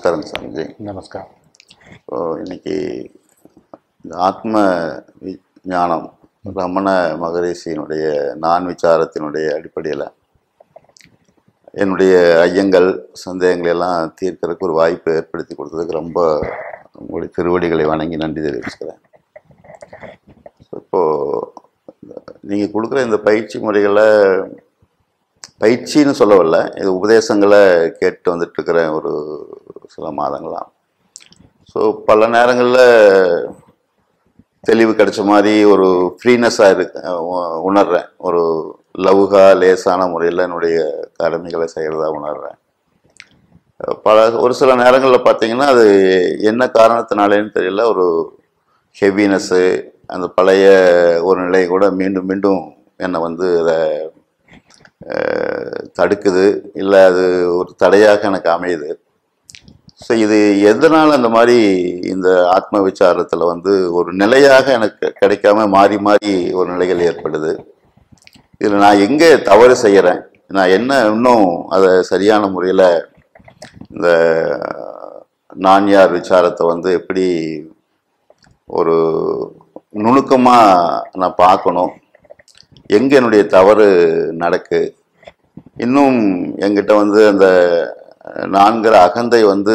நமஸ்காரம் சாமிஜி நமஸ்காரம் ஸோ இன்னைக்கு இந்த ஆத்ம வி- ஞானம் ரமண மகரிஷியினுடைய நான் விசாரத்தினுடைய அடிப்படையில் என்னுடைய ஐயங்கள் சந்தேகங்களை எல்லாம் தீர்க்கறதுக்கு ஒரு வாய்ப்பு ஏற்படுத்தி கொடுத்ததுக்கு ரொம்ப உங்களுடைய திருவடிகளை வணங்கி நன்றி தெரிவிச்சுக்கிறேன் ஸோ இப்போது நீங்கள் கொடுக்குற இந்த பயிற்சி முறைகளை பயிற்சின்னு சொல்ல வரல இது உபதேசங்களை கேட்டு வந்துட்டு இருக்கிற ஒரு சில மாதங்களாம் ஸோ பல நேரங்களில் தெளிவு கிடைச்ச மாதிரி ஒரு ஃப்ரீனஸாக இருக்கு உ- உணர்றேன் ஒரு லவுகா லேசான முறையில் என்னுடைய கடமைகளை செய்கிறதா உணர்றேன் பல ஒரு சில நேரங்களில் பார்த்தீங்கன்னா அது என்ன காரணத்தினாலேன்னு தெரியல ஒரு ஹெவினஸ்ஸு அந்த பழைய ஒரு நிலை கூட மீண்டும் மீண்டும் என்னை வந்து அதை அஹ், தடுக்குது இல்லை அது ஒரு தடையாக எனக்கு அமையுது ஸோ இது எதனால் அந்த மாதிரி இந்த ஆத்ம விசாரத்தில் வந்து ஒரு நிலையாக எனக்கு கிடைக்காம மாறி மாறி ஒரு நிலைகள் ஏற்படுது இதில் நான் எங்கே தவறு செய்கிறேன் நான் என்ன இன்னும் அதை சரியான முறையில் இந்த நான் யார் விசாரத்தை வந்து எப்படி ஒரு நுணுக்கமாக நான் பார்க்கணும் எங்கே என்னுடைய தவறு நடக்கு இன்னும் என்கிட்ட வந்து அந்த நான்கிற அகந்தை வந்து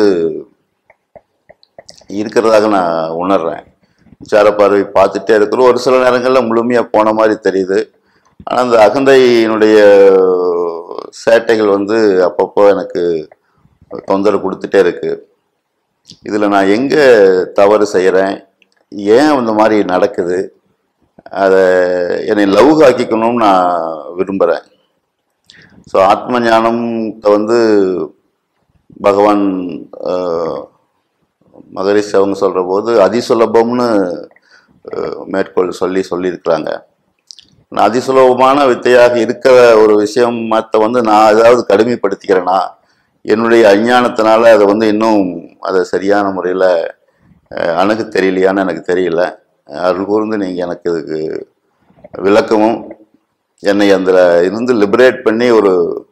இருக்கிறதாக நான் உணர்றேன் விசார பார்வை பார்த்துட்டே இருக்கிறோம் ஒரு சில நேரங்களில் முழுமையாக போன மாதிரி தெரியுது ஆனால் அந்த அகந்தையினுடைய சேட்டைகள் வந்து அப்பப்போ எனக்கு தொந்தரவு கொடுத்துட்டே இருக்கு இதில் நான் எங்கே தவறு செய்கிறேன் ஏன் இந்த மாதிரி நடக்குது அதை என்னை லவ் ஆக்கிக்கணும்னு நான் விரும்புகிறேன் ஸோ ஆத்ம ஞானத்தை வந்து பகவான் அஹ், மகரிஷி அவங்க சொல்கிற போது அதிசுலபம்னு அஹ், மேற்கோள் சொல்லி சொல்லியிருக்கிறாங்க நான் அதிசுலபமான வித்தையாக இருக்கிற ஒரு விஷயம் மற்ற வந்து நான் ஏதாவது கடுமைப்படுத்திக்கிறேனா என்னுடைய அஞ்ஞானத்தினால அதை வந்து இன்னும் அதை சரியான முறையில் அணுக தெரியலையான்னு எனக்கு தெரியல அருள் கூர்ந்து நீங்கள் எனக்கு இதுக்கு விளக்கமும் என்னை அந்த இருந்து லிபரேட் பண்ணி ஒரு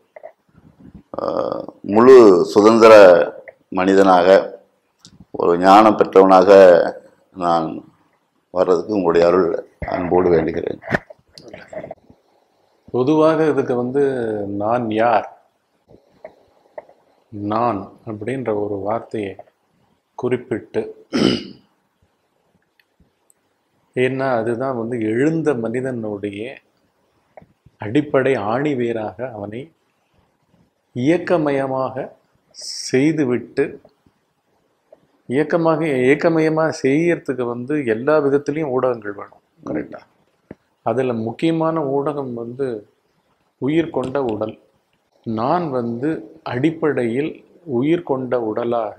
ஆஹ், முழு சுதந்திர மனிதனாக ஒரு ஞானம் பெற்றவனாக நான் வர்றதுக்கு உங்களுடைய அருள் அன்போடு வேண்டுகிறேன் பொதுவாக இதுக்கு வந்து நான் யார் நான் அப்படின்ற ஒரு வார்த்தையை குறிப்பிட்டு ஏன்னா அதுதான் வந்து எழுந்த மனிதனுடைய அடிப்படை ஆணிவேராக அவனை இயக்கமயமாக செய்துவிட்டு இயக்கமாக இயக்கமயமாக செய்யறதுக்கு வந்து எல்லா விதத்துலேயும் ஊடகங்கள் வேணும் கரெக்டா அதில் முக்கியமான ஊடகம் வந்து உயிர் கொண்ட உடல் நான் வந்து அடிப்படையில் உயிர் கொண்ட உடலாக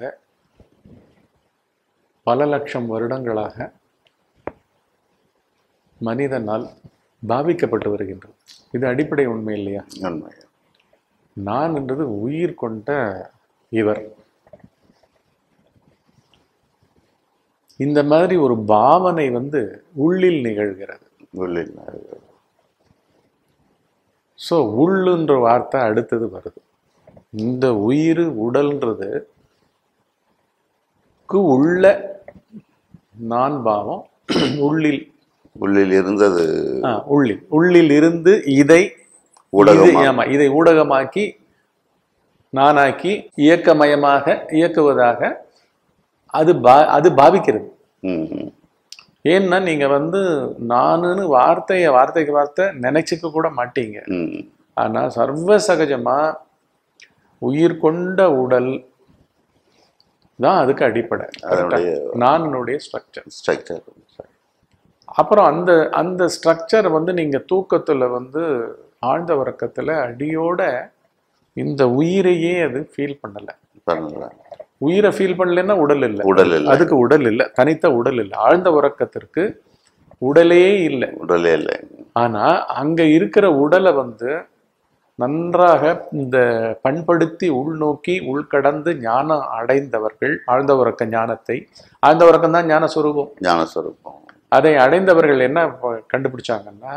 பல லட்சம் வருடங்களாக மனிதனால் பாவிக்கப்பட்டு வருகின்றது இது அடிப்படை உண்மை இல்லையா உண்மை நான் என்றது உயிர் கொண்ட இவர் இந்த மாதிரி ஒரு பாவனை வந்து உள்ளில் நிகழ்கிறது உள்ளில் ஸோ உள்ளுன்ற வார்த்தை அடுத்தது வருது இந்த உயிர் உடல்ன்றது க்கு உள்ள நான் பாவம் உள்ளில் உள்ளில் இருந்தது ஆ, உள்ளில் உள்ளில் இருந்து இதை ஊடகமா- இது- ஆமா இதை ஊடகமாக்கி நானாக்கி இயக்கமயமாக இயக்குவதாக அது பா அது பாவிக்கிறது ம், ம். ஏன்னா நீங்க வந்து நானுன்னு வார்த்தையை வார்த்தைக்கு வார்த்தை நினைச்சுக்க கூட மாட்டீங்க ம், ஆனா சர்வ சகஜமா உயிர் கொண்ட உடல் தான் அதுக்கு அடிப்படை அதனுடைய நானுடைய ஸ்ட்ரக்சர் ஸ்ட்ரக்சர் அப்புறம் அந்த அந்த ஸ்ட்ரக்சர் வந்து நீங்க தூக்கத்துல வந்து ஆழ்ந்த உறக்கத்துல அடியோட இந்த உயிரையே அது ஃபீல் பண்ணல பண்ணல உயிரை ஃபீல் பண்ணலன்னா உடல் இல்லை உடல் இல்லை அதுக்கு உடல் இல்லை தனித்த உடல் இல்லை ஆழ்ந்த உறக்கத்திற்கு உடலே இல்லை உடலே இல்லை ஆனா அங்க இருக்கிற உடலை வந்து நன்றாக இந்த பண்படுத்தி உள்நோக்கி உள்கடந்து ஞானம் அடைந்தவர்கள் ஆழ்ந்த உறக்க ஞானத்தை ஆழ்ந்த உறக்கம் தான் ஞான சுரூபம் ஞானஸ்வரூபம் அதை அடைந்தவர்கள் என்ன ப- கண்டுபிடிச்சாங்கன்னா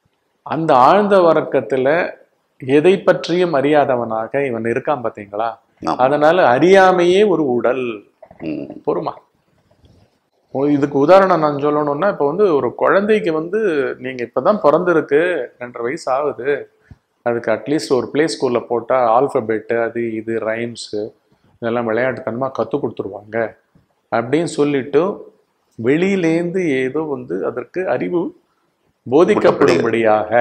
அந்த ஆழ்ந்த உறக்கத்துல எதை பற்றியும் அறியாதவனாக இவன் இருக்கான் பார்த்தீங்களா ஆமா. அதனால அறியாமையே ஒரு உடல் ம். பொறுமா ஓ, இதுக்கு உதாரணம் நான் சொல்லணும்னா இப்போ வந்து ஒரு குழந்தைக்கு வந்து நீங்க இப்பதான் பிறந்திருக்கு ரெண்டரை வயசு ஆகுது அதுக்கு அட்லீஸ்ட் ஒரு ப்ளே ஸ்கூல்ல போட்டா ஆல்பபெட்டு அது இது ரைம்ஸு இதெல்லாம் விளையாட்டுத்தனமா கற்றுக் கொடுத்துருவாங்க அப்படின்னு சொல்லிட்டு வெளியிலேந்து ஏதோ வந்து அதற்கு அறிவு போதிக்கப்படும்படியாக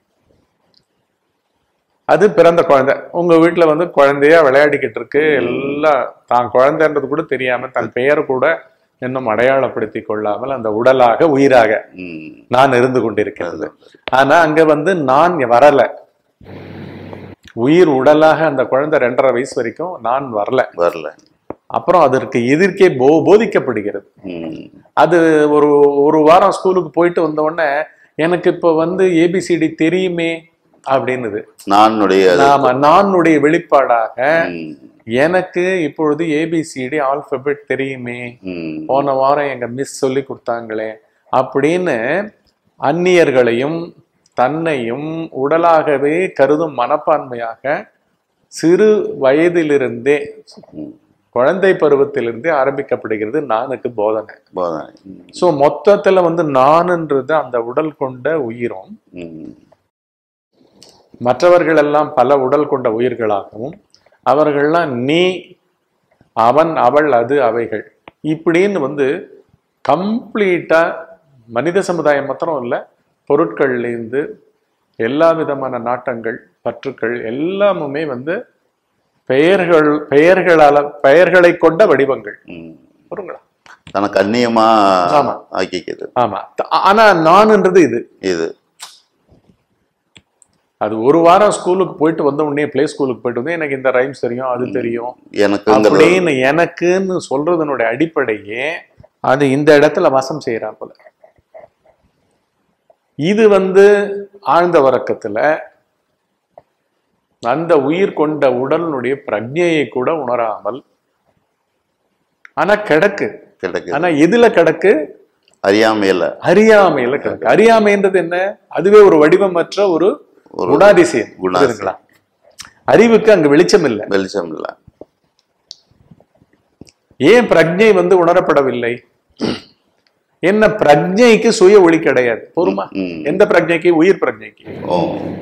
அது பிறந்த குழந்தை உங்க வீட்டுல வந்து குழந்தையா விளையாடிக்கிட்டு இருக்கு எல்லாம் தான் குழந்தைன்றது கூட தெரியாம தன் பெயர் கூட இன்னும் அடையாளப்படுத்தி கொள்ளாமல் அந்த உடலாக உயிராக ம். நான் இருந்து கொண்டிருக்கிறது ஆனா அங்க வந்து நான் வரல உயிர் உடலாக அந்த குழந்தை ரெண்டரை வயசு வரைக்கும் நான் வரல வரல அப்புறம் அதற்கு எதிர்க்கே போ போதிக்கப்படுகிறது ம். அது ஒரு ஒரு வாரம் ஸ்கூலுக்கு போயிட்டு வந்த உடனே எனக்கு இப்ப வந்து ஏபிசிடி தெரியுமே அப்படின்னுது நானுடைய நாம நானுடைய வெளிப்பாடாக ம். எனக்கு இப்பொழுது ஏபிசிடி ஆல்பபெட் தெரியுமே ம். போன வாரம் எங்க மிஸ் சொல்லி கொடுத்தாங்களே அப்படின்னு அந்நியர்களையும் தன்னையும் உடலாகவே கருதும் மனப்பான்மையாக சிறு வயதிலிருந்தே ம். குழந்தை பருவத்திலிருந்தே ஆரம்பிக்கப்படுகிறது நானுக்கு போதனை போதனை ம். சோ மொத்தத்துல வந்து நான்ன்றது அந்த உடல் கொண்ட உயிரும் ம். மற்றவர்கள் எல்லாம் பல உடல் கொண்ட உயிர்களாகவும் அவர்கள்லாம் நீ அவன் அவள் அது அவைகள் இப்படின்னு வந்து கம்ப்ளீட்டா மனித சமுதாயம் மாத்திரம் இல்லை பொருட்கள்லேருந்து எல்லா விதமான நாட்டங்கள் பற்றுக்கள் எல்லாமுமே வந்து பெயர்கள் பெயர்களால பெயர்களை கொண்ட வடிவங்கள் ம். புரியுங்களா தனக்கு அந்நியமா ஆமா. ஆக்கிக்குது ஆமா த- ஆனா நான்ன்றது இது இது அது ஒரு வாரம் ஸ்கூலுக்கு போயிட்டு வந்த உடனே ப்ளே ஸ்கூலுக்கு போயிட்டு வந்து எனக்கு இந்த ரைம்ஸ் தெரியும் அது தெரியும் எனக்குங்கிறது அப்படின்னு எனக்குன்னு சொல்றதனுடைய அடிப்படையே அது இந்த இடத்துல வசம் செய்யறா போல இது வந்து ஆழ்ந்த உறக்கத்துல அந்த உயிர் கொண்ட உடலினுடைய பிரஜையை கூட உணராமல் ஆனா கிடக்கு கிடைக்குது ஆனா எதுல கிடக்கு அறியாமையில அறியாமையில கிடக்கு அறியாமைன்றது என்ன அதுவே ஒரு வடிவமற்ற ஒரு ஒரு குணாதிசயம் குணாதிசயம். புரியுதுங்களா? அறிவுக்கு அங்க வெளிச்சம் இல்லை வெளிச்சம் இல்ல ஏன் பிரஜை வந்து உணரப்படவில்லை என்ன பிரஜைக்கு சுய ஒளி கிடையாது பொறுமா ம். எந்த பிரஜைக்கு உயிர் பிரஜைக்கு ஓ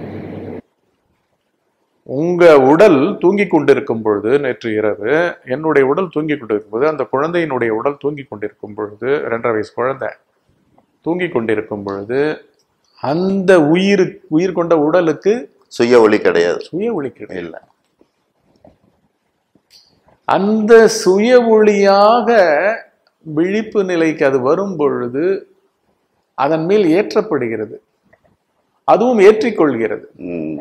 உங்க உடல் தூங்கி கொண்டிருக்கும் பொழுது நேற்று இரவு என்னுடைய உடல் தூங்கி கொண்டிருக்கும் பொழுது அந்த குழந்தையினுடைய உடல் தூங்கி கொண்டிருக்கும் பொழுது ரெண்டரை வயசு குழந்தை தூங்கி கொண்டிருக்கும் பொழுது அந்த உயிர் உயிர் கொண்ட உடலுக்கு சுய ஒளி கிடையாது சுய ஒளி கிடையாது இல்ல அந்த சுய ஒளியாக விழிப்பு நிலைக்கு அது வரும் பொழுது அதன் மேல் ஏற்றப்படுகிறது அதுவும் ஏற்றிக்கொள்கிறது ம்.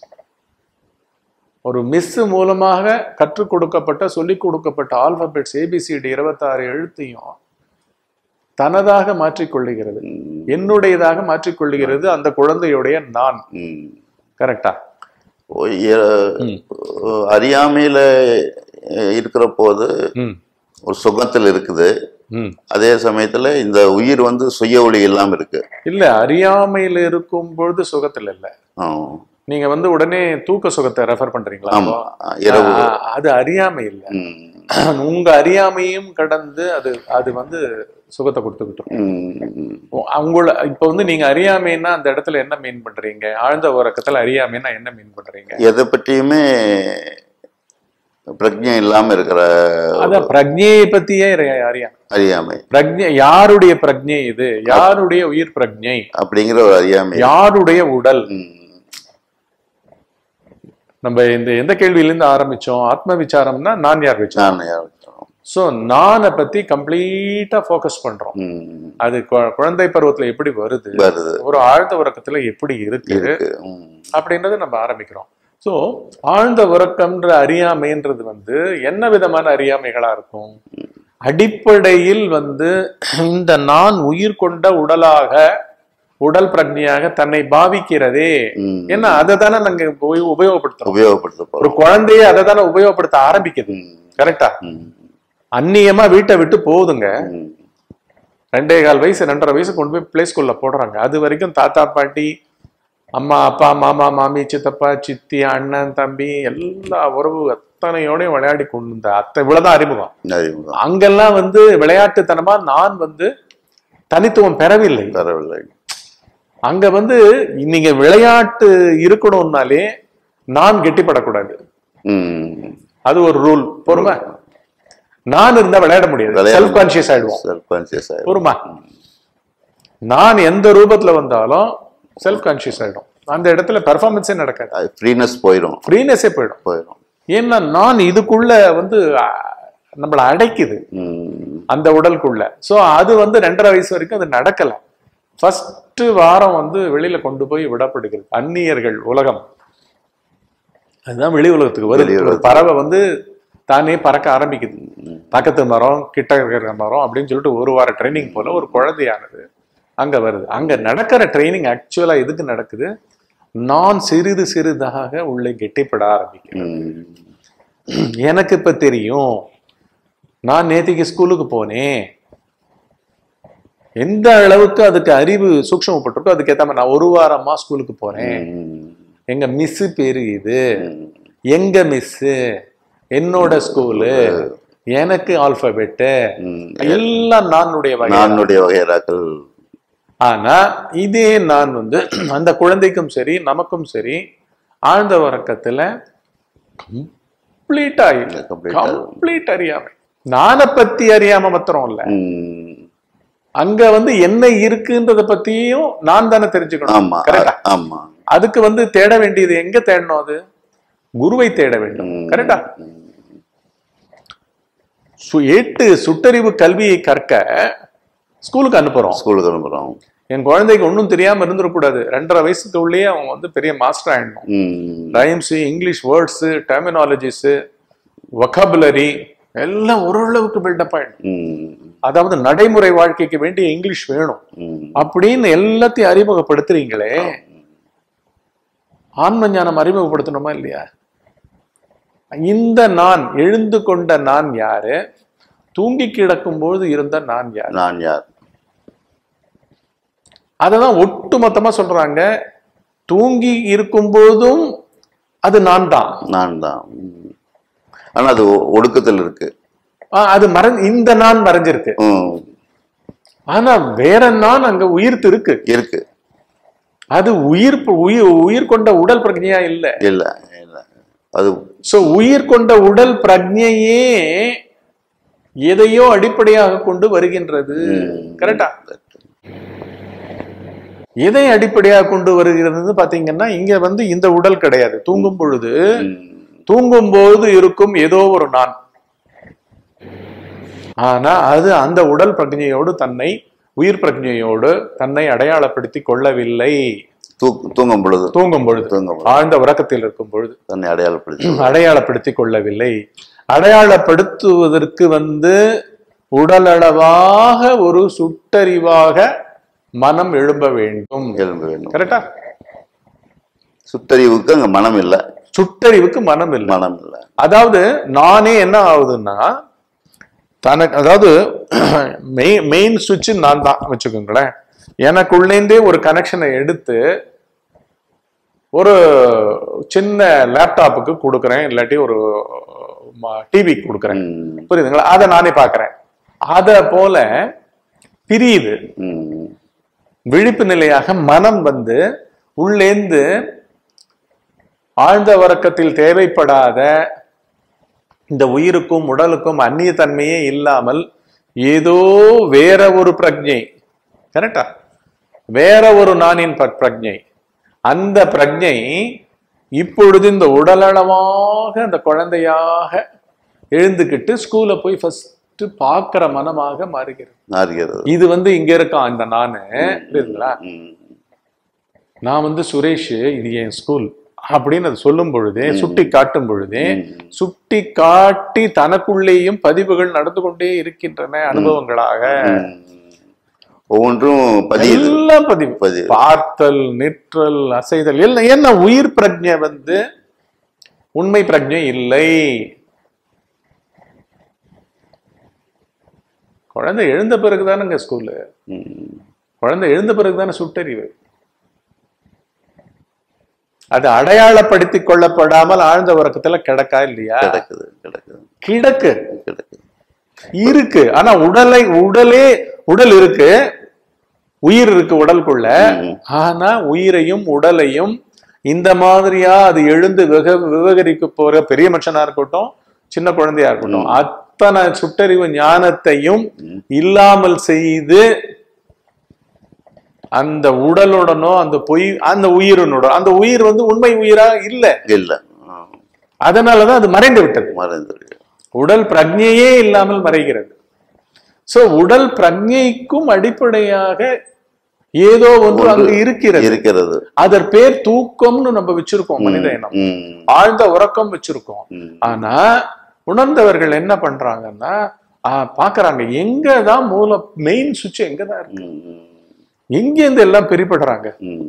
ஒரு மிஸ் மூலமாக கற்றுக் கொடுக்கப்பட்ட சொல்லிக் கொடுக்கப்பட்ட ஆல்பபெட்ஸ் ஏபிசிடி இருபத்தாறு எழுத்தையும் தனதாக மாற்றிக்கொள்ளுகிறது ம். என்னுடையதாக மாற்றிக்கொள்ளுகிறது அந்த குழந்தையுடைய நான் ம். கரெக்டா ஓ, எ- ம். அறியாமையில இருக்கிற போது ம் ஒரு சுகத்தில் இருக்குது ம் அதே சமயத்துல இந்த உயிர் வந்து சுய ஒளி இல்லாம இருக்கு இல்ல அறியாமையில இருக்கும் பொழுது சுகத்துல இல்ல ஆ. நீங்க வந்து உடனே தூக்க சுகத்தை ரெஃபர் பண்றீங்களா ஆமா இரவு ஆ, அது அறியாமை இல்ல ம். உங்க அறியாமையும் கடந்து அது அது வந்து சுகத்தை கொடுத்துக்கிட்டோம் ம். உங்கள இப்ப வந்து நீங்க அறியாமைன்னா அந்த இடத்துல என்ன மீன் பண்றீங்க ஆழ்ந்த உறக்கத்துல அறியாமைன்னா என்ன மீன் பண்றீங்க எதை பற்றியுமே பிரஜை இல்லாம இருக்கிற அதான் பிரஜையை பத்தியே அறியா- அறியா அறியாமை பிரஜை யாருடைய பிரஜை இது யாருடைய உயிர் பிரஜை அப்படிங்கிற ஒரு அறியாமை யாருடைய உடல் ம். நம்ம இந்த எந்த கேள்வியிலிருந்து ஆரம்பிச்சோம் ஆத்ம விசாரம்னா நான் யார் விசாரம் நான் யார் வச்சோம்? சோ நானை பத்தி கம்ப்ளீட்டா ஃபோக்கஸ் பண்றோம் ம். அது கு- குழந்தை பருவத்துல எப்படி வருது வருது ஒரு ஆழ்ந்த உறக்கத்துல எப்படி இருக்கு இருக்கு ம். அப்படின்றத நம்ம ஆரம்பிக்கிறோம் சோ ஆழ்ந்த உறக்கம்ன்ற அறியாமைன்றது வந்து என்ன விதமான அறியாமைகளா இருக்கும் அடிப்படையில் வந்து இந்த நான் உயிர் கொண்ட உடலாக உடல் பிரஜையாக தன்னை பாவிக்கிறதே ம். ஏன்னா அதை தானே நாங்க உப- உபயோகப்படுத்துறோம் உபயோகப்படுத்த ஒரு போறோம் குழந்தைய அதை தானே உபயோகப்படுத்த ஆரம்பிக்குது ம். கரெக்டா ம். அந்நியமா வீட்டை விட்டு போகுதுங்க ம். ரெண்டே கால் வயசு ரெண்டரை வயசு கொண்டு போய் பிளே ஸ்கூல்ல போடுறாங்க அது வரைக்கும் தாத்தா பாட்டி அம்மா அப்பா மாமா மாமி சித்தப்பா சித்தி அண்ணன் தம்பி எல்லா உறவு அத்தனை அத்தனையோடையும் விளையாடி கொண்டு இருந்த அத்தை இவ்வளவுதான் அறிமுகம் அறிமுகம் அங்கெல்லாம் வந்து விளையாட்டுத்தனமா நான் வந்து தனித்துவம் பெறவில்லை தரவில்லை அங்க வந்து நீங்க விளையாட்டு இருக்கணும்னாலே நான் கெட்டிப்படக்கூடாது ம் அது ஒரு ரூல் பொறுமை நான் இருந்தா விளையாட முடியாது விளையாட செல்ஃப் கான்சியஸ் ஆயிடுவோம் செல்ஃப் கான்சியஸ் ஆயிடும் பொறுமா நான் எந்த ரூபத்துல வந்தாலும் செல்ஃப் கான்சியஸ் ஆயிடும் அந்த இடத்துல பெர்ஃபார்மன்ஸே நடக்காது ஃப்ரீனஸ் போயிடும் ஃப்ரீனஸே போயிடும் போயிடும் ஏன்னா நான் இதுக்குள்ள வந்து அஹ், நம்மள அடைக்குது ம் அந்த உடலுக்குள்ள சோ அது வந்து ரெண்டரை வயசு வரைக்கும் அது நடக்கல ஃபர்ஸ்ட் வாரம் வந்து வெளியில கொண்டு போய் விடப்படுகிறது அந்நியர்கள் உலகம் அதுதான் வெளி உலகத்துக்கு வருது வெளி ஒரு பறவை வந்து தானே பறக்க ஆரம்பிக்குது பக்கத்து மரம் கிட்ட இருக்கிற மரம் அப்படின்னு சொல்லிட்டு ஒரு வார ட்ரைனிங் போல ஒரு குழந்தையானது அங்க வருது அங்க நடக்கிற ட்ரைனிங் ஆக்சுவலா எதுக்கு நடக்குது நான் சிறிது சிறிதாக உள்ளே கெட்டிப்பட ஆரம்பிக்கிறேன் ம் எனக்கு இப்ப தெரியும் நான் நேத்திக்கு ஸ்கூலுக்கு போனேன் எந்த அளவுக்கு அதுக்கு அறிவு சூக்ஷமப்பட்டிருக்கோ அதுக்கு ஏத்த மாதிரி நான் ஒரு வாரமா ஸ்கூலுக்கு போறேன் ம் எங்க மிஸ் பேரு இது ம் எங்க மிஸ் என்னோட ஸ்கூலு எனக்கு ஆல்பபெட்டு ம். எல்லாம் நானுடைய வகை நானுடைய வகையறாக்கள் ஆனா இதே நான் வந்து அந்த குழந்தைக்கும் சரி நமக்கும் சரி ஆழ்ந்த உறக்கத்துல கம்ப்ளீட்டா இல்லை Complete ஆ. கம்ப்ளீட் அறியாமை நானை பத்தி அறியாம மாத்திரம் இல்ல ம் அங்க வந்து என்ன இருக்குன்றத பத்தியும் நான் தானே தெரிஞ்சுக்கணும் ஆமா கரெக்டா ஆமா அதுக்கு வந்து தேட வேண்டியது எங்க தேடணும் அது குருவை தேட வேண்டும் ம். கரெக்டா சு- எட்டு சுட்டறிவு கல்வியை கற்க ஸ்கூலுக்கு அனுப்புறோம் ஸ்கூலுக்கு அனுப்புறோம் என் குழந்தைக்கு ஒன்றும் தெரியாம இருந்துடக்கூடாது ரெண்டரை வயசுக்கு உள்ளேயே அவன் வந்து பெரிய மாஸ்டர் ஆயிடணும் ம் rhymes English words terminologies vocabulary எல்லாம் ஓரளவுக்கு பில்டப் ஆயிடும் ம் அதாவது நடைமுறை வாழ்க்கைக்கு வேண்டிய இங்கிலீஷ் வேணும் ம் அப்படின்னு எல்லாத்தையும் அறிமுகப்படுத்துறீங்களே ஆன்ம ஞானம் அறிமுகப்படுத்தணுமா இல்லையா இந்த நான் எழுந்து கொண்ட நான் யாரு தூங்கி கிடக்கும் பொழுது இருந்த நான் யார் நான் யார் அததான் ஒட்டு மொத்தமா சொல்றாங்க தூங்கி இருக்கும் பொழுதும் அது நான் தான் நான் தான் ம். ஆனா அது ஒ- ஒடுக்கத்தில் இருக்கு ஆ, அது மறை இந்த நான் மறைஞ்சிருக்கு ம் ஆனா வேற நான் அங்க உயிர்த்து இருக்கு இருக்கு அது உயிர் உயிர் உயிர் கொண்ட உடல் பிரக்ஞையா இல்ல இல்ல இல்ல அது சோ உயிர் கொண்ட உடல் பிரக்ஞையே எதையோ அடிப்படையாக கொண்டு வருகின்றது கரெக்டா எதை அடிப்படையாக கொண்டு வருகிறது பாத்தீங்கன்னா இங்க வந்து இந்த உடல் கிடையாது தூங்கும் பொழுது ம், தூங்கும் போது இருக்கும் ஏதோ ஒரு நான் ஆனா அது அந்த உடல் பிரக்ஞையோடு தன்னை உயிர் பிரக்ஞையோடு தன்னை அடையாளப்படுத்தி கொள்ளவில்லை தூ- தூங்கும் பொழுது தூங்கும் பொழுது தூங்கும் பொழுது ஆழ்ந்த உறக்கத்தில் இருக்கும் பொழுது தன்னை அடையாளப்படுத்தி அடையாளப்படுத்தி கொள்ளவில்லை அடையாளப்படுத்துவதற்கு வந்து உடலளவாக ஒரு சுட்டறிவாக மனம் எழும்ப வேண்டும் எழும்ப வேண்டும் கரெக்டா சுத்தறிவுக்கு அங்க மனம் இல்ல சுட்டறிவுக்கு மனம் இல்லை மனம் இல்ல அதாவது நானே என்ன ஆகுதுன்னா தனக்கு அதாவது மெயின் சுவிட்ச் நான் தான் வச்சுக்கோங்களேன் எனக்குள்ளேந்தே ஒரு கனெக்ஷனை எடுத்து ஒரு சின்ன லேப்டாப்புக்கு கொடுக்குறேன் இல்லாட்டி ஒரு டிவிக்கு கொடுக்குறேன் ம், புரியுதுங்களா அதை நானே பார்க்கறேன் அத போல பிரியுது ம், விழிப்பு நிலையாக மனம் வந்து உள்ளேந்து ஆழ்ந்த உறக்கத்தில் தேவைப்படாத இந்த உயிருக்கும் உடலுக்கும் அந்நிய தன்மையே இல்லாமல் ஏதோ வேற ஒரு பிரஜை கரெக்டா வேற ஒரு நானின் ப- பிரஜை அந்த பிரஜை இப்பொழுது இந்த உடலளவாக அந்த குழந்தையாக எழுந்துக்கிட்டு ஸ்கூல்ல போய் ஃபர்ஸ்ட் பார்க்கிற மனமாக மாறுகிறது நாறுகிறது இது வந்து இங்க இருக்கான் இந்த நானு புரியுதுங்களா ம், நான் வந்து சுரேஷ் இது என் ஸ்கூல் அப்படின்னு அது சொல்லும் பொழுதே சுட்டி காட்டும் பொழுதே சுட்டி காட்டி தனக்குள்ளேயும் பதிவுகள் நடந்து கொண்டே இருக்கின்றன அனுபவங்களாக ம். ஒவ்வொன்றும் பதியுது எல்லாம் பதிவு பதிவு பார்த்தல் நிற்றல் அசைதல் எல்லாம் என்ன உயிர் பிரஜை வந்து உண்மை பிரஜை இல்லை குழந்தை எழுந்த பிறகுதானுங்க ஸ்கூலு ம், குழந்தை எழுந்த பிறகுதானே சுட்டறிவு அது அடையாளப்படுத்திக் கொள்ளப்படாமல் ஆழ்ந்த உறக்கத்துல கிடக்கா இல்லையா கிடக்குது கிடக்குது கிடக்கு கிடக்குது இருக்கு ஆனா உடலை உடலே உடல் இருக்கு உயிர் இருக்கு உடலுக்குள்ள ம். ஆனா உயிரையும் உடலையும் இந்த மாதிரியா அது எழுந்து விக விவகரிக்க போற பெரிய மனுஷனா இருக்கட்டும் சின்ன குழந்தையா இருக்கட்டும் அத்தனை சுட்டறிவு ஞானத்தையும் இல்லாமல் செய்து அந்த உடலுடனோ அந்த பொய் அந்த உயிரினோட அந்த உயிர் வந்து உண்மை உயிரா இல்ல இல்ல ஆ, அதனாலதான் அது மறைந்து விட்டது மறைந்திருக்கு உடல் பிரஜையே இல்லாமல் மறைகிறது சோ உடல் பிரஜைக்கும் அடிப்படையாக ஏதோ ஒன்று அங்கு இருக்கிறது இருக்கிறது அதர் பேர் தூக்கம்னு நம்ம வச்சிருக்கோம் மனித இனம் ம், ஆழ்ந்த உறக்கம் வச்சிருக்கோம் ம், ஆனா உணர்ந்தவர்கள் என்ன பண்றாங்கன்னா ஆஹ் பாக்குறாங்க எங்கதான் மூல மெயின் சுவிட்ச் எங்கதான் இருக்கு ம், எங்க இருந்து எல்லாம் பிரிபடுறாங்க ம்,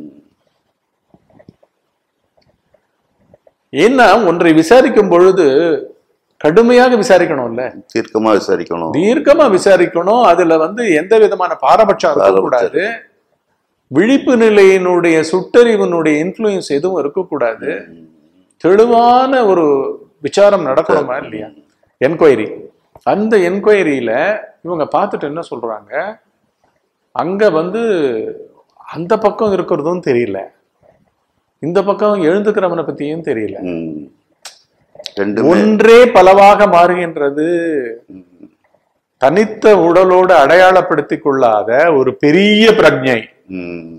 ஏன்னா ஒன்றை விசாரிக்கும் பொழுது கடுமையாக விசாரிக்கணும்ல தீர்க்கமா விசாரிக்கணும் தீர்க்கமா விசாரிக்கணும் அதுல வந்து எந்த விதமான பாரபட்சம் இருக்கக்கூடாது விழிப்பு நிலையினுடைய சுட்டறிவினுடைய இன்ஃப்ளூயன்ஸ் எதுவும் இருக்கக்கூடாது தெளிவான ஒரு விசாரம் நடக்கணுமா இல்லையா என்கொயரி அந்த என்கொயரியில இவங்க பார்த்துட்டு என்ன சொல்றாங்க அங்க வந்து அந்த பக்கம் இருக்கிறதும் தெரியல இந்த பக்கம் எழுந்துக்கிறவனை பத்தியும் தெரியல ம். ரெண்டுமே ஒன்றே பலவாக மாறுகின்றது ம், தனித்த உடலோடு அடையாளப்படுத்திக் கொள்ளாத ஒரு பெரிய பிரஜை ம்,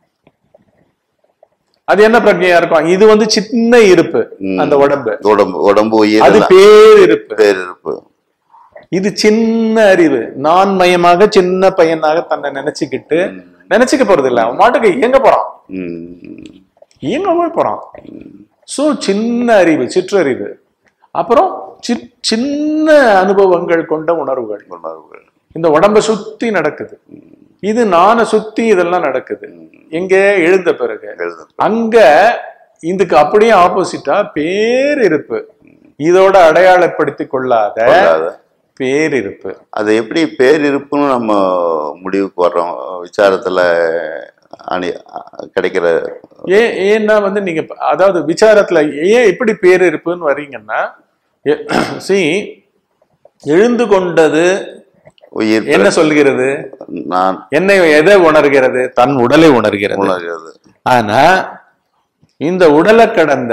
அது என்ன பிரஜையா இருக்கும் இது வந்து சின்ன இருப்பு ம். அந்த உடம்பு உடம்பு உடம்பு உயிர் அது எல்லாம் பேர் இருப்பு பேரிருப்பு இது சின்ன அறிவு நான் மயமாக சின்ன பையனாக தன்னை நினைச்சுக்கிட்டு நினைச்சுக்க போறது இல்ல அவன் மாட்டுக்கு இயங்க போறான் ம், இயங்கவே போறான் சோ சின்ன அறிவு சிற்றறிவு அப்புறம் சி- சின்ன அனுபவங்கள் கொண்ட உணர்வுகள் உணர்வுகள் இந்த உடம்ப சுத்தி நடக்குது இது நானை சுத்தி இதெல்லாம் நடக்குது எங்க எழுந்த பிறகு எழுது அங்க இதுக்கு அப்படியே ஆப்போசிட்டா பேரிருப்பு இதோட அடையாளப்படுத்தி கொள்ளாத கொள்ளாத. பேரிருப்பு அது எப்படி பேரிருப்புன்னு நம்ம முடிவுக்கு வர்றோம் விசாரத்துல அணி கிடைக்கிற ஏன் ஏன்னா வந்து நீங்க ப- அதாவது விசாரத்துல ஏன் எப்படி பேரிருப்புன்னு வர்றீங்கன்னா சி எழுந்து கொண்டது உயிர் என்ன சொல்கிறது நான் என்னை எதை உணர்கிறது தன் உடலை உணர்கிறது உணர்கிறது ஆனா இந்த உடலை கடந்த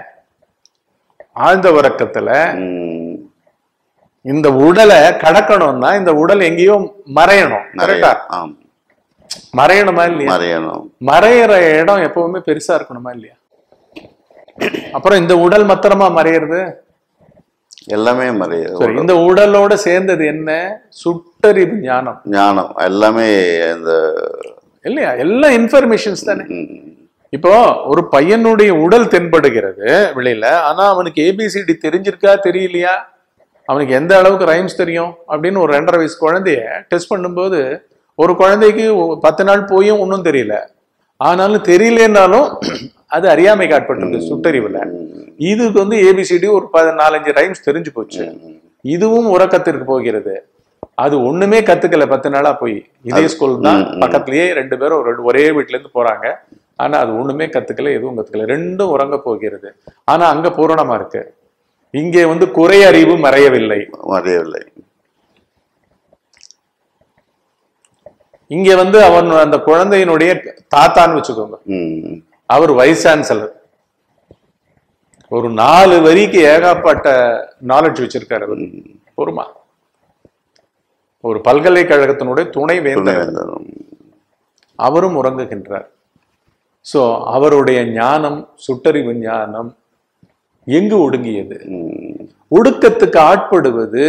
ஆழ்ந்த உறக்கத்துல ம், இந்த உடலை கடக்கணும்னா இந்த உடல் எங்கேயோ மறையணும் நிறைய கரெக்டா ஆம் மறையணுமா இல்லையா மறையணும் மறையிற இடம் எப்பவுமே பெருசா இருக்கணுமா இல்லையா அப்புறம் இந்த உடல் மாத்திரமா மறையிறது எல்லாமே மறையுது சரி இந்த உடலோட சேர்ந்தது என்ன சுட்டறிவு ஞானம் ஞானம் எல்லாமே இந்த இல்லையா எல்லாம் இன்ஃபர்மேஷன்ஸ் தானே ம், இப்போ ஒரு பையனுடைய உடல் தென்படுகிறது வெளியில ஆனா அவனுக்கு ஏபிசிடி தெரிஞ்சிருக்கா தெரியலையா அவனுக்கு எந்த அளவுக்கு ரைம்ஸ் தெரியும் அப்படின்னு ஒரு ரெண்டரை வயசு குழந்தைய டெஸ்ட் பண்ணும்போது ஒரு குழந்தைக்கு ஒ- பத்து நாள் போயும் ஒன்றும் தெரியல ஆனாலும் தெரியலனாலும் அது அறியாமை காட்பட்டிருக்கு சுட்டறிவுல இதுக்கு வந்து ஏபிசிடி ஒரு பத நாலஞ்சு ரைம்ஸ் தெரிஞ்சு போச்சு இதுவும் உறக்கத்திற்கு போகிறது அது ஒண்ணுமே கத்துக்கல பத்து நாளா போய் இதே ஸ்கூல் தான் ம், ம். பக்கத்துலயே ரெண்டு பேரும் ஒரு ரெண்டு- ஒரே வீட்ல இருந்து போறாங்க ஆனா அது ஒண்ணுமே கத்துக்கல எதுவும் கத்துக்கல ரெண்டும் உறங்க போகிறது ஆனா அங்க பூரணமா இருக்கு இங்கே வந்து குறை அறிவு மறையவில்லை மறையவில்லை இங்க வந்து அவன் அந்த குழந்தையினுடைய தாத்தான்னு வச்சுக்கோங்க ம், அவர் வைஸ் சான்சலர் ஒரு நாலு வரிக்கு ஏகப்பட்ட நாலேஜ் வச்சிருக்காரு அவர் பொறுமா ஒரு பல்கலைக்கழகத்தினுடைய துணை வேந்தர் துணைவேந்தரும். அவரும் உறங்குகின்றார் சோ அவருடைய ஞானம் சுட்டறிவு ஞானம் எங்கு ஒடுங்கியது ம், ஒடுக்கத்துக்கு ஆட்படுவது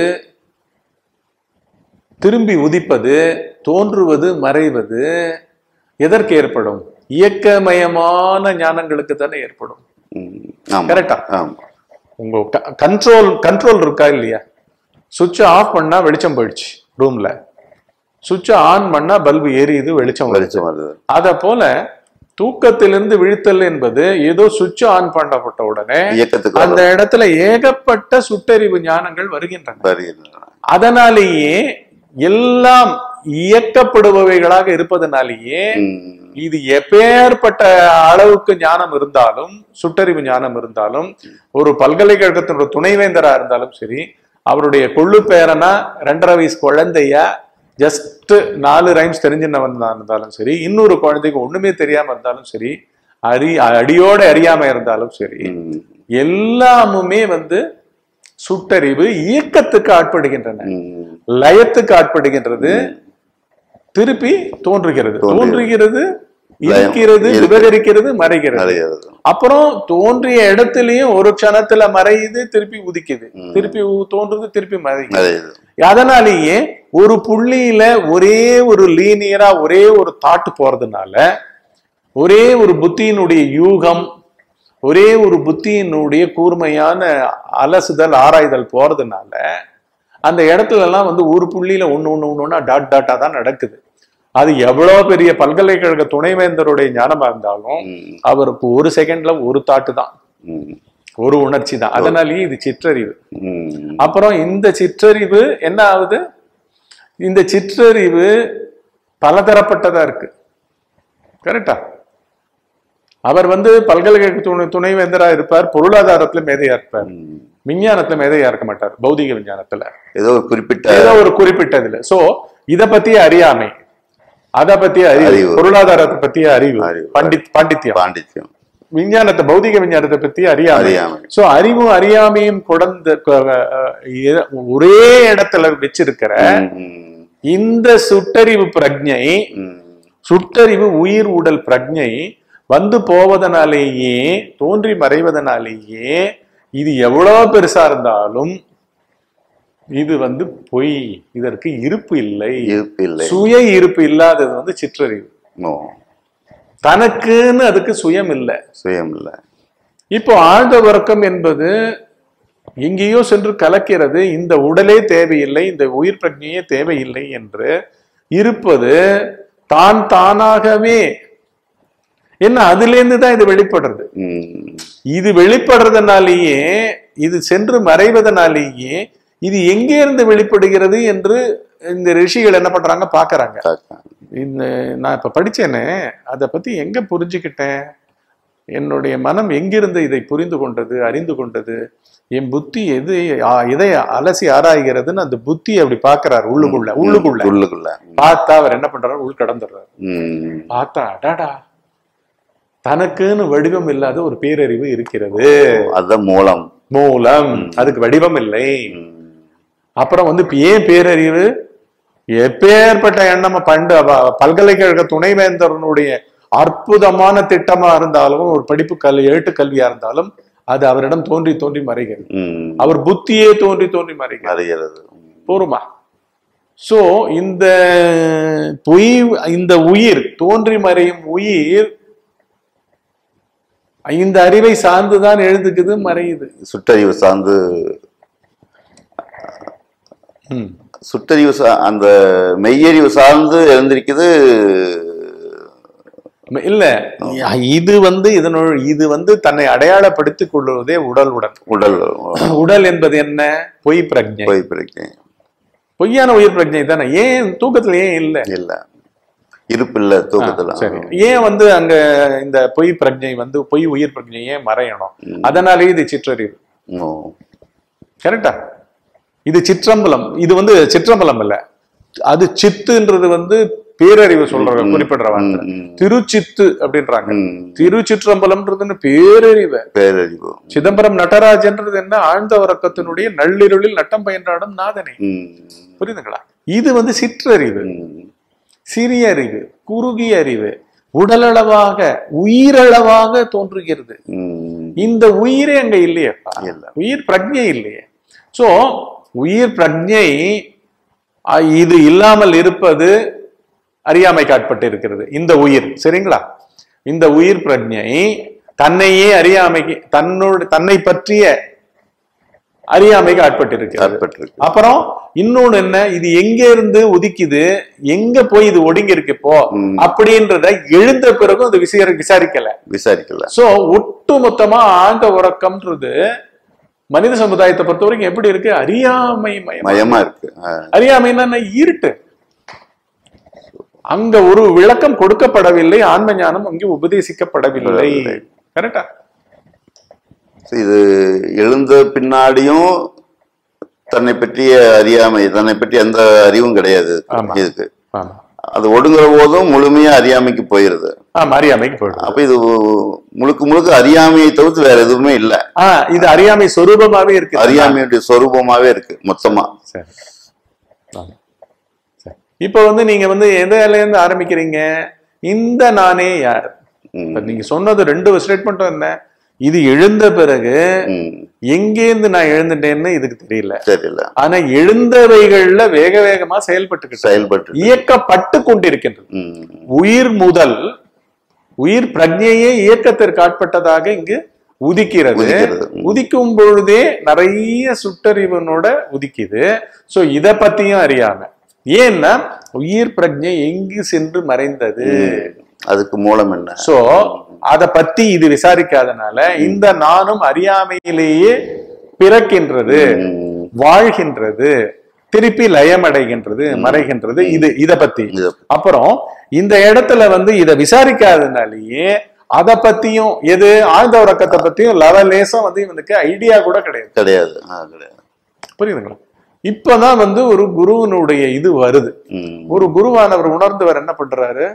திரும்பி உதிப்பது தோன்றுவது மறைவது எதற்கு ஏற்படும் இயக்கமயமான ஞானங்களுக்கு தானே ஏற்படும் ம், ஆமா கரெக்டா ஆமா உங்க கண்ட்ரோல் கண்ட்ரோல் இருக்கா இல்லையா சுவிட்ச் ஆஃப் பண்ணா வெளிச்சம் போயிடுச்சு ரூம்ல சுவிட்ச் ஆன் பண்ணா பல்பு எரியுது வெளிச்சம் வருது வெளிச்சம் வருது அத போல தூக்கத்திலிருந்து விழித்தல் என்பது ஏதோ சுவிட்ச் ஆன் பண்ணப்பட்ட உடனே இயக்கத்துக்கு அந்த இடத்துல ஏகப்பட்ட சுட்டறிவு ஞானங்கள் வருகின்றன வருகின்றன அதனாலேயே எல்லாம் இயக்கப்படுபவைகளாக இருப்பதனாலேயே ம். இது எப்பேற்பட்ட அளவுக்கு ஞானம் இருந்தாலும் சுட்டறிவு ஞானம் இருந்தாலும் ஒரு பல்கலைக்கழகத்தினோட துணைவேந்தரா இருந்தாலும் சரி அவருடைய கொள்ளு பேரனா ரெண்டரை வயசு குழந்தையா ஜஸ்ட் நாலு ரைம்ஸ் தெரிஞ்சினவன் இருந்தாலும் சரி இன்னொரு குழந்தைக்கு ஒண்ணுமே தெரியாம இருந்தாலும் சரி அறி அடியோட அறியாம இருந்தாலும் சரி ம். எல்லாமுமே வந்து சுட்டறிவு இயக்கத்துக்கு ஆட்படுகின்றன ம். லயத்துக்கு ஆட்படுகின்றது திருப்பி தோன்றுகிறது தோன்றுகிறது. தோன்றுகிறது லயம், இருக்கிறது இருக்கு. விவகரிக்கிறது மறைகிறது அறிகிறது அப்புறம் தோன்றிய இடத்துலயும் ஒரு க்ஷணத்துல மறையுது திருப்பி உதிக்குது திருப்பி உ- தோன்றுது திருப்பி மறையுது அறிகிறது அதனாலேயே ஒரு புள்ளியில ஒரே ஒரு லீனியரா ஒரே ஒரு தாட்டு போறதுனால ஒரே ஒரு புத்தியினுடைய யூகம் ஒரே ஒரு புத்தியினுடைய கூர்மையான அலசுதல் ஆராய்தல் போறதுனால அந்த இடத்துல எல்லாம் வந்து ஒரு புள்ளியில ஒண்ணு ஒண்ணு ஒண்ணு ஒண்ணா டாட் டாட்டா தான் நடக்குது அது எவ்வளவு பெரிய பல்கலைக்கழக துணைவேந்தருடைய ஞானமா இருந்தாலும் ம். அவருக்கு ஒரு செகண்ட்ல ஒரு தாட்டு தான் ம். ஒரு உணர்ச்சி தான் அதனாலேயே இது சிற்றறிவு ம். அப்புறம் இந்த சிற்றறிவு என்ன ஆகுது இந்த சிற்றறிவு பலதரப்பட்டதா இருக்கு கரெக்டா அவர் வந்து பல்கலைக்கழக துணை துணைவேந்தரா இருப்பார் பொருளாதாரத்துல மேதையா இருப்பார் ம். விஞ்ஞானத்துல மேதையா இருக்க மாட்டார் பௌதிக விஞ்ஞானத்துல ஏதோ ஒரு குறிப்பிட்ட ஏதோ ஒரு குறிப்பிட்டதுல சோ இத பத்திய அறியாமை அத பத்திய அறிவு அறிவு. பொருளாதாரத்தை பத்திய அறிவு அறிவு. பண்டித் பாண்டித்யம் பாண்டித்யம் விஞ்ஞானத்தை பௌதிக விஞ்ஞானத்தை பத்தி அறியாமை அறியாமை சோ அறிவும் அறியாமையும் குடந்த கு- அஹ் இ- ஒரே இடத்துல வச்சிருக்கிற ம். இந்த சுட்டறிவு பிரஜை ம். சுட்டறிவு உயிர் உடல் பிரஜை வந்து போவதனாலேயே தோன்றி மறைவதனாலேயே இது எவ்வளவு பெருசா இருந்தாலும் இது வந்து பொய் இதற்கு இருப்பு இல்லை இருப்பு இல்லை சுய இருப்பு இல்லாதது வந்து சிற்றறிவு ஓ தனக்குன்னு அதுக்கு சுயம் இல்லை சுயம் இல்லை இப்போ ஆழ்ந்த உறக்கம் என்பது எங்கேயோ சென்று கலக்கிறது இந்த உடலே தேவையில்லை இந்த உயிர் பிரஜையே தேவையில்லை என்று இருப்பது தான் தானாகவே என்ன அதிலிருந்து தான் இது வெளிப்படுறது ம். இது வெளிப்படுறதுனாலேயே இது சென்று மறைவதனாலேயே இது எங்கே இருந்து வெளிப்படுகிறது என்று இந்த ரிஷிகள் என்ன பண்றாங்க பாக்குறாங்க காக்கா. இந்த நான் இப்ப படிச்சேனே அதை பத்தி எங்க புரிஞ்சுக்கிட்டேன் என்னுடைய மனம் எங்கிருந்து இதை புரிந்து கொண்டது அறிந்து கொண்டது என் புத்தி எது ஆ- எதை அலசி ஆராய்கிறதுன்னு அந்த புத்தி அப்படி பாக்குறாரு உள்ளுக்குள்ள உள்ளுக்குள்ள உள்ளுக்குள்ள பார்த்தா அவர் என்ன பண்றாரு உள் கடந்துடுறாரு ம். பார்த்தா அடாடா தனக்குன்னு வடிவம் இல்லாத ஒரு பேரறிவு இருக்கிறது அதுதான் மூலம் மூலம் அதுக்கு வடிவம் இல்லை ம். அப்புறம் வந்து இப்ப ஏன் பேரறிவு எப்பேற்பட்ட எண்ணம் பண்டு அவ- பல்கலைக்கழக துணைவேந்தரனுடைய அற்புதமான திட்டமா இருந்தாலும் ஒரு படிப்பு கல்வி எழுத்து கல்வியா இருந்தாலும் அது அவரிடம் தோன்றி தோன்றி மறைகிறது ம். அவர் புத்தியே தோன்றி தோன்றி மறைகிறது அறிகிறது போருமா சோ இந்த பொய் இந்த உயிர் தோன்றி மறையும் உயிர் இந்த அறிவை சார்ந்துதான் எழுதுக்குது மறையுது சுட்டறிவு சார்ந்து ம். சுட்டறிவு சா அந்த மெய்யறிவு சார்ந்து எழுந்திருக்குது இல்ல இது வந்து இதனோட இது வந்து தன்னை அடையாளப்படுத்திக் கொள்வதே உடலுடன் உடல் உடல் என்பது என்ன பொய் பிரஜை போய் பிடிக்கும் பொய்யான உயிர் பிரஜை தானே ஏன் தூக்கத்துல ஏன் இல்ல இல்ல இருப்பு இல்ல தூக்கத்துல சரி ஏன் வந்து அங்க இந்த பொய் பிரஜை வந்து பொய் உயிர் பிரஜை ஏன் மறையணும் அதனாலேயே இது சிற்றறிவு ஓ. கரெக்டா இது சிற்றம்பலம் இது வந்து சிற்றம்பலம் இல்ல அது சித்துன்றது வந்து பேரறிவு சொல்ற குறிப்பிடுற வார்த்தை ம், ம். திருச்சித்து அப்படின்றாங்க ம். திருச்சிற்றம்பலம்ன்றதுன்னு பேரறிவு பேரறிவு சிதம்பரம் நடராஜன்றது என்ன ஆழ்ந்த உறக்கத்தினுடைய நள்ளிருளில் நட்டம் பயின்றாடும் நாதனை ம். புரியுதுங்களா இது வந்து சிற்றறிவு ம். சிறிய அறிவு குறுகிய அறிவு உடலளவாக உயிரளவாக தோன்றுகிறது ம். இந்த உயிரே அங்க இல்லையேப்பா இல்ல. உயிர் பிரஜை இல்லையே சோ உயிர் பிரஜை அ, இது இல்லாமல் இருப்பது அறியாமைக்கு ஆட்பட்டு இருக்கிறது இந்த உயிர் சரிங்களா இந்த உயிர் பிரஜை தன்னையே அறியாமைக்கு தன்னோட தன்னை பற்றிய அறியாமைக்கு ஆட்பட்டு இருக்கிறது ஏற்பட்டிருக்கு அப்புறம் இன்னொன்னு என்ன இது எங்க இருந்து உதிக்குது எங்க போய் இது ஒடுங்கி இருக்கு இப்போ ம். அப்படின்றத எழுந்த பிறகும் அது விசாரி விசாரிக்கல விசாரிக்கல சோ ஒட்டு மொத்தமா ஆழ்ந்த உறக்கம்ன்றது மனித சமுதாயத்தை பொறுத்த வரைக்கும் எப்படி இருக்கு அறியாமை மயம் மயமா இருக்கு ஆ. அறியாமைன்னா என்ன? இருட்டு அங்க ஒரு விளக்கம் கொடுக்கப்படவில்லை ஆன்ம ஞானம் அங்கே உபதேசிக்கப்படவில்லை படவில்லை. கரெக்டா இது எழுந்த பின்னாடியும் தன்னை பற்றிய அறியாமை தன்னை பற்றி எந்த அறிவும் கிடையாது ஆமா. இதுக்கு ஆமா அது ஒடுங்குற போதும் முழுமையா அறியாமைக்கு போயிருது ஆ அறியாமைக்கு போயிடும் அப்ப இது முழுக்க முழுக்க அறியாமையை தவிர்த்து வேற எதுவுமே இல்ல ஆ இது அறியாமை சொரூபமாவே இருக்கு அறியாமையுடைய சொரூபமாவே இருக்கு மொத்தமா சரி ஆமா. சரி. இப்ப வந்து நீங்க வந்து எதுல இருந்து ஆரம்பிக்கிறீங்க இந்த நானே யார் ம், இப்ப நீங்க சொன்னது ரெண்டு ஸ்டேட்மெண்ட்டும் என்ன இது எழுந்த பிறகு ம், எங்கேருந்து நான் எழுந்துட்டேன்னு இதுக்கு தெரியல தெரியல ஆனா எழுந்தவைகள்ல வேக வேகமா செயல்பட்டு செயல்பட்டு இயக்கப்பட்டு கொண்டிருக்கின்றது ம், உயிர் முதல் உயிர் பிரஜையே இயக்கத்திற்கு ஆட்பட்டதாக இங்கு உதிக்கிறது உதிக்கிறது. ம். உதிக்கும் பொழுதே நிறைய சுட்டறிவனோட உதிக்குது சோ இத பத்தியும் அறியாம ஏன்னா உயிர் பிரஜை எங்கு சென்று மறைந்தது அதுக்கு மூலம் என்ன சோ அத பத்தி இது விசாரிக்காதனால இந்த நானும் அறியாமையிலேயே பிறக்கின்றது ம், வாழ்கின்றது திருப்பி லயமடைகின்றது மறைகின்றது இது இத பத்தி இத- அப்புறம் இந்த இடத்துல வந்து இத விசாரிக்காதனாலேயே அத பத்தியும் எது ஆழ்ந்த உறக்கத்தை பத்தியும் லவலேசம் வந்து இவனுக்கு ஐடியா கூட கிடையாது கிடையாது ஆ, கிடையாது புரியுதுங்களா இப்பதான் வந்து ஒரு குருவினுடைய இது வருது ம், ஒரு குருவானவர் உணர்ந்தவர் என்ன பண்றாரு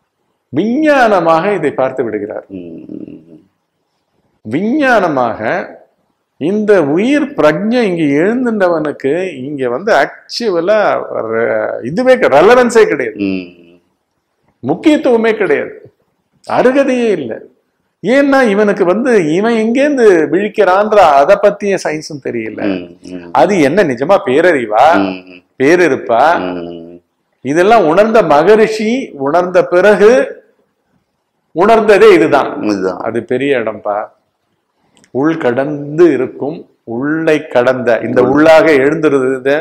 விஞ்ஞானமாக இதை பார்த்து விடுகிறார் ம், விஞ்ஞானமாக இந்த உயிர் பிரஜை இங்க எழுந்துட்டவனுக்கு இங்க வந்து ஆக்சுவலா இதுவே ரெலவன்ஸே கிடையாது ம், முக்கியத்துவமே கிடையாது அருகதையே இல்லை ஏன்னா இவனுக்கு வந்து இவன் எங்கேருந்து விழிக்கிறான்ற அதை பத்திய சயின்ஸும் தெரியல ம், ம், அது என்ன நிஜமா பேரறிவா ம், பேரிருப்பா ம், இதெல்லாம் உணர்ந்த மகரிஷி உணர்ந்த பிறகு உணர்ந்ததே இதுதான் இதுதான் அது பெரிய இடம்பா உள் கடந்து இருக்கும் உள்ளை கடந்த இந்த உள்ளாக எழுந்திருந்த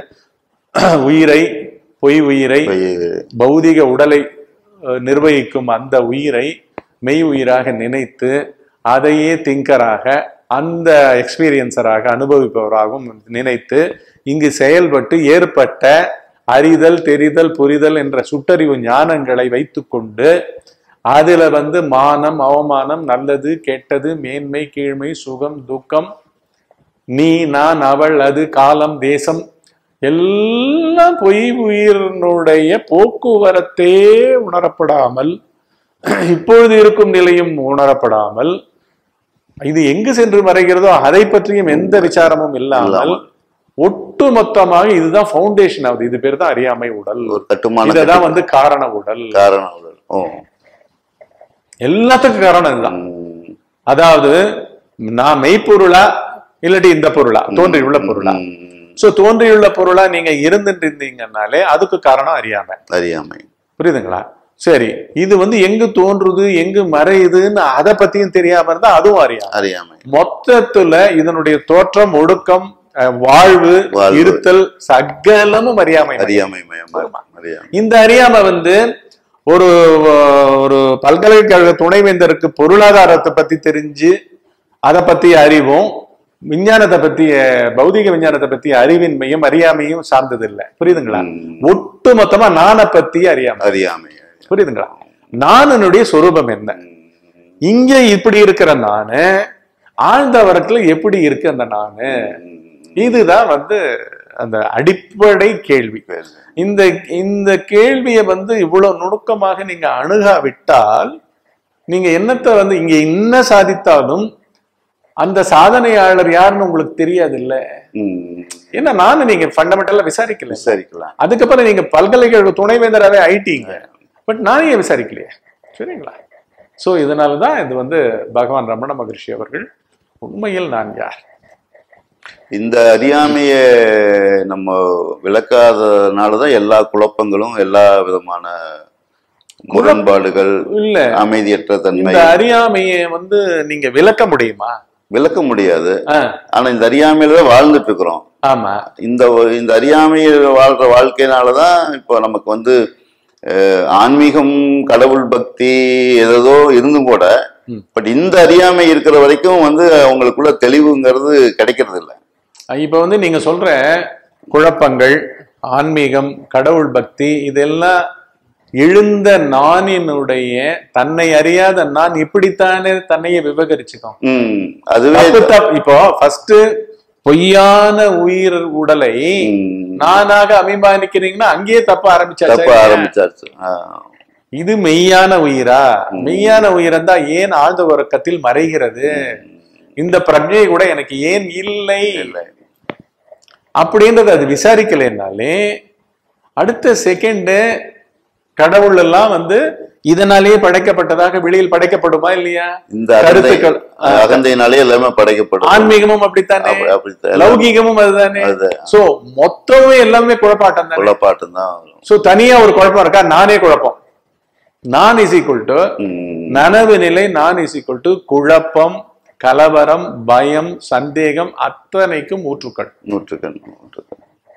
உயிரை பொய் உயிரை போய் பௌதிக உடலை அஹ், நிர்வகிக்கும் அந்த உயிரை மெய் உயிராக நினைத்து அதையே திங்கராக அந்த எக்ஸ்பீரியன்சராக அனுபவிப்பவராகவும் நினைத்து இங்கு செயல்பட்டு ஏற்பட்ட அறிதல் தெரிதல் புரிதல் என்ற சுட்டறிவு ஞானங்களை வைத்துக்கொண்டு அதுல வந்து மானம் அவமானம் நல்லது கெட்டது மேன்மை கீழ்மை சுகம் துக்கம் நீ நான் அவள் அது காலம் தேசம் எல்லாம் பொய் உயிரினுடைய போக்குவரத்தே உணரப்படாமல் இப்பொழுது இருக்கும் நிலையும் உணரப்படாமல் இது எங்கு சென்று மறைகிறதோ அதை பற்றியும் எந்த விசாரமும் இல்லாமல் இல்லாமல். ஒட்டு மொத்தமாக இதுதான் ஃபவுண்டேஷன் ஆகுது இது பேர் தான் அறியாமை உடல் ஒரு கட்டுமான இததான் வந்து காரண உடல் காரணம் உடல். ஓ எல்லாத்துக்கும் காரணம் இதுதான் ம், அதாவது நான் மெய்ப்பொருளா இல்லாட்டி இந்த பொருளா தோன்றியுள்ள பொருளா ம், சோ தோன்றியுள்ள பொருளா நீங்க இருந்துட்டு இருந்தீங்கன்னாலே அதுக்கு காரணம் அறியாம அறியாமை புரியுதுங்களா சரி இது வந்து எங்கு தோன்றுது எங்கு மறையுதுன்னு அதை பத்தியும் தெரியாம இருந்தா அதுவும் அறியாம அறியாமை மொத்தத்துல இதனுடைய தோற்றம் ஒடுக்கம் அஹ், வாழ்வு வாழ்வு. இருத்தல் சகலமும் அறியாமை அறியாமை மயமா அறியாமை இந்த அறியாம வந்து ஒரு ஒரு பல்கலைக்கழக துணைவேந்தருக்கு பொருளாதாரத்தை பத்தி தெரிஞ்சு அதை பத்திய அறிவும் விஞ்ஞானத்தை பத்திய பௌதிக விஞ்ஞானத்தை பத்திய அறிவின்மையும் அறியாமையும் சார்ந்தது இல்ல புரியுதுங்களா ம். ஒட்டு மொத்தமா நானை பத்தி அறியாம அறியாமை புரியுதுங்களா நானுடைய சொரூபம் என்ன ம், இங்க இப்படி இருக்கிற நானு ஆழ்ந்த வரத்துல எப்படி இருக்கு அந்த நானு ம், இதுதான் வந்து அந்த அடிப்படை கேள்வி இந்த இந்த கேள்வியை வந்து இவ்வளவு நுணுக்கமாக நீங்க அணுகாவிட்டால் நீங்க என்னத்தை வந்து இங்க என்ன சாதித்தாலும் அந்த சாதனையாளர் யாருன்னு உங்களுக்கு தெரியாது இல்ல ம், ஏன்னா நானும் நீங்க ஃபண்டமெண்டலா விசாரிக்கல விசாரிக்கலாம் அதுக்கப்புறம் நீங்க பல்கலைக்கழக துணைவேந்தராகவே ஆயிட்டீங்க பட் நான் ஏன் விசாரிக்கலையே சரிங்களா சோ இதனாலதான் இது வந்து பகவான் ரமண மகரிஷி அவர்கள் உண்மையில் நான் யார் இந்த அறியாமைய நம்ம விளக்காதனாலதான் எல்லா குழப்பங்களும் எல்லா விதமான முரண்பாடுகள் இல்ல அமைதியற்ற தன்மை இந்த அறியாமையை வந்து நீங்க விளக்க முடியுமா விளக்க முடியாது ஆ, ஆனா இந்த அறியாமையில தான் வாழ்ந்துட்டு இருக்கிறோம் ஆமா இந்த இந்த அறியாமையில் வாழ்ற வாழ்க்கையினாலதான் இப்போ நமக்கு வந்து அஹ், ஆன்மீகம் கடவுள் பக்தி ஏதோ இருந்தும் கூட ம். பட் இந்த அறியாமை இருக்கிற வரைக்கும் வந்து அவங்களுக்குள்ள தெளிவுங்கிறது கிடைக்கிறது இல்ல இப்ப வந்து நீங்க சொல்ற குழப்பங்கள் ஆன்மீகம் கடவுள் பக்தி இதெல்லாம் எழுந்த நானினுடைய தன்னை அறியாத நான் இப்படித்தானே தன்னையே விவகரிச்சுக்கும் ம் அதுவே தப்பு தப்பு இப்போ ஃபர்ஸ்ட் பொய்யான உயிர் உடலை ம், நானாக அபிமானிக்கிறீங்கன்னா அங்கேயே தப்ப தப்ப ஆரம்பிச்சாச்சு ஆரம்பிச்சாச்சு ஆ, இது மெய்யான உயிரா மெய்யான உயிரந்தா ஏன் ஆழ்ந்த உறக்கத்தில் மறைகிறது இந்த பிரஜை கூட எனக்கு ஏன் இல்லை இல்லை அப்படின்றது அது விசாரிக்கலைன்னாலே அடுத்த செகண்ட் கடவுள் எல்லாம் வந்து இதனாலேயே படைக்கப்பட்டதாக வெளியில் படைக்கப்படுமா இல்லையா இந்த அகந்தை கருத்துக்கள் அகந்தையினாலே எல்லாமே படைக்கப்படும் ஆன்மீகமும் அப்படித்தானே அப்படி- அப்படித்தான் லௌகீகமும் அதுதானே அது சோ மொத்தமே எல்லாமே குழப்பாட்டம் தானே குழப்பாட்டம் தான் வரும் சோ தனியா ஒரு குழப்பம் இருக்கா நானே குழப்பம் நான் இஸ் ஈக்குவல் டு ம், நனவு நிலை நான் இஸ் ஈக்குவல் டு குழப்பம் கலவரம் பயம் சந்தேகம் அத்தனைக்கும் ஊற்றுக்கள் நூற்றுக்கண் நூற்றுக்கண்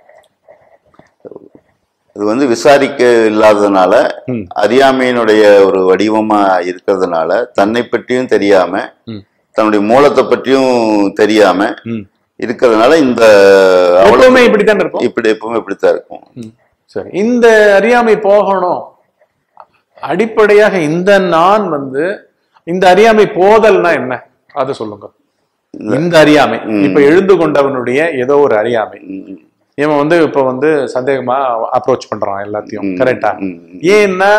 இது வந்து விசாரிக்க இல்லாததுனால ம். அறியாமையினுடைய ஒரு வடிவமா இருக்கிறதுனால தன்னை பற்றியும் தெரியாம ம். தன்னுடைய மூலத்தை பற்றியும் தெரியாம ம். இருக்கிறதுனால இந்த எப்பவுமே இப்படித்தான் இருப்போம் இப்படி எப்பவுமே இப்படித்தான் இருக்கும் ம். சரி இந்த அறியாமை போகணும் அடிப்படையாக இந்த நான் வந்து இந்த அறியாமை போதல்னா என்ன அதை சொல்லுங்க இந்த அறியாமை இப்ப எழுந்து கொண்டவனுடைய ஏதோ ஒரு அறியாமை ம், இவன் வந்து இப்ப வந்து சந்தேகமா அப்ரோச் பண்றான் எல்லாத்தையும் கரெக்டா ம், ஏன்னா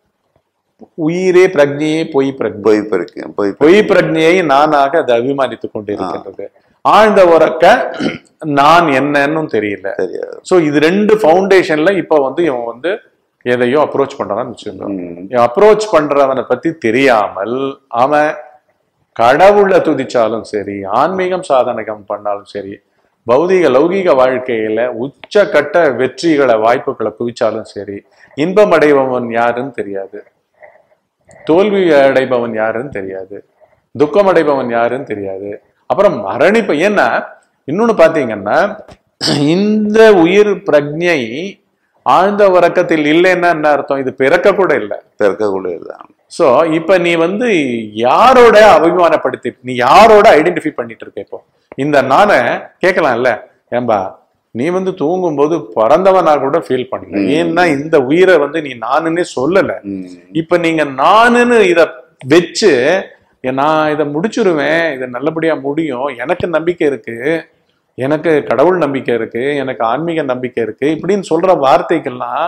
உயிரே பிரக்ஞையே பொய் பிரக்ஞை பொய் பெருக்கு பொய் பெருக்கு. பொய் பிரக்ஞையை நானாக அது அபிமானித்துக் கொண்டிருக்கின்றது ஆழ்ந்த உறக்க நான் என்னன்னு தெரியல தெரியாது சோ இது ரெண்டு ஃபவுண்டேஷன்ல இப்ப வந்து இவன் வந்து எதையோ அப்ரோச் பண்றான்னு வச்சுக்கோங்க ம், அப்ரோச் பண்றவனை பத்தி தெரியாமல் அவன் கடவுளை துதிச்சாலும் சரி ஆன்மீகம் சாதனகம் பண்ணாலும் சரி பௌதிக லௌகீக வாழ்க்கையில உச்சக்கட்ட வெற்றிகளை வாய்ப்புகளை குவிச்சாலும் சரி இன்பம் அடைபவன் யாருன்னு தெரியாது தோல்வி அடைபவன் யாருன்னு தெரியாது துக்கம் அடைபவன் யாருன்னு தெரியாது அப்புறம் மரணிப்பு ஏன்னா இன்னொன்னு பாத்தீங்கன்னா இந்த உயிர் பிரஜை ஆழ்ந்த உறக்கத்தில் இல்லைன்னா என்ன அர்த்தம் இது பிறக்க கூட இல்லை பிறக்கக்கூடியதுதான் சோ இப்ப நீ வந்து யாரோட அபிமானப்படுத்தி நீ யாரோட ஐடென்டிஃபை பண்ணிட்டு இருக்க இப்போ இந்த நானை கேட்கலாம்ல ஏம்பா நீ வந்து தூங்கும்போது பிறந்தவனா கூட ஃபீல் பண்ணல ஏன்னா இந்த உயிரை வந்து நீ நானுன்னே சொல்லல ம், இப்ப நீங்க நானுன்னு இத வச்சு "ஏ, நான் இதை முடிச்சிருவேன் இதை நல்லபடியா முடியும் எனக்கு நம்பிக்கை இருக்கு எனக்கு கடவுள் நம்பிக்கை இருக்கு எனக்கு ஆன்மீக நம்பிக்கை இருக்கு இப்படின்னு சொல்ற வார்த்தைகள்லாம்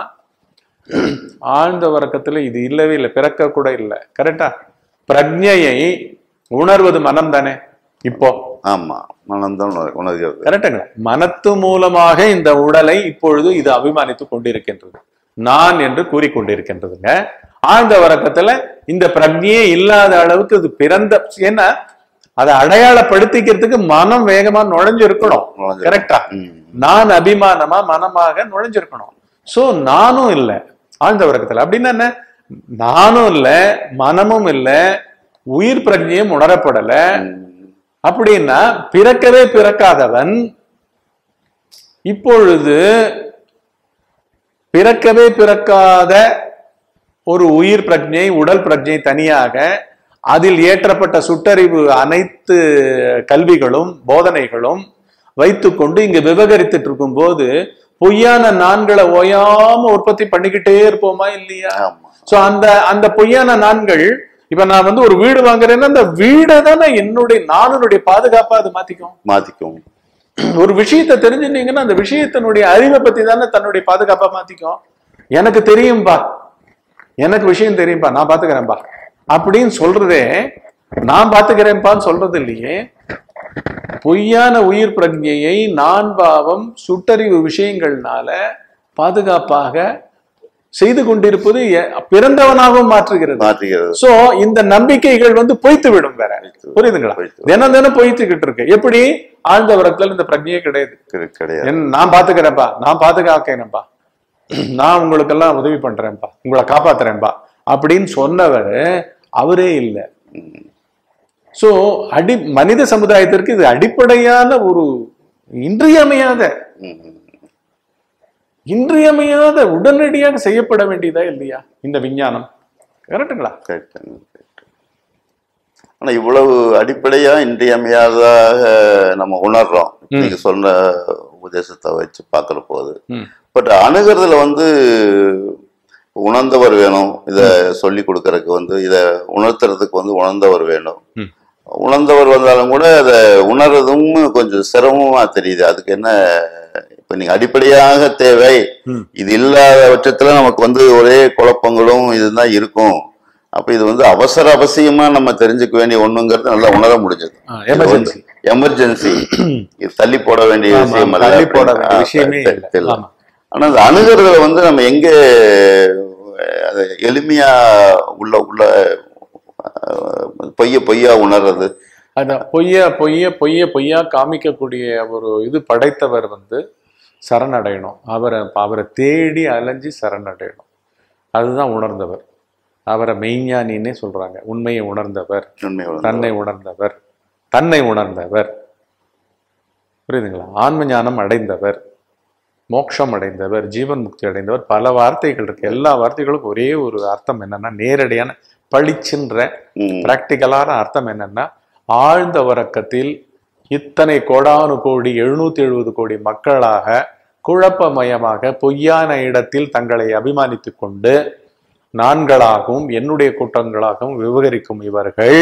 ஆழ்ந்த உறக்கத்துல இது இல்லவே இல்லை பிறக்க கூட இல்லை கரெக்டா பிரஜையை உணர்வது மனம் தானே இப்போ ஆமா மனம்தான் உணர்- உணர்கிறது கரெக்டுங்களா மனத்து மூலமாக இந்த உடலை இப்பொழுது இது அபிமானித்துக் கொண்டிருக்கின்றது நான் என்று கூறிக்கொண்டிருக்கின்றதுங்க ஆழ்ந்த உறக்கத்துல இந்த பிரஜையே இல்லாத அளவுக்கு இது பிறந்த ஏன்னா அதை அடையாளப்படுத்திக்கிறதுக்கு மனம் வேகமா நுழைஞ்சிருக்கணும் நுழைஞ்சிருக்கணும். கரெக்டா ம், நான் அபிமானமா மனமாக நுழைஞ்சிருக்கணும் சோ நானும் இல்ல ஆழ்ந்த உறக்கத்துல அப்படின்னா என்ன நானும் இல்ல மனமும் இல்ல உயிர் பிரஜையும் உணரப்படல ம், அப்படின்னா பிறக்கவே பிறக்காதவன் இப்பொழுது பிறக்கவே பிறக்காத ஒரு உயிர் பிரஜை உடல் பிரஜை தனியாக அதில் ஏற்றப்பட்ட சுட்டறிவு அனைத்து கல்விகளும் போதனைகளும் வைத்துக்கொண்டு இங்க விவகரித்துட்டு இருக்கும்போது பொய்யான நான்களை ஓயாம உற்பத்தி பண்ணிக்கிட்டே இருப்போமா இல்லையா ஆமா சோ அந்த அந்த பொய்யான நான்கள் இப்ப நான் வந்து ஒரு வீடு வாங்குறேன்னா அந்த வீடை தானே என்னுடைய நானுடைய பாதுகாப்பா அது மாத்திக்கும் மாத்திக்கும் ஒரு விஷயத்தை தெரிஞ்சுட்டீங்கன்னா அந்த விஷயத்தினுடைய அறிவை பத்தி தானே தன்னுடைய பாதுகாப்பா மாத்திக்கும் எனக்கு தெரியும்பா எனக்கு விஷயம் தெரியும்பா நான் பாத்துக்கிறேன்பா அப்படின்னு சொல்றதே நான் பாத்துக்கிறேன்பான்னு சொல்றது இல்லையே பொய்யான உயிர் பிரஜையை நான் பாவம் சுட்டறிவு விஷயங்கள்னால பாதுகாப்பாக செய்து கொண்டிருப்பது எ- பிறந்தவனாகவும் மாற்றுகிறது மாற்றுகிறது சோ இந்த நம்பிக்கைகள் வந்து பொய்த்து விடும் வேற புரியுதுங்களா பொய்த்து. தினம் தினம் பொய்த்துக்கிட்டு இருக்கு எப்படி ஆழ்ந்த வரத்துல இந்த பிரஜையே கிடையாது கிடை- கிடையாது என் நான் பாத்துக்கிறேன்ப்பா நான் பாதுகாக்கிறேன்ப்பா நான் உங்களுக்கெல்லாம் உதவி பண்றேன்ப்பா உங்களை காப்பாத்துறேன்ப்பா அப்படின்னு சொன்னவர் அவரே இல்லை ம், சோ அடி மனித சமுதாயத்திற்கு இது அடிப்படையான ஒரு இன்றியமையாத ம், ம். இன்றியமையாத உடனடியாக செய்யப்பட வேண்டியதா இல்லையா இந்த விஞ்ஞானம் கரெக்டுங்களா correct, correct. ஆனா இவ்வளவு அடிப்படையா இன்றியமையாததாக நம்ம உணர்றோம் நீங்க சொன்ன உபதேசத்தை வச்சு பார்க்கிற போது ம். பட் அணுகிறதுல வந்து உணர்ந்தவர் வேணும் இத சொல்லி கொடுக்கறதுக்கு வந்து இத உணர்த்துறதுக்கு வந்து உணர்ந்தவர் வேணும் ம். உணர்ந்தவர் வந்தாலும் கூட அதை உணர்றதும் கொஞ்சம் சிரமமா தெரியுது அதுக்கு என்ன இப்ப நீங்க அடிப்படையாக தேவை ம். இது இல்லாத பட்சத்துல நமக்கு வந்து ஒரே குழப்பங்களும் இதுதான் இருக்கும் அப்ப இது வந்து அவசர அவசியமா நம்ம தெரிஞ்சுக்க வேண்டிய ஒண்ணுங்கிறது நல்லா உணர முடிஞ்சது எமர்ஜென்சி எமர்ஜென்சி இது தள்ளி போட வேண்டிய விஷயம் அல்ல தள்ளி போட அப்படின்னு. வேண்டிய ஆ, விஷயமே தெ- இல்லை தெரியல. ஆமா ஆனா அந்த அணுகிறதுல வந்து நம்ம எங்க அஹ், அது எளிமையா உள்ள உள்ள அஹ், பொய்ய பொய்யா உணர்றது அதான் பொய்ய பொய்ய பொய்ய பொய்யா காமிக்கக்கூடிய ஒரு இது படைத்தவர் வந்து சரணடையணும் அவரை அவரை தேடி அலைஞ்சு சரணடையணும் அதுதான் உணர்ந்தவர் அவரை மெய்ஞானின்னே சொல்றாங்க உண்மையை உணர்ந்தவர் உண்மை உணர்ந்து. தன்னை உணர்ந்தவர் தன்னை உணர்ந்தவர் புரியுதுங்களா ஆன்ம ஞானம் அடைந்தவர் மோட்சம் அடைந்தவர் ஜீவன் முக்தி அடைந்தவர் பல வார்த்தைகள் இருக்கு எல்லா வார்த்தைகளுக்கும் ஒரே ஒரு அர்த்தம் என்னன்னா நேரடியான பளிச்சுன்ற ம், பிராக்டிக்கலான அர்த்தம் என்னன்னா ஆழ்ந்த உறக்கத்தில் இத்தனை கோடானு கோடி எழுநூத்தி எழுபது கோடி மக்களாக குழப்பமயமாக பொய்யான இடத்தில் தங்களை அபிமானித்துக் கொண்டு நான்களாகவும் என்னுடைய கூட்டங்களாகவும் விவகரிக்கும் இவர்கள்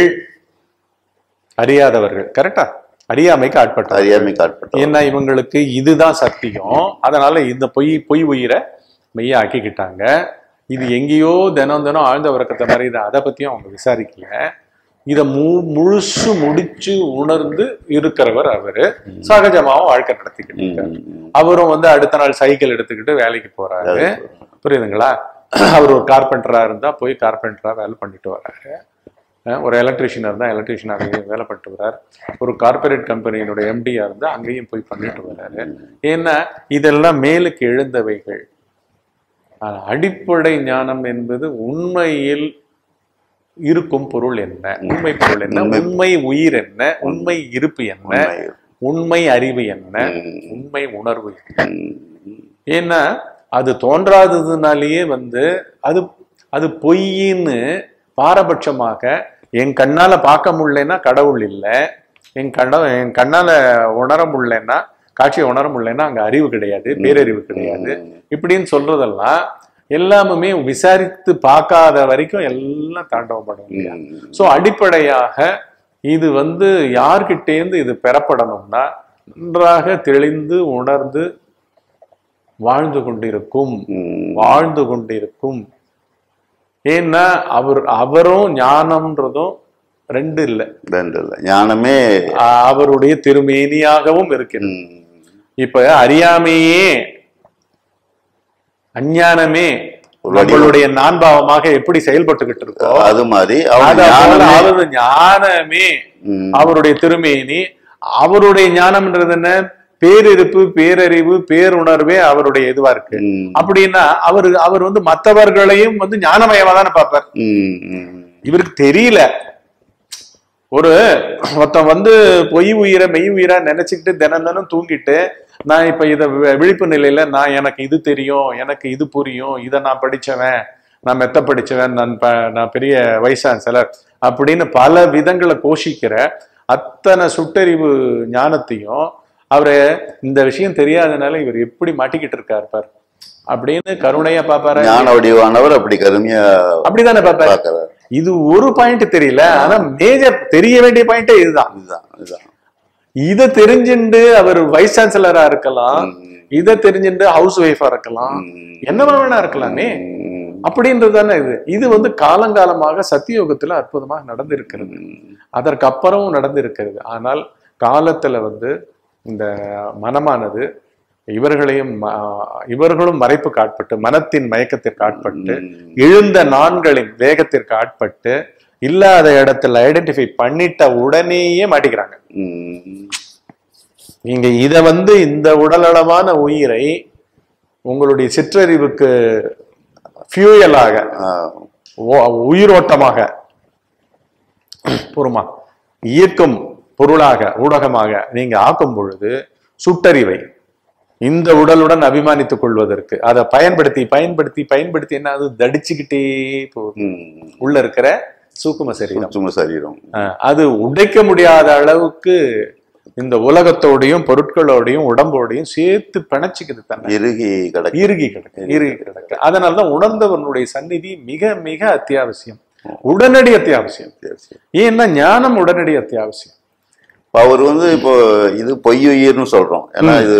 அறியாதவர்கள் கரெக்டா அறியாமைக்கு ஆட்பட்டவர்கள் அறியாமை காட்பட்டோம் ஏன்னா இவங்களுக்கு இதுதான் சத்தியம் அதனால இந்த பொய் பொய் உயிரை மெய்யா ஆக்கிக்கிட்டாங்க இது எங்கேயோ தினம் தினம் ஆழ்ந்த உறக்கத்தை மாதிரி இதை அதை பத்தியும் அவங்க விசாரிக்கல இதை மு முழுசு முடிச்சு உணர்ந்து இருக்கிறவர் அவரு சகஜமாவும் வாழ்க்கை நடத்திக்கிட்டு இருக்காரு அவரும் வந்து அடுத்த நாள் சைக்கிள் எடுத்துக்கிட்டு வேலைக்கு போறாரு புரியுதுங்களா அவர் ஒரு கார்பெண்டரா இருந்தா போய் கார்பெண்டரா வேலை பண்ணிட்டு வர்றாரு அஹ் ஒரு எலக்ட்ரிஷியனா இருந்தா எலக்ட்ரிஷியனாக வேலை பண்ணிட்டு வர்றாரு ஒரு கார்ப்பரேட் கம்பெனியினுடைய எம்டியா இருந்தா அங்கேயும் போய் பண்ணிட்டு வர்றாரு ஏன்னா இதெல்லாம் மேலுக்கு எழுந்தவைகள் ஆனா, அடிப்படை ஞானம் என்பது உண்மையில் இருக்கும் பொருள் என்ன உண்மை பொருள் என்ன உண்மை. உண்மை உயிர் என்ன உண்மை இருப்பு என்ன உண்மை. உண்மை அறிவு என்ன ம், உண்மை உணர்வு என்ன? ம், ஏன்னா அது தோன்றாததுனாலேயே வந்து அது அது பொய்ன்னு பாரபட்சமாக என் கண்ணால பார்க்க முடியலன்னா கடவுள் இல்லை என் கண்ண என் கண்ணால உணர முடியலன்னா காட்சியை உணர முடியலன்னா அங்க அறிவு கிடையாது பேரறிவு கிடையாது இப்படின்னு சொல்றதெல்லாம் எல்லாமுமே விசாரித்து பார்க்காத வரைக்கும் எல்லாம் தாண்டவம் பண்ணும் ம், ஸோ அடிப்படையாக இது வந்து யார்கிட்டேருந்து இது பெறப்படணும்னா நன்றாக தெளிந்து உணர்ந்து வாழ்ந்து கொண்டிருக்கும் ம், வாழ்ந்து கொண்டிருக்கும் ஏன்னா அவர் அவரும் ஞானம்ன்றதும் ரெண்டு இல்லை ரெண்டு இல்ல. ஞானமே அவருடைய திருமேனியாகவும் இருக்கிறது ம், இப்ப அறியாமையே அஞ்ஞானமே ஒரு வடிவம். நம்மளுடைய நான்பாவமாக எப்படி செயல்பட்டுக்கிட்டு இருக்கோ அது மாதிரி அவங்க அத போல ஞானமே அவரது ஞானமே ம், அவருடைய திருமேனி அவருடைய ஞானம்ன்றது என்ன பேரிருப்பு பேரறிவு பேருணர்வே அவருடைய இதுவா இருக்கு ம், அப்படின்னா அவர் அவர் வந்து மற்றவர்களையும் வந்து ஞானமயமா தானே பார்ப்பார் ம், ம், இவருக்கு தெரியல ஒரு ஒருத்தன் வந்து பொய் உயிரை மெய் உயிரா நினைச்சுக்கிட்டு தினம் தினம் தூங்கிட்டு நான் இப்ப இத வி- விழிப்பு நிலையில நான் எனக்கு இது தெரியும் எனக்கு இது புரியும் இதை நான் படிச்சவன் நான் மெத்த படிச்சவன் நான் ப- நான் பெரிய வைஸ் சான்சலர் அப்படின்னு பல விதங்களை கோஷிக்கிற அத்தனை சுட்டறிவு ஞானத்தையும் அவரு இந்த விஷயம் தெரியாதனால இவர் எப்படி மாட்டிக்கிட்டு இருக்காரு பார் அப்படின்னு கருணையா பாப்பாரு ஞான வடிவானவர் அப்படி கருமையா அப்படிதானே பாப்பாரு பாக்குறாரு இது ஒரு பாயிண்ட் தெரியல ஆனா மேஜர் தெரிய வேண்டிய பாயிண்டே இதுதான் இதுதான் இதுதான் இத தெரிஞ்சுண்டு அவர் வைஸ் சான்சலரா இருக்கலாம் ம், இத தெரிஞ்சுண்டு ஹவுஸ் ஒய்ஃபா இருக்கலாம் ம், என்னவா வேணா இருக்கலாமே ம், அப்படின்றது தானே இது இது வந்து காலங்காலமாக சத்தியோகத்துல அற்புதமாக நடந்திருக்கிறது ம், அதற்கு அப்புறமும் நடந்திருக்கிறது ஆனால் காலத்துல வந்து இந்த மனமானது இவர்களையும் ம- இவர்களும் மறைப்புக்கு ஆட்பட்டு மனத்தின் மயக்கத்திற்கு ஆட்பட்டு ம், எழுந்த நான்களின் வேகத்திற்கு ஆட்பட்டு இல்லாத இடத்துல ஐடென்டிஃபை பண்ணிட்ட உடனேயே மாட்டிக்கிறாங்க ம், நீங்க இத வந்து இந்த உடலளவான உயிரை உங்களுடைய சிற்றறிவுக்கு ஃபியூயலாக ஆ, உயிரோட்டமாக பொறுமா இயக்கும் பொருளாக ஊடகமாக நீங்க ஆக்கும் பொழுது சுட்டறிவை இந்த உடலுடன் அபிமானித்துக் கொள்வதற்கு அதை பயன்படுத்தி பயன்படுத்தி பயன்படுத்தி என்ன அது தடிச்சுக்கிட்டே போகுது ம், உள்ள இருக்கிற சூக்கும சரீரம் சூட்சும சரீரம் அஹ் அது உடைக்க முடியாத அளவுக்கு இந்த உலகத்தோடையும் பொருட்களோடையும் உடம்போடையும் சேர்த்து பிணைச்சிக்குது தன்னை இறுகி கிடக்கு இறுகி கிடக்கு இறுகி கிடக்கு அதனாலதான் உணர்ந்தவனுடைய சந்நிதி மிக மிக அத்தியாவசியம் உடனடி அத்தியாவசியம் சரி, சரி. ஏன்னா ஞானம் உடனடி அத்தியாவசியம் இப்ப அவர் வந்து இப்போ இது பொய்யுயிர்னு சொல்றோம் ஏன்னா இது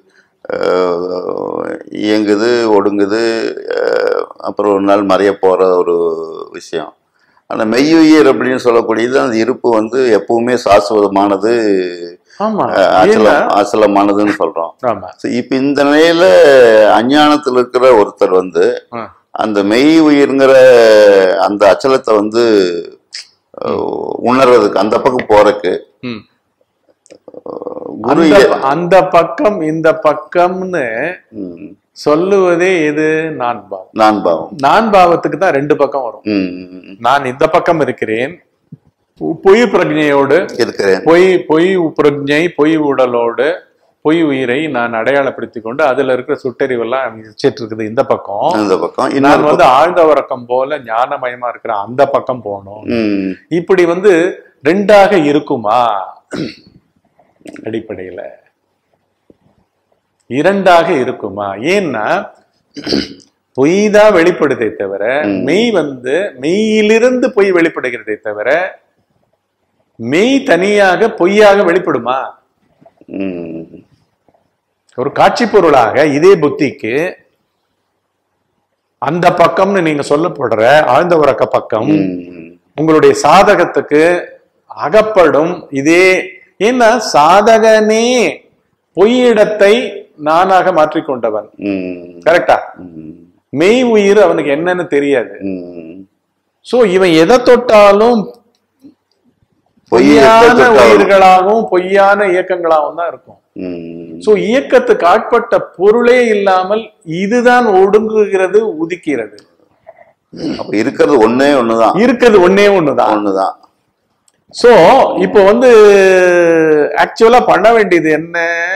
அஹ், இயங்குது ஒடுங்குது அஹ், அப்புறம் ஒரு நாள் மறைய போற ஒரு விஷயம் ஆனா மெய்யுயிர் அப்படின்னு சொல்லக்கூடியது அந்த இருப்பு வந்து எப்பவுமே சாஸ்வதமானது ஆமா அஹ், ஏன்னா அச்சலம் அச்சலமானதுன்னு சொல்றோம் ஆமா So, இப்ப இந்த நிலையில அஞ்ஞானத்தில் இருக்கிற ஒருத்தர் வந்து ஆ. அந்த மெய் உயிர்ங்கிற அந்த அச்சலத்தை வந்து அஹ், உணர்றதுக்கு அந்த பக்கம் போறதுக்கு ம். குரு அந்த அந்த பக்கம் இந்த பக்கம்னு ம், சொல்லுவதே எது நான் பாவம் நான் பாவம் நான் பாவத்துக்கு தான் ரெண்டு பக்கம் வரும் ம், ம், நான் இந்த பக்கம் இருக்கிறேன் பொ- பொய் பிரஜையோடு இருக்கிறேன் பொய் பொய் பிரஜை பொய் உடலோடு பொய் உயிரை நான் அடையாளப்படுத்திக் கொண்டு அதுல இருக்கிற சுட்டறிவெல்லாம் வச்சிட்டு இருக்குது இந்த பக்கம் அந்த பக்கம் நான் இன்னொரு வந்து ஆழ்ந்த உறக்கம் போல ஞானமயமா இருக்கிற அந்த பக்கம் போகணும் பக்கம். ம், இப்படி வந்து ரெண்டாக இருக்குமா அடிப்படையில இரண்டாக இருக்குமா ஏன்னா பொய் தான் வெளிப்படுதே தவிர மெய் வந்து மெய்யிலிருந்து பொய் வெளிப்படுகிறதே தவிர மெய் தனியாக பொய்யாக வெளிப்படுமா ம், ஒரு காட்சி பொருளாக இதே புத்திக்கு அந்த பக்கம்னு நீங்க சொல்லப்படுற ஆழ்ந்த உறக்க பக்கம் ம், உங்களுடைய சாதகத்துக்கு அகப்படும் இதே ஏன்னா சாதகனே பொய்யிடத்தை நானாக மாற்றிக்கொண்டவன் ம், கரெக்டா ம், மெய் உயிர் அவனுக்கு என்னன்னு தெரியாது ம். சோ இவன் எதை தொட்டாலும் பொய்யை பொய்யான தொட்டாலும். உயிர்களாகவும் பொய்யான இயக்கங்களாகவும் தான் இருக்கும் ம், சோ இயக்கத்துக்கு ஆட்பட்ட பொருளே இல்லாமல் இதுதான் ஒடுங்குகிறது உதிக்கிறது அப்ப இருக்கிறது ஒண்ணே ஒண்ணுதான் இருக்கிறது ஒண்ணே ஒண்ணுதான் ஒண்ணுதான் சோ இப்போ வந்து ஆக்சுவலா பண்ண வேண்டியது என்ன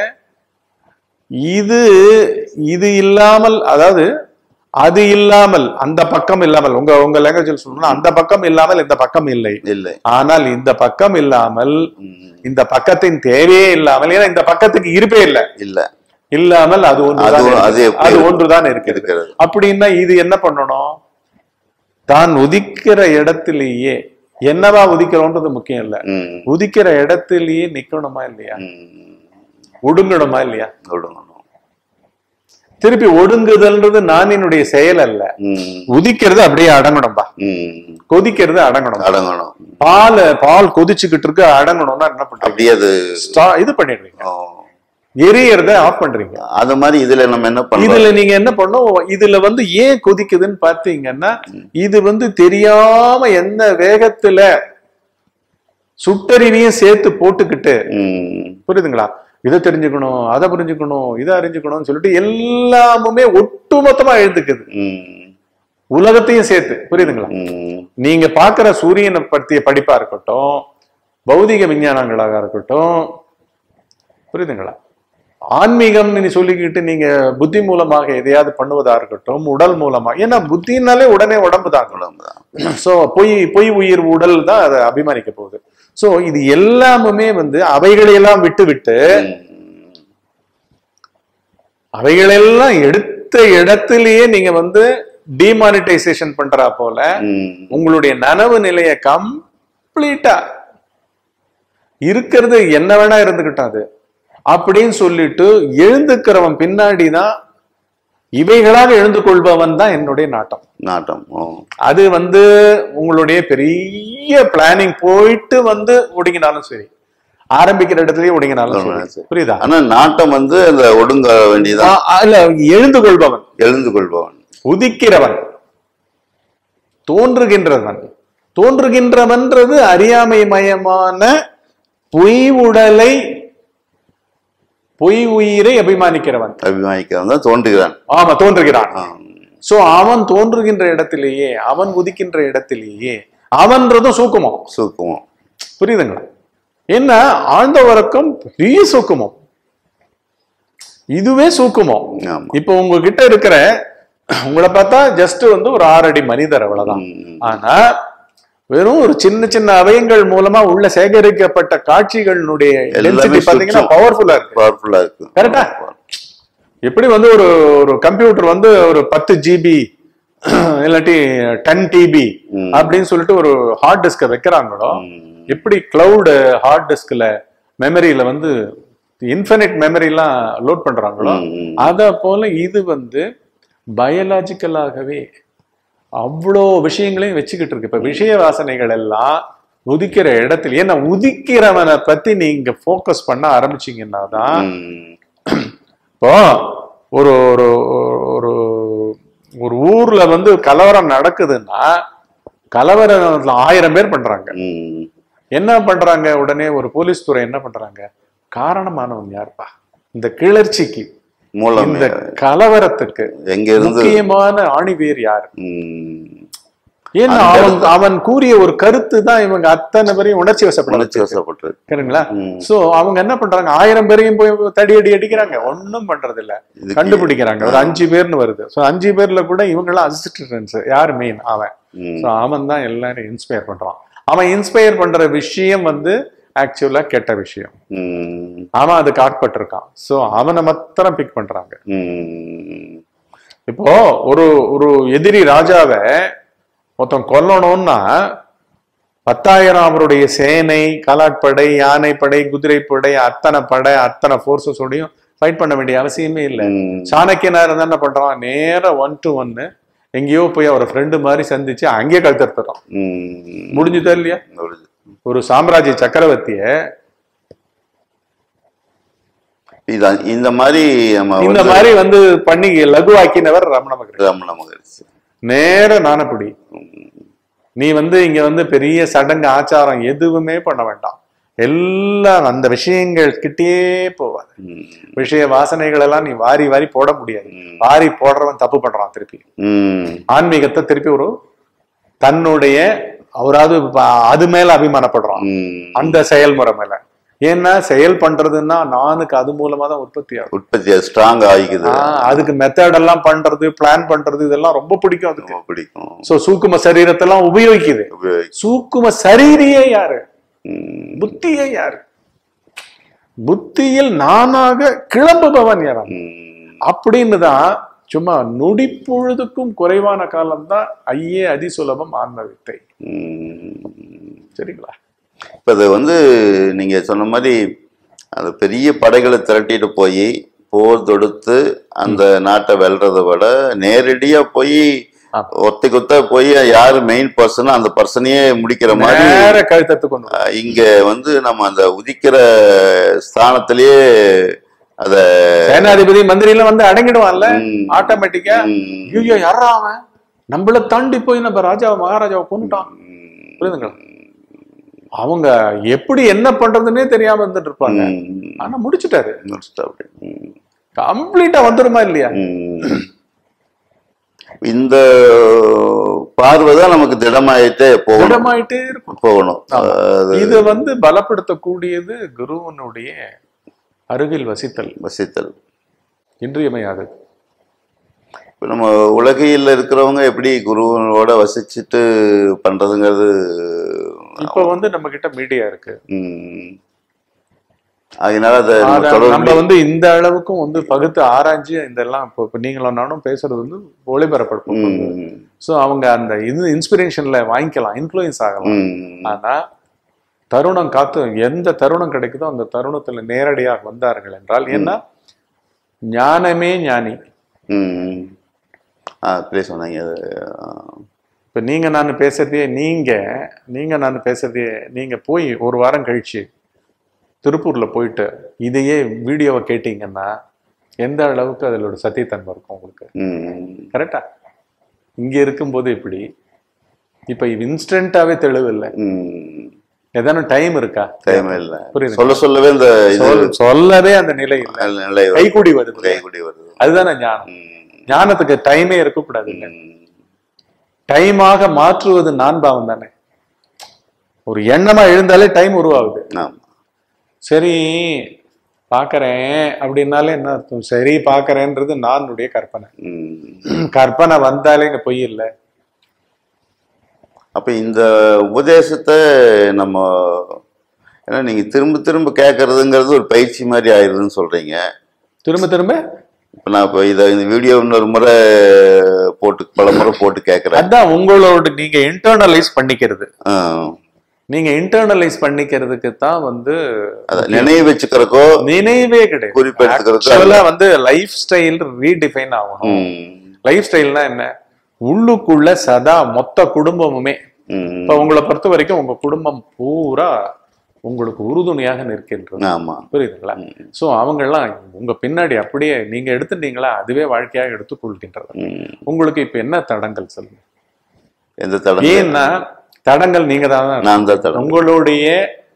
இது இது இல்லாமல் அதாவது அது இல்லாமல் அந்த பக்கம் இல்லாமல் உங்க உங்க லாங்குவேஜில் சொல்லணும்னா அந்த பக்கம் இல்லாமல் இந்த பக்கம் இல்லை இல்லை ஆனால் இந்த பக்கம் இல்லாமல் ம், இந்த பக்கத்தின் தேவையே இல்லாமல் ஏன்னா இந்த பக்கத்துக்கு இருப்பே இல்லை இல்ல இல்லாமல் அது ஒன்றுதான் அது- அது இருக்கிறது. எப்படி அது இருக்கும்? ஒன்றுதான் இருக்கிறது இருக்கிறது அப்படின்னா இது என்ன பண்ணணும் தான் உதிக்கிற இடத்திலேயே என்னவா உதிக்கிறோன்றது முக்கியம் இல்ல ம், உதிக்கிற இடத்திலேயே நிக்கணுமா இல்லையா ம், ஒடுங்கணுமா இல்லையா விடணும். திருப்பி ஒடுங்குதல்ன்றது நானினுடைய செயல் அல்ல ம், உதிக்கிறது அப்படியே அடங்கணும்பா ம், கொதிக்கிறது அடங்கணும் அடங்கணும் பால் பால் கொதிச்சுக்கிட்டு இருக்கு அடங்கணும்னா என்ன பண்றீங்க அப்படியே அது Stop- இது பண்ணிடுறீங்க ஓ, எரியறத ஆஃப் பண்றீங்க அது மாதிரி இதுல நம்ம என்ன பண்றோம் இதுல நீங்க என்ன பண்ணும் இதுல வந்து ஏன் கொதிக்குதுன்னு பாத்தீங்கன்னா இது வந்து தெரியாம என்ன வேகத்துல சுட்டறிவையும் சேர்த்து போட்டுக்கிட்டு ம், புரியுதுங்களா இதை தெரிஞ்சுக்கணும் அதை புரிஞ்சுக்கணும் இதை அறிஞ்சுக்கணும்னு சொல்லிட்டு எல்லாமுமே ஒட்டுமொத்தமா எழுந்துக்குது ம், உலகத்தையும் சேர்த்து புரியுதுங்களா ம், நீங்க பாக்குற சூரியனை பற்றிய படிப்பா இருக்கட்டும் பௌதிக விஞ்ஞானங்களாக இருக்கட்டும் புரியுதுங்களா ஆன்மீகம்னு நீ சொல்லிக்கிட்டு நீங்க புத்தி மூலமாக எதையாவது பண்ணுவதா இருக்கட்டும் உடல் மூலமா ஏன்னா புத்தினாலே உடனே உடம்பு தான் அவ்வளவுதான். சோ பொய் பொய் உயிர் உடல் தான் அதை அபிமானிக்க போகுது சோ இது எல்லாமுமே வந்து அவைகளையெல்லாம் விட்டு விட்டு ம், அவைகளெல்லாம் எடுத்த இடத்திலேயே நீங்க வந்து டிமானிட்டைசேஷன் பண்றா போல ம், உங்களுடைய நனவு நிலைய கம்ப்ளீட்டா இருக்கிறது என்ன வேணா இருந்துகிட்டும் அது அப்படின்னு சொல்லிட்டு எழுந்துக்கிறவன் பின்னாடி தான் இவைகளாக எழுந்து கொள்பவன் தான் என்னுடைய நாட்டம் நாட்டம் ஓ, அது வந்து உங்களுடைய பெரிய பிளானிங் போயிட்டு வந்து ஒடுங்கினாலும் சரி ஆரம்பிக்கிற இடத்துலயே ஒடுங்கினாலும் ஒடுங்கினாலும் சரி சரி. புரியுதா ஆனா நாட்டம் வந்து அந்த ஒடுங்க வேண்டியதான் ஆ, ஆ, இல்ல எழுந்து கொள்பவன் எழுந்து கொள்பவன் உதிக்கிறவன் தோன்றுகின்றவன் தோன்றுகின்றவன்றது அறியாமை மயமான பொய் உடலை பொய் உயிரை அபிமானிக்கிறவன் அபிமானிக்கிறவன் தான் தோன்றுகிறான் ஆமா தோன்றுகிறான் ஆ, சோ அவன் தோன்றுகின்ற இடத்திலேயே அவன் உதிக்கின்ற இடத்திலேயே அவன்றதும் சூக்குமம் சூக்குமம் புரியுதுங்களா என்ன ஆழ்ந்த உறக்கம் பெரிய சூக்குமம் இதுவே சூக்குமம் ஆமா இப்போ உங்ககிட்ட இருக்கிற உங்களை பார்த்தா ஜஸ்ட் வந்து ஒரு ஆறு அடி மனிதர் அவ்வளவுதான் ம், ஆனா வெறும் ஒரு சின்ன சின்ன அவயங்கள் மூலமா உள்ள சேகரிக்கப்பட்ட காட்சிகளினுடைய எல்லாமே டென்சிட்டி பாத்தீங்கன்னா சுற்றும். பவர்ஃபுல்லா இருக்கு பவர்ஃபுல்லா இருக்கு Correct ஆ? எப்படி வந்து ஒரு ஒரு கம்ப்யூட்டர் வந்து ஒரு பத்து ஜிபி இல்லாட்டி டென் டிபி ம். அப்படின்னு சொல்லிட்டு ஒரு ஹார்ட் டிஸ்க வைக்கிறாங்களோ ம். எப்படி கிளவுட் ஹார்ட் டிஸ்க்ல மெமரியில வந்து இன்ஃபினிட் மெமரிலாம் லோட் பண்றாங்களோ ம், ம். அத போல இது வந்து பயாலாஜிக்கலாகவே அவ்வளோ விஷயங்களையும் வச்சுக்கிட்டு இருக்கு இப்ப விஷய வாசனைகள் எல்லாம் உதிக்கிற இடத்துல ஏன்னா உதிக்கிறவனை பத்தி நீங்க ஃபோக்கஸ் பண்ண ஆரம்பிச்சீங்கன்னா தான் ம். இப்போ ஒரு ஒரு ஒரு ஒரு ஊர்ல வந்து கலவரம் நடக்குதுன்னா கலவரத்துல ஆயிரம் பேர் பண்றாங்க ம். என்ன பண்றாங்க உடனே ஒரு போலீஸ் துறை என்ன பண்றாங்க காரணமானவன் யாருப்பா இந்த கிளர்ச்சிக்கு மூலம் இந்த கலவரத்துக்கு எங்க இருந்து முக்கியமான ஆணிவேர் யாரு ம். ஏன்னா அந்த அவன் அவன் கூறிய ஒரு கருத்து தான் இவங்க அத்தனை பேரையும் உணர்ச்சி உணர்ச்சி வசப்படுது வசப்பட்டிருக்கு சரிங்களா ம். சோ அவங்க என்ன பண்றாங்க ஆயிரம் பேரையும் போய் தடி அடி அடிக்கிறாங்க ஒண்ணும் பண்றது இல்ல இதுக்கு- கண்டுபிடிக்கிறாங்க ஒரு அஞ்சு பேர்னு வருது சோ அஞ்சு பேர்ல கூட இவங்கெல்லாம் அசிஸ்டன்ஸ் யார் மெயின் அவன் ம். சோ அவன் தான் எல்லாரும் இன்ஸ்பயர் பண்றான் அவன் இன்ஸ்பயர் பண்ற விஷயம் வந்து ஆக்சுவலா கெட்ட விஷயம் ம். அவன் அதுக்கு ஆட்பட்டிருக்கான் சோ அவனை மாத்திரம் பிக் பண்றாங்க ம். இப்போ ஒரு ஒரு எதிரி ராஜாவை ஒருத்தன் கொல்லணும்னா பத்தாயிரம் அவருடைய சேனை காலாட்படை யானைப்படை குதிரைப்படை அத்தனை படை அத்தனை போர்சஸோடையும் ஃபைட் பண்ண வேண்டிய அவசியமே இல்லை ம். சாணக்கியனா இருந்தா என்ன பண்றான் நேரா ஒன் டு ஒன்னு எங்கேயோ போய் அவர் ஃப்ரெண்டு மாதிரி சந்திச்சு அங்கேயே கழுத்தெடுத்துறான் ம். முடிஞ்சுதா இல்லையா முடிஞ்சு. ஒரு சாம்ராஜ்ய சக்கரவர்த்திய இதான் இந்த மாதிரி நம்ம இந்த வந்து மாதிரி வந்து பண்ணி லகுவாக்கினவர் ரமண மகரிஷி ரமண மகரிஷி நேர நாணப்படி நீ வந்து இங்க வந்து பெரிய சடங்கு ஆச்சாரம் எதுவுமே பண்ண வேண்டாம் எல்லாம் அந்த விஷயங்கள் கிட்டே போவாது ம். விஷய வாசனைகள் எல்லாம் நீ வாரி வாரி போட முடியாது ம். வாரி போடுறவன் தப்பு பண்றான் திருப்பி ம். ஆன்மீகத்தை திருப்பி ஒரு தன்னுடைய அவராவது ப- அது மேல அபிமானப்படுறான் ம். அந்த செயல்முறை மேல ஏன்னா செயல் பண்றதுன்னா நானுக்கு அது மூலமா தான் உற்பத்தி ஆகும் உற்பத்தி ஸ்ட்ராங் ஆகிக்குது ஆஹ் அதுக்கு மெத்தட் எல்லாம் பண்றது பிளான் பண்றது இதெல்லாம் ரொம்ப பிடிக்கும் அதுக்கு ரொம்ப பிடிக்கும் சோ சூக்கும சரீரத்தெல்லாம் உபயோகிக்குது உபயோகி- சூக்கும சரீரியே யாரு ம். புத்தியே யாரு புத்தியில் நானாக கிளம்புபவன் யாரா ம். அப்படின்னு தான் சும்மா நொடி பொழுதுக்கும் குறைவான காலம்தான் ஐயே அதிசுலபம் ஆன்ம வித்தை ம். சரிங்களா இப்ப இது வந்து நீங்க சொன்ன மாதிரி அந்த பெரிய படைகளை திரட்டிட்டு போய் போர் தொடுத்து அந்த நாட்டை வெல்றதை விட நேரடியா போய் ஆமா. ஒத்தை கொத்த போய் யாரு மெயின் பர்சனோ அந்த பர்சனையே முடிக்கிற மாதிரி நேர கழுத்தத்து கொண்டு வரும். அஹ், இங்க வந்து நம்ம அந்த உதிக்கிற ஸ்தானத்திலேயே அத சேனாதிபதி மந்திரி எல்லாம் வந்து அடங்கிடுவான்ல ம், ஆட்டோமேட்டிக்கா ம், ஐயோ யாரா அவன் நம்மள தாண்டி போய் நம்ம ராஜாவை மகாராஜாவை கொண்டுட்டான் ம், புரியுதுங்களா அவங்க எப்படி என்ன பண்றதுன்னே தெரியாம இருந்துட்டு இருப்பாங்க ம், ஆனா முடிச்சுட்டாரு முடிச்சிட்டா அப்படி. ம். கம்ப்ளீட்டா வந்துருமா இல்லையா ம். இந்த பார்வை தான் நமக்கு திடமாயிட்டே போகணும் திடமாயிட்டே இருக்கும் போகணும் அது இது வந்து பலப்படுத்தக்கூடியது குருவனுடைய அருகில் வசித்தல் வசித்தல் இன்றியமையாதது இப்ப நம்ம உலகையில் இருக்கிறவங்க எப்படி குருவோட வசிச்சுட்டு பண்றதுங்கிறது இப்ப வந்து நம்ம கிட்ட மீடியா இருக்கு ம். அதனால அதை நம்ம அத தொடர்பு நம்ம வந்து இந்த அளவுக்கும் வந்து பகுத்து ஆராய்ஞ்சு இதெல்லாம் இப்போ இப்போ நீங்களும் நானும் பேசுறது வந்து ஒளிபரப்படுத்தும் ம், ஸோ அவங்க அந்த இது இன்ஸ்பிரேஷன்ல வாங்கிக்கலாம் இன்ஃப்ளூயன்ஸ் ஆகலாம் ம், ஆனா தருணம் காத்து எந்த தருணம் கிடைக்குதோ அந்த தருணத்துல நேரடியாக வந்தார்கள் என்றால் ஏன்னா ஞானமே ஞானி ம். ஆ அப்படியே சொன்னாங்க அது ஆ. இப்ப நீங்க நான் பேசுறதே நீங்க நீங்க நான் பேசுறதே நீங்க போய் ஒரு வாரம் கழிச்சு திருப்பூர்ல போயிட்டு இதையே வீடியோவை கேட்டீங்கன்னா எந்த அளவுக்கு அதில் ஒரு சத்தியத்தன்மை இருக்கும் உங்களுக்கு ம். கரெக்டா இங்க இருக்கும்போது இப்படி இப்ப இன்ஸ்டன்டாவே தெளிவு இல்லை ம். ஏதானும் டைம் இருக்கா டைம் இல்ல புரியுது சொல்ல சொல்லவே இந்த இது சொல்- சொல்லவே அந்த நிலை இல்லை நிலை வருது. கைகூடி வருது கைக்குடி வருது அதுதானே ஞானம் ம். ஞானத்துக்கு டைமே இருக்கக்கூடாதுங்க ம். டைமாக மாற்றுவது நான் பாவம் தானே ஒரு எண்ணமா எழுந்தாலே டைம் உருவாகுது ஆமா சரி பார்க்கறேன் அப்படின்னாலே என்ன அர்த்தம் சரி பார்க்கறேன்றது நானுடைய கற்பனை ம். கற்பனை வந்தாலே இங்க பொய் இல்லை அப்ப இந்த உபதேசத்தை நம்ம ஏன்னா நீங்க திரும்ப திரும்ப கேட்கறதுங்கிறது ஒரு பயிற்சி மாதிரி ஆயிருதுன்னு சொல்றீங்க திரும்ப திரும்ப இப்போ நான் இப்போ இதை இந்த வீடியோ இன்னொரு முறை போட்டு பல முறை போட்டு கேட்குறேன் அதான் உங்களோட நீங்க இன்டர்னலைஸ் பண்ணிக்கிறது நீங்க இன்டர்னலைஸ் பண்ணிக்கிறதுக்கு தான் வந்து அதை நினைவு வச்சுக்கிறக்கோ நினைவே கிடையாது குறிப்பெடுத்துக்கிறதுக்கோ ஆக்சுவலா வந்து லைஃப் ஸ்டைல் ரீடிஃபைன் ஆகணும் ம், லைஃப் ஸ்டைல்னா என்ன உள்ளுக்குள்ள சதா மொத்த குடும்பமுமே ம், இப்ப உங்களை பொறுத்த வரைக்கும் உங்க குடும்பம் பூரா உங்களுக்கு உறுதுணையாக நிற்கின்றது ஆமா புரியுதுங்களா சோ அவங்க எல்லாம் உங்க பின்னாடி அப்படியே நீங்க எடுத்துட்டீங்களா அதுவே வாழ்க்கையாக எடுத்துக்கொள்கின்றது ம், உங்களுக்கு இப்ப என்ன தடங்கள் சொல்லுங்க எந்த தடம் ஏன்னா தடங்கள் நீங்க தான் நான் தான் தடம் உங்களுடைய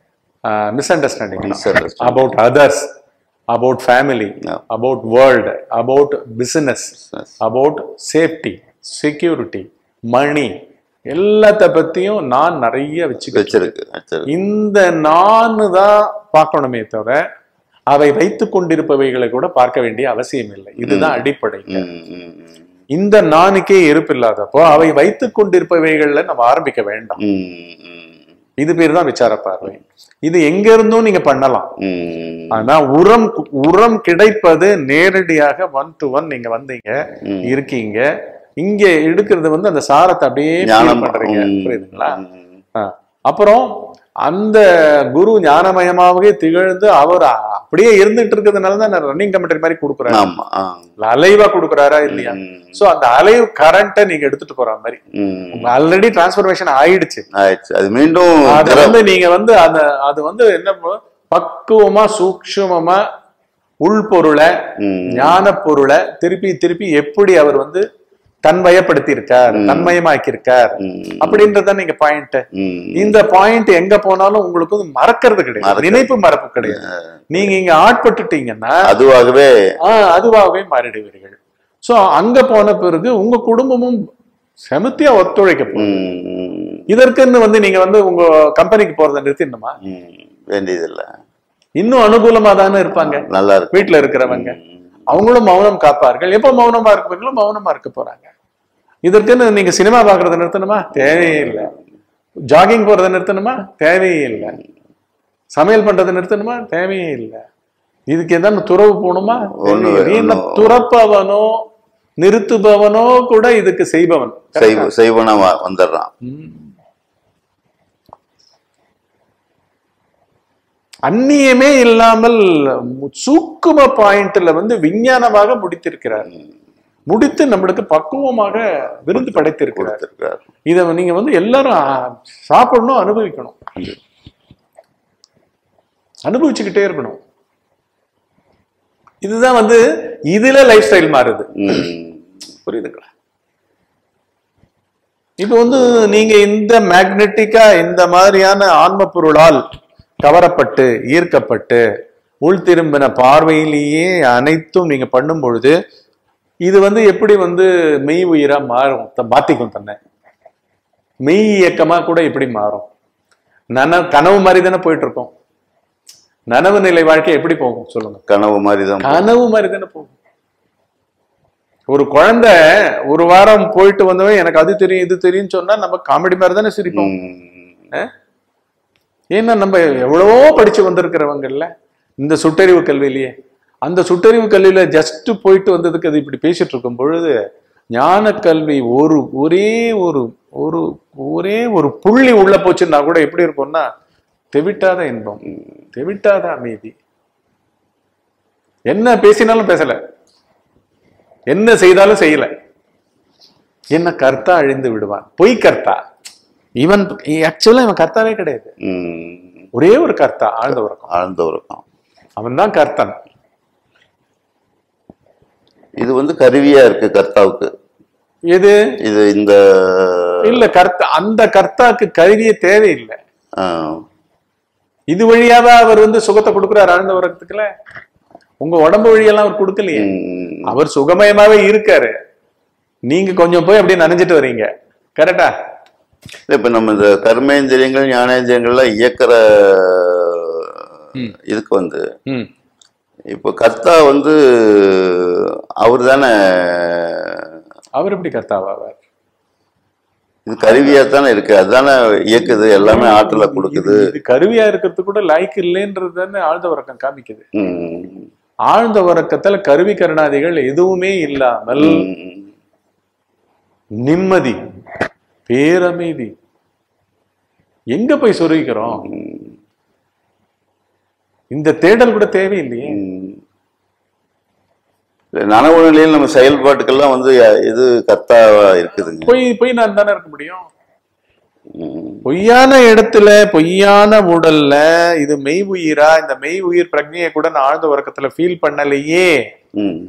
misunderstanding Misunderstanding. About others about family Yeah. About world about business Business. About safety security money எல்லாத்த பத்தியும் நான் நிறைய வச்சுக்க வச்சிருக்கு வச்சிருக்கு இந்த நானு தான் பார்க்கணுமே தவிர அவை வைத்துக் கொண்டிருப்பவைகளை கூட பார்க்க வேண்டிய அவசியம் இல்லை இதுதான் அடிப்படை ம், ம், ம். இந்த நானுக்கே இருப்பு இல்லாதப்போ அவை வைத்துக் கொண்டிருப்பவைகள்ல நம்ம ஆரம்பிக்க வேண்டாம் ம், ம், இது பேர் தான் விசார பார்வை இது எங்க இருந்தும் நீங்க பண்ணலாம் ம், ஆனா உரம் உரம் கிடைப்பது நேரடியாக ஒன் டு ஒன் நீங்க வந்தீங்க ம். இருக்கீங்க இங்க எடுக்கிறது வந்து அந்த சாரத்தை அப்படியே feel ஞானம் பண்றீங்க ம், புரியுதுங்களா ம், ஆ. அப்புறம் அந்த குரு ஞானமயமாகவே திகழ்ந்து அவர் அப்படியே இருந்துட்டு இருக்கிறதுனால தான் ரன்னிங் கமெண்ட்ரி மாதிரி கொடுக்குறாரு ஆமா ஆ. அலைவா கொடுக்குறாரா இல்லையா ம், சோ அந்த அலைவ் கரண்ட்டை நீங்க எடுத்துட்டு போற மாதிரி ம். ஆல்ரெடி டிரான்ஸ்பர்மேஷன் ஆயிடுச்சு ஆயிடுச்சு அது மீண்டும் அது வந்து நீங்க வந்து அந்த அது வந்து என்ன ப- பக்குவமா சூக்ஷ்மமா உள்பொருளை ம், ஞான பொருளை திருப்பி திருப்பி எப்படி அவர் வந்து தன்மயப்படுத்தி இருக்கார் தன்மயமாக்கி இருக்கார் ம், அப்படின்றத நீங்க பாயிண்ட் ம். இந்த பாயிண்ட் எங்க போனாலும் உங்களுக்கு வந்து மறக்கிறது கிடையாது மறக்கிறது. நினைப்பு மறப்பு கிடையாது நீங்க இங்க ஆட்பட்டுட்டீங்கன்னா அதுவாகவே ஆஹ், அதுவாகவே மாறிடுவீர்கள் சோ அங்க போன பிறகு உங்க குடும்பமும் செமத்தியா ஒத்துழைக்க போகுது ம், ம், இதற்குன்னு வந்து நீங்க வந்து உங்க கம்பெனிக்கு போறதை நிறுத்திடணுமா ம். வேண்டியதில்லை இன்னும் அனுகூலமா தானே இருப்பாங்க நல்லா இருக்கு வீட்டுல இருக்கிறவங்க ம், அவங்களும் மௌனம் காப்பார்கள் எப்ப மௌனமா இருப்பாங்களோ மௌனமா இருக்க போறாங்க இதற்குன்னு நீங்க சினிமா பாக்குறத நிறுத்தணுமா தேவையில்லை ஜாகிங் போறதை நிறுத்தணுமா தேவையே இல்லை சமையல் பண்றதை நிறுத்தணுமா தேவையே இல்லை இதுக்கு ஏதாவது துறவு போகணுமா ஒண்ணு தேவையில்லை. என்ன ஒண்ணு- துறப்பவனோ நிறுத்துபவனோ கூட இதுக்கு செய்பவன் செய்வ செய்வனா வ- வந்துடுறான் ம். அந்நியமே இல்லாமல் சூக்கும பாயிண்ட்ல வந்து விஞ்ஞானமாக முடித்திருக்கிறார் முடித்து நம்மளுக்கு பக்குவமாக விருந்து படைத்திருக்கிறார் கொடுத்திருக்கார் இதை நீங்க வந்து எல்லாரும் ஆ, சாப்பிடணும் அனுபவிக்கணும் அனுபவிச்சுக்கிட்டே இருக்கணும் இதுதான் வந்து இதுல லைஃப் ஸ்டைல் மாறுது ம், புரியுதுங்களா இப்போ வந்து நீங்க இந்த மேக்னெட்டிக்கா இந்த மாதிரியான ஆன்ம பொருளால் கவரப்பட்டு ஈர்க்கப்பட்டு உள் திரும்பின பார்வையிலேயே அனைத்தும் நீங்க பண்ணும் பொழுது இது வந்து எப்படி வந்து மெய் உயிரா மாறும் த- மாத்திக்கும் தன்னை மெய் இயக்கமா கூட எப்படி மாறும் நன கனவு மாதிரி தானே போயிட்டு இருக்கோம் நனவு நிலை வாழ்க்கை எப்படி போகும் சொல்லுங்க கனவு மாதிரி தான் கனவு மாதிரி தானே போகும் ஒரு குழந்தை ஒரு வாரம் போயிட்டு வந்தவன் எனக்கு அது தெரியும் இது தெரியும்னு சொன்னா நம்ம காமெடி மாதிரி தானே சிரிப்போம் ஏன்னா நம்ம எவ்வளவோ படிச்சு வந்திருக்கிறவங்கல்ல இந்த சுட்டறிவு கல்வியிலேயே அந்த சுட்டறிவு கல்வியில ஜஸ்ட் போயிட்டு வந்ததுக்கு அது இப்படி பேசிட்டு இருக்கும் பொழுது ஞான கல்வி ஒரு ஒரே ஒரு ஒரு ஒரே ஒரு புள்ளி உள்ள போச்சுன்னா கூட எப்படி இருக்கும்னா தெவிட்டாத இன்பம் தெவிட்டாத அமைதி என்ன பேசினாலும் பேசல என்ன செய்தாலும் செய்யல என்ன கர்த்தா அழிந்து விடுவான் பொய் கர்த்தா இவன் ஆக்சுவலா இவன் கர்த்தாவே கிடையாது ம், ஒரே ஒரு கர்த்தா ஆழ்ந்த உறக்கம் ஆழ்ந்த உறக்கம் அவன் தான் கர்த்தன் இது வந்து கருவியா இருக்கு கர்த்தாவுக்கு எது இது இந்த இல்ல கர்த்தா அந்த கர்த்தாக்கு கருவியே தேவையில்லை ஆ, இது வழியாவா அவர் வந்து சுகத்தை கொடுக்குறாரு ஆழ்ந்த உறக்கத்துக்குல உங்க உடம்பு வழியெல்லாம் அவர் கொடுக்கலையே ம், அவர் சுகமயமாவே இருக்காரு நீங்க கொஞ்சம் போய் அப்படியே நனைஞ்சிட்டு வர்றீங்க கரெக்டா இப்ப நம்ம இந்த கர்மேந்திரியங்கள் ஞானேந்திரியங்கள்லாம் இயக்கிற இதுக்கு வந்து ம் இப்போ கர்த்தா வந்து அவர் தானே அவர் எப்படி கர்த்தாவாவார் இது கருவியா தானே இருக்கு அதுதானே இயக்குது எல்லாமே ஆற்றலை கொடுக்குது இது- இது கருவியா இருக்கிறது கூட லாய்க்கு இல்லைன்றது தானே ஆழ்ந்த உறக்கம் காமிக்குது ம். ஆழ்ந்த உறக்கத்துல கருவி கருணாதிகள் எதுவுமே இல்லாமல் ம். நிம்மதி பேரமைதி எங்க போய் சொருகிக்கிறோம் இந்த தேடல் கூட தேவையில்லையே ம். இல்ல, நனவு நிலையில் நம்ம செயல்பாட்டுக்கெல்லாம் வந்து அஹ், இது கர்த்தாவா இருக்குதுங்க போய் போய் நான் தானே இருக்க முடியும் ம். பொய்யான இடத்துல பொய்யான உடல்ல இது மெய் உயிரா இந்த மெய் உயிர் பிரக்ஞையை கூட நான் ஆழ்ந்த உறக்கத்துல ஃபீல் பண்ணலையே ம்.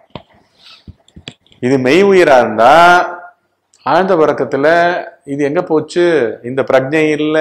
இது மெய் உயிரா இருந்தா ஆழ்ந்த உறக்கத்துல இது எங்க போச்சு இந்த பிரக்ஞை இல்ல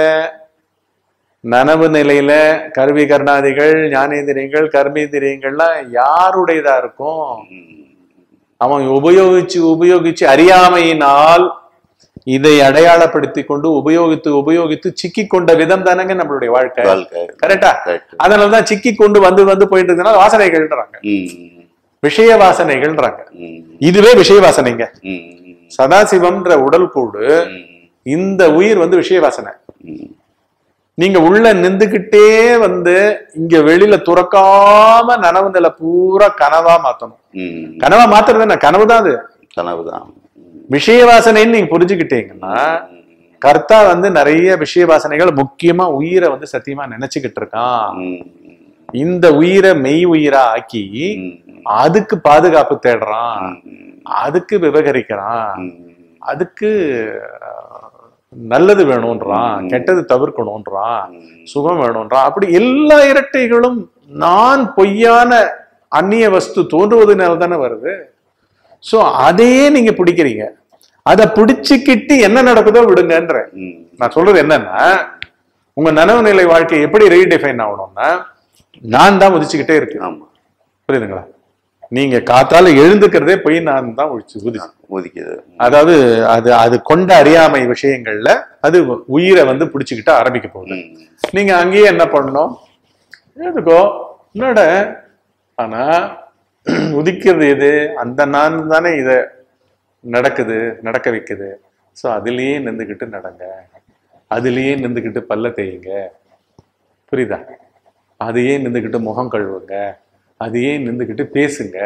நனவு நிலையில கருவி கர்ணாதிகள் ஞானேந்திரியங்கள் கர்மேந்திரியங்கள்லாம் யாருடையதா இருக்கும் அவன் உபயோகிச்சு உபயோகிச்சு அறியாமையினால் இதை அடையாளப்படுத்தி கொண்டு உபயோகித்து உபயோகித்து சிக்கி கொண்ட விதம் தானங்க நம்மளுடைய வாழ்க்கை வாழ்க்கை கரெக்டா Correct. அதனாலதான் சிக்கி கொண்டு வந்து வந்து போயிட்டு இருக்கனால வாசனைகள்ன்றாங்க ம். விஷய வாசனைகள்ன்றாங்க ம். இதுவே விஷய வாசனைங்க ம். சதாசிவம்ன்ற உடல் கூடு ம். இந்த உயிர் வந்து விஷய வாசனை ம். நீங்க உள்ள நின்றுகிட்டே வந்து இங்க வெளியில துறக்காம நனவு நிலை பூரா கனவா மாத்தணும் ம். கனவா மாத்துறது என்ன கனவு தான் அது கனவுதான் விஷய வாசனைன்னு நீங்க புரிஞ்சுக்கிட்டீங்கன்னா கர்த்தா வந்து நிறைய விஷய வாசனைகள் முக்கியமா உயிரை வந்து சத்தியமா நினைச்சுக்கிட்டு இருக்கான் ம். இந்த உயிரை மெய் உயிரா ஆக்கி ம். அதுக்கு பாதுகாப்பு தேடுறான் ம். அதுக்கு விவகரிக்கிறான் ம். அதுக்கு அஹ், நல்லது வேணும்ன்றான் கெட்டது தவிர்க்கணும்ன்றான் சுகம் வேணும்ன்றான் அப்படி எல்லா இரட்டைகளும் நான் பொய்யான அந்நிய வஸ்து தோன்றுவதனால தானே வருது சோ அதையே நீங்க பிடிக்கிறீங்க அதை பிடிச்சுக்கிட்டு என்ன நடக்குதோ விடுங்கன்ற ம். நான் சொல்றது என்னன்னா உங்க நனவு நிலை வாழ்க்கை எப்படி ரீடிஃபைன் ஆகணும்னா நான் தான் உதிச்சுக்கிட்டே இருக்கு ஆமா புரியுதுங்களா நீங்க காத்தால எழுந்துக்கிறதே போய் நான் தான் உதிச்சு உதிச்சு ஒதுக்கிது அதாவது அது அது கொண்ட அறியாமை விஷயங்கள்ல அது உயிரை வந்து பிடிச்சுக்கிட்டு ஆரம்பிக்க போகுது ம். நீங்க அங்கேயே என்ன பண்ணணும் எழுதுக்கோ என்னட ஆனா உதிக்கிறது எது அந்த நான் தானே இத நடக்குது நடக்க வைக்குது சோ அதுலயே நின்றுக்கிட்டு நடங்க அதுலயே நின்றுக்கிட்டு பல்ல தேயுங்க புரியுதா அதையே நின்றுக்கிட்டு முகம் கழுவுங்க அதையே நின்றுக்கிட்டு பேசுங்க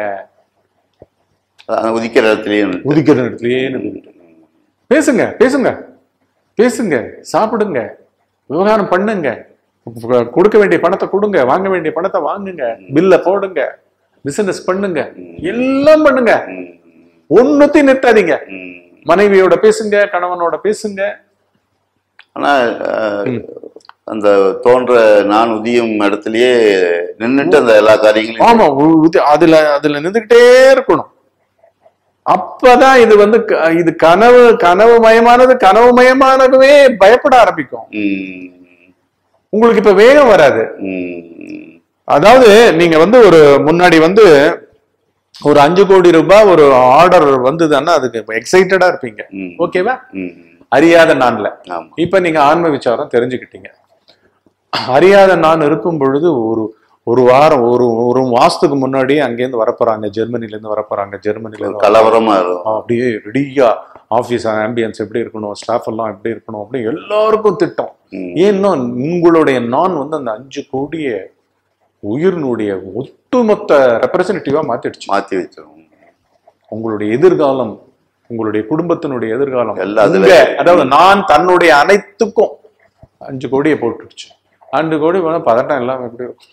அதான் உதிக்கிற இடத்துலயே நின்னு. உதிக்கிற இடத்துலயே நின்றுக்கிட்டு பேசுங்க பேசுங்க பேசுங்க சாப்பிடுங்க விவகாரம் பண்ணுங்க கு- கொடுக்க வேண்டிய பணத்தை கொடுங்க வாங்க வேண்டிய பணத்தை வாங்குங்க பில்ல போடுங்க பிசினஸ் பண்ணுங்க எல்லாம் பண்ணுங்க ம். ஒன்னுத்தையும் நிறுத்தாதீங்க ம். மனைவியோட பேசுங்க கணவனோட பேசுங்க ஆனா அஹ், அந்த தோன்ற நான் உதியும் இடத்துலயே நின்னுட்டு அந்த எல்லா காரியங்களையும் ஆமா உ- உதி- அதுல அதுல நின்றுகிட்டே இருக்கணும் அப்பதான் இது வந்து க- இது கனவு கனவு மயமானது கனவு மயமானதுவே பயப்பட ஆரம்பிக்கும் ம். உங்களுக்கு இப்ப வேகம் வராது ம். அதாவது நீங்க வந்து ஒரு முன்னாடி வந்து ஒரு அஞ்சு கோடி ரூபாய் ஒரு ஆர்டர் வந்ததுன்னா அதுக்கு எக்ஸைட்டடா இருப்பீங்க ம். ஓகேவா ம். அறியாத நான்ல ஆமா இப்ப நீங்க ஆன்ம விசாரம் தெரிஞ்சுக்கிட்டீங்க அறியாத நான் இருக்கும் பொழுது ஒரு ஒரு வாரம் ஒரு ஒரு மாசத்துக்கு முன்னாடியே அங்கேருந்து வரப்போறாங்க ஜெர்மனில இருந்து வரப்போறாங்க ஜெர்மனில இருந்து கலவரமா இருக்கும் அப்படியே ரெடியா ஆபீஸ் ஆம்பியன்ஸ் எப்படி இருக்கணும் ஸ்டாஃப் எல்லாம் எப்படி இருக்கணும் அப்படி எல்லாருக்கும் திட்டம் ம். ஏன்னா உங்களுடைய நான் வந்து அந்த அஞ்சு கோடிய உயிரினுடைய ஒட்டுமொத்த ரெப்ரசன்டேட்டிவா மாத்திடுச்சு மாத்தி வச்சிரும் உங்களுடைய எதிர்காலம் உங்களுடைய குடும்பத்தினுடைய எதிர்காலம் எல்லாம் அதுல- உங்க, அதாவது நான் தன்னுடைய அனைத்துக்கும் அஞ்சு கோடியை போட்டுடுச்சு அஞ்சு கோடி வேணா பதட்டம் எல்லாம் எப்படி இருக்கும்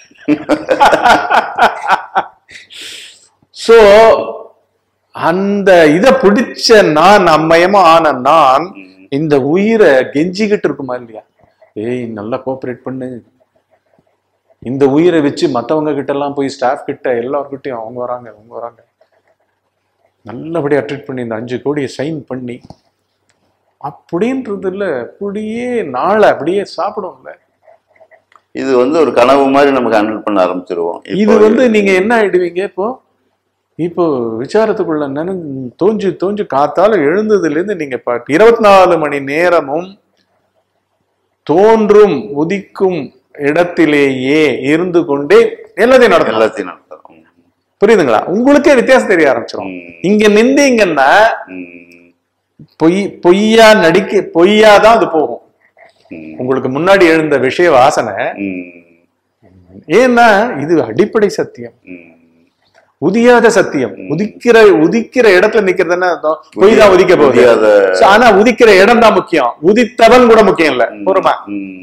சோ அந்த இத பிடிச்ச நான் அம்மயமா ஆன நான் இந்த உயிரை கெஞ்சிக்கிட்டு இருக்குமா இல்லையா ஏய் நல்லா கோஆபரேட் பண்ணு இந்த உயிரை வச்சு மத்தவங்க கிட்ட எல்லாம் போய் ஸ்டாஃப் கிட்ட எல்லார்கிட்டயும் அவங்க வராங்க அவங்க வராங்க நல்லபடியா ட்ரீட் பண்ணி இந்த அஞ்சு கோடியை சைன் பண்ணி அப்படின்றதுல அப்படியே நாளை அப்படியே சாப்பிடும்ல இது வந்து ஒரு கனவு மாதிரி நமக்கு ஹேண்டில் பண்ண ஆரம்பிச்சிருவோம் இது இப்போ வந்து நீங்க என்ன ஆயிடுவீங்க இப்போ இப்போ விசாரத்துக்குள்ள நினை தோஞ்சு தோஞ்சு காத்தால எழுந்ததுல இருந்து நீங்க பாட்டு இருபத்தி நாலு மணி நேரமும் தோன்றும் உதிக்கும் இடத்திலேயே இருந்து கொண்டே எல்லாத்தையும் நடத்தலாம் எல்லாத்தையும் நடத்துறோம் புரியுதுங்களா உங்களுக்கே வித்தியாசம் தெரிய ஆரம்பிச்சிடும் ம். இங்க நின்றீங்கன்னா ம். பொய் பொய்யா நடிக்க பொய்யா தான் அது போகும் ம், உங்களுக்கு முன்னாடி எழுந்த விஷய வாசனை ம், ஏன்னா இது அடிப்படை சத்தியம் ம். உதியாத சத்தியம் உதிக்கிற உதிக்கிற இடத்துல நிக்கிறது என்ன அர்த்தம் பொய் தான் உதிக்க போகுது உதியாத So, ஆனா உதிக்கிற இடம் தான் முக்கியம் உதித்தவன் கூட முக்கியம் இல்ல பொறுமா ம்,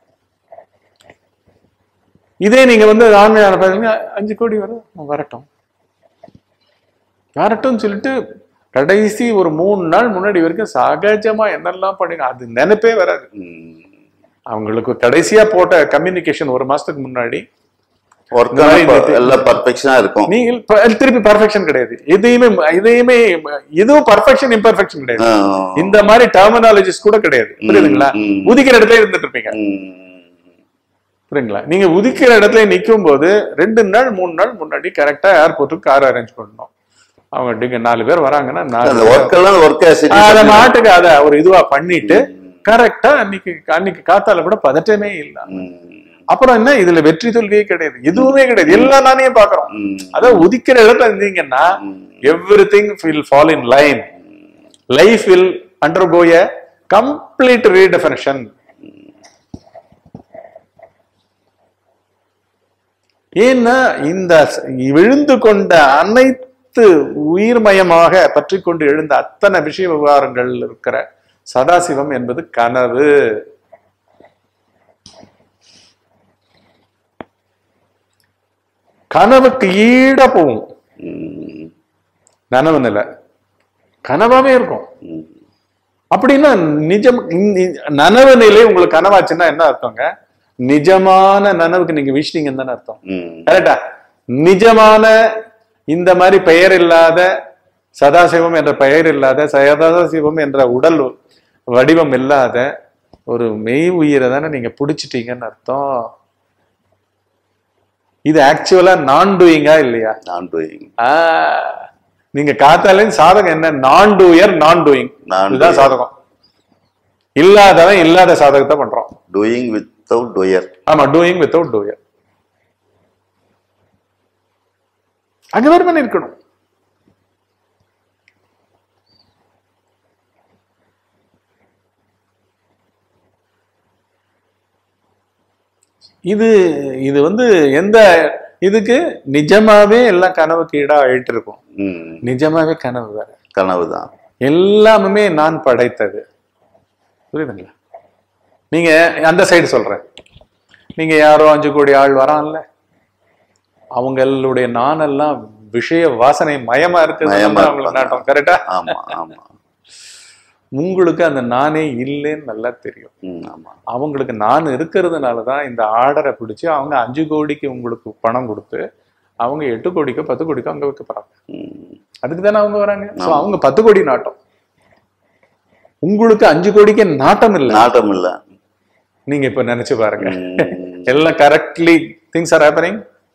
இதே நீங்க வந்து ஆன்மீக பாத்தீங்க அஞ்சு கோடி வரும் வரட்டும் வரட்டும் சொல்லிட்டு கடைசி ஒரு மூணு நாள் முன்னாடி வரைக்கும் சகஜமா என்னெல்லாம் பண்ணுங்க அது நினைப்பே வராது ம். அவங்களுக்கு கடைசியா போட்ட கம்யூனிகேஷன் ஒரு மாசத்துக்கு முன்னாடி Work இந்த மாதிரி ஆனா இந்த- எல்லாம் பர்ஃபெக்ஷனா இருக்கும் நீங்கள் ப- திருப்பி பர்ஃபெக்ஷன் கிடையாது எதையுமே எதையுமே எதுவும் பர்ஃபெக்ஷன் இம்பர்ஃபெக்ஷன் கிடையாது ஆ, இந்த மாதிரி டெர்மினாலஜிஸ் கூட கிடையாது புரியுதுங்களா ம். உதிக்கிற இடத்துல இருந்துட்டு இருப்பீங்க ம், புரியுங்களா நீங்க உதிக்கிற இடத்துல நிக்கும் போது ரெண்டு நாள் மூணு நாள் முன்னாடி கரெக்டா ஏர்போர்ட்டுக்கு கார் அரேஞ்ச் பண்ணணும் அவங்க டிங்க நாலு பேர் வராங்கன்னா நாலு அந்த பேர் ஒர்க் எல்லாம் ஒர்க் அத மாட்டுக்கு அத ஒரு இதுவா பண்ணிட்டு கரெக்டா அன்னைக்கு அன்னைக்கு காத்தால கூட பதட்டமே இல்ல அப்புறம் என்ன இதுல வெற்றி தோல்வியே கிடையாது எதுவுமே கிடையாது எல்லாம் நானே பாக்குறோம் அதான் உதிக்கிற இடத்துல இருந்தீங்கன்னா everything will fall in line life will undergo a complete redefinition ஏன்னா இந்த ச- விழுந்து கொண்ட அனைத்து உயிர்மயமாக பற்றி கொண்டு எழுந்த அத்தனை விஷய விவகாரங்கள் இருக்கிற சதாசிவம் என்பது கனவு கனவுக்கு ஈட போகும் நனவு நிலை கனவாவே இருக்கும் அப்படின்னா நிஜம் நி- நனவு நிலை உங்களுக்கு கனவாச்சுன்னா என்ன அர்த்தங்க நிஜமான நனவுக்கு நீங்க வீசினீங்கன்னு தானே அர்த்தம் கரெக்டா நிஜமான இந்த மாதிரி பெயர் இல்லாத சதாசிவம் என்ற பெயர் இல்லாத சதாசிவம் என்ற உடல் வடிவம் இல்லாத ஒரு மெய் உயிரை தானே நீங்க பிடிச்சிட்டீங்கன்னு அர்த்தம் இது ஆக்சுவலா நான் டூயிங்கா இல்லையா நான் டூயிங் ஆ, நீங்க காத்தாலே சாதகம் என்ன நான் டூயர் நான் டூயிங் நான் இதுதான் சாதகம் இல்லாதவன் இல்லாத சாதகத்தை பண்றோம் டூயிங் வித்தவுட் டூயர் ஆமா டூயிங் வித்தவுட் டூயர் அங்க வேறு பண்ணி இருக்கணும் இது இது வந்து எந்த இதுக்கு நிஜமாவே எல்லாம் கனவுக்கு ஈடா ஆயிட்டு இருக்கும் நிஜமாவே கனவு வேற கனவு தான் எல்லாமே நான் படைத்தது புரியுதுங்களா நீங்க அந்த சைடு சொல்றேன் நீங்க யாரோ அஞ்சு கோடி ஆள் வரான்ல அவங்களுடைய நானெல்லாம் விஷய வாசனை மயமா இருக்குது மயமா அவங்களுக்கு இருப்பாங்க. நாட்டம் கரெக்டா ஆமா ஆமா உங்களுக்கு அந்த நானே இல்லைன்னு நல்லா தெரியும் ம், ஆமா அவங்களுக்கு நான் இருக்கிறதுனால தான் இந்த ஆர்டரை பிடிச்சி அவங்க அஞ்சு கோடிக்கு உங்களுக்கு பணம் கொடுத்து அவங்க எட்டு கோடிக்கோ பத்து கோடிக்கோ அங்க வைக்க போறாங்க ம், அதுக்கு தானே அவங்க வராங்க ஸோ அவங்க பத்து கோடி நாட்டம் உங்களுக்கு அஞ்சு கோடிக்கு நாட்டம் இல்லை நாட்டம் இல்ல நீங்க இப்ப நினைச்சு பாருங்க ம், எல்லாம் கரெக்ட்லி திங்ஸ் ஆர் ஹேப்பனிங்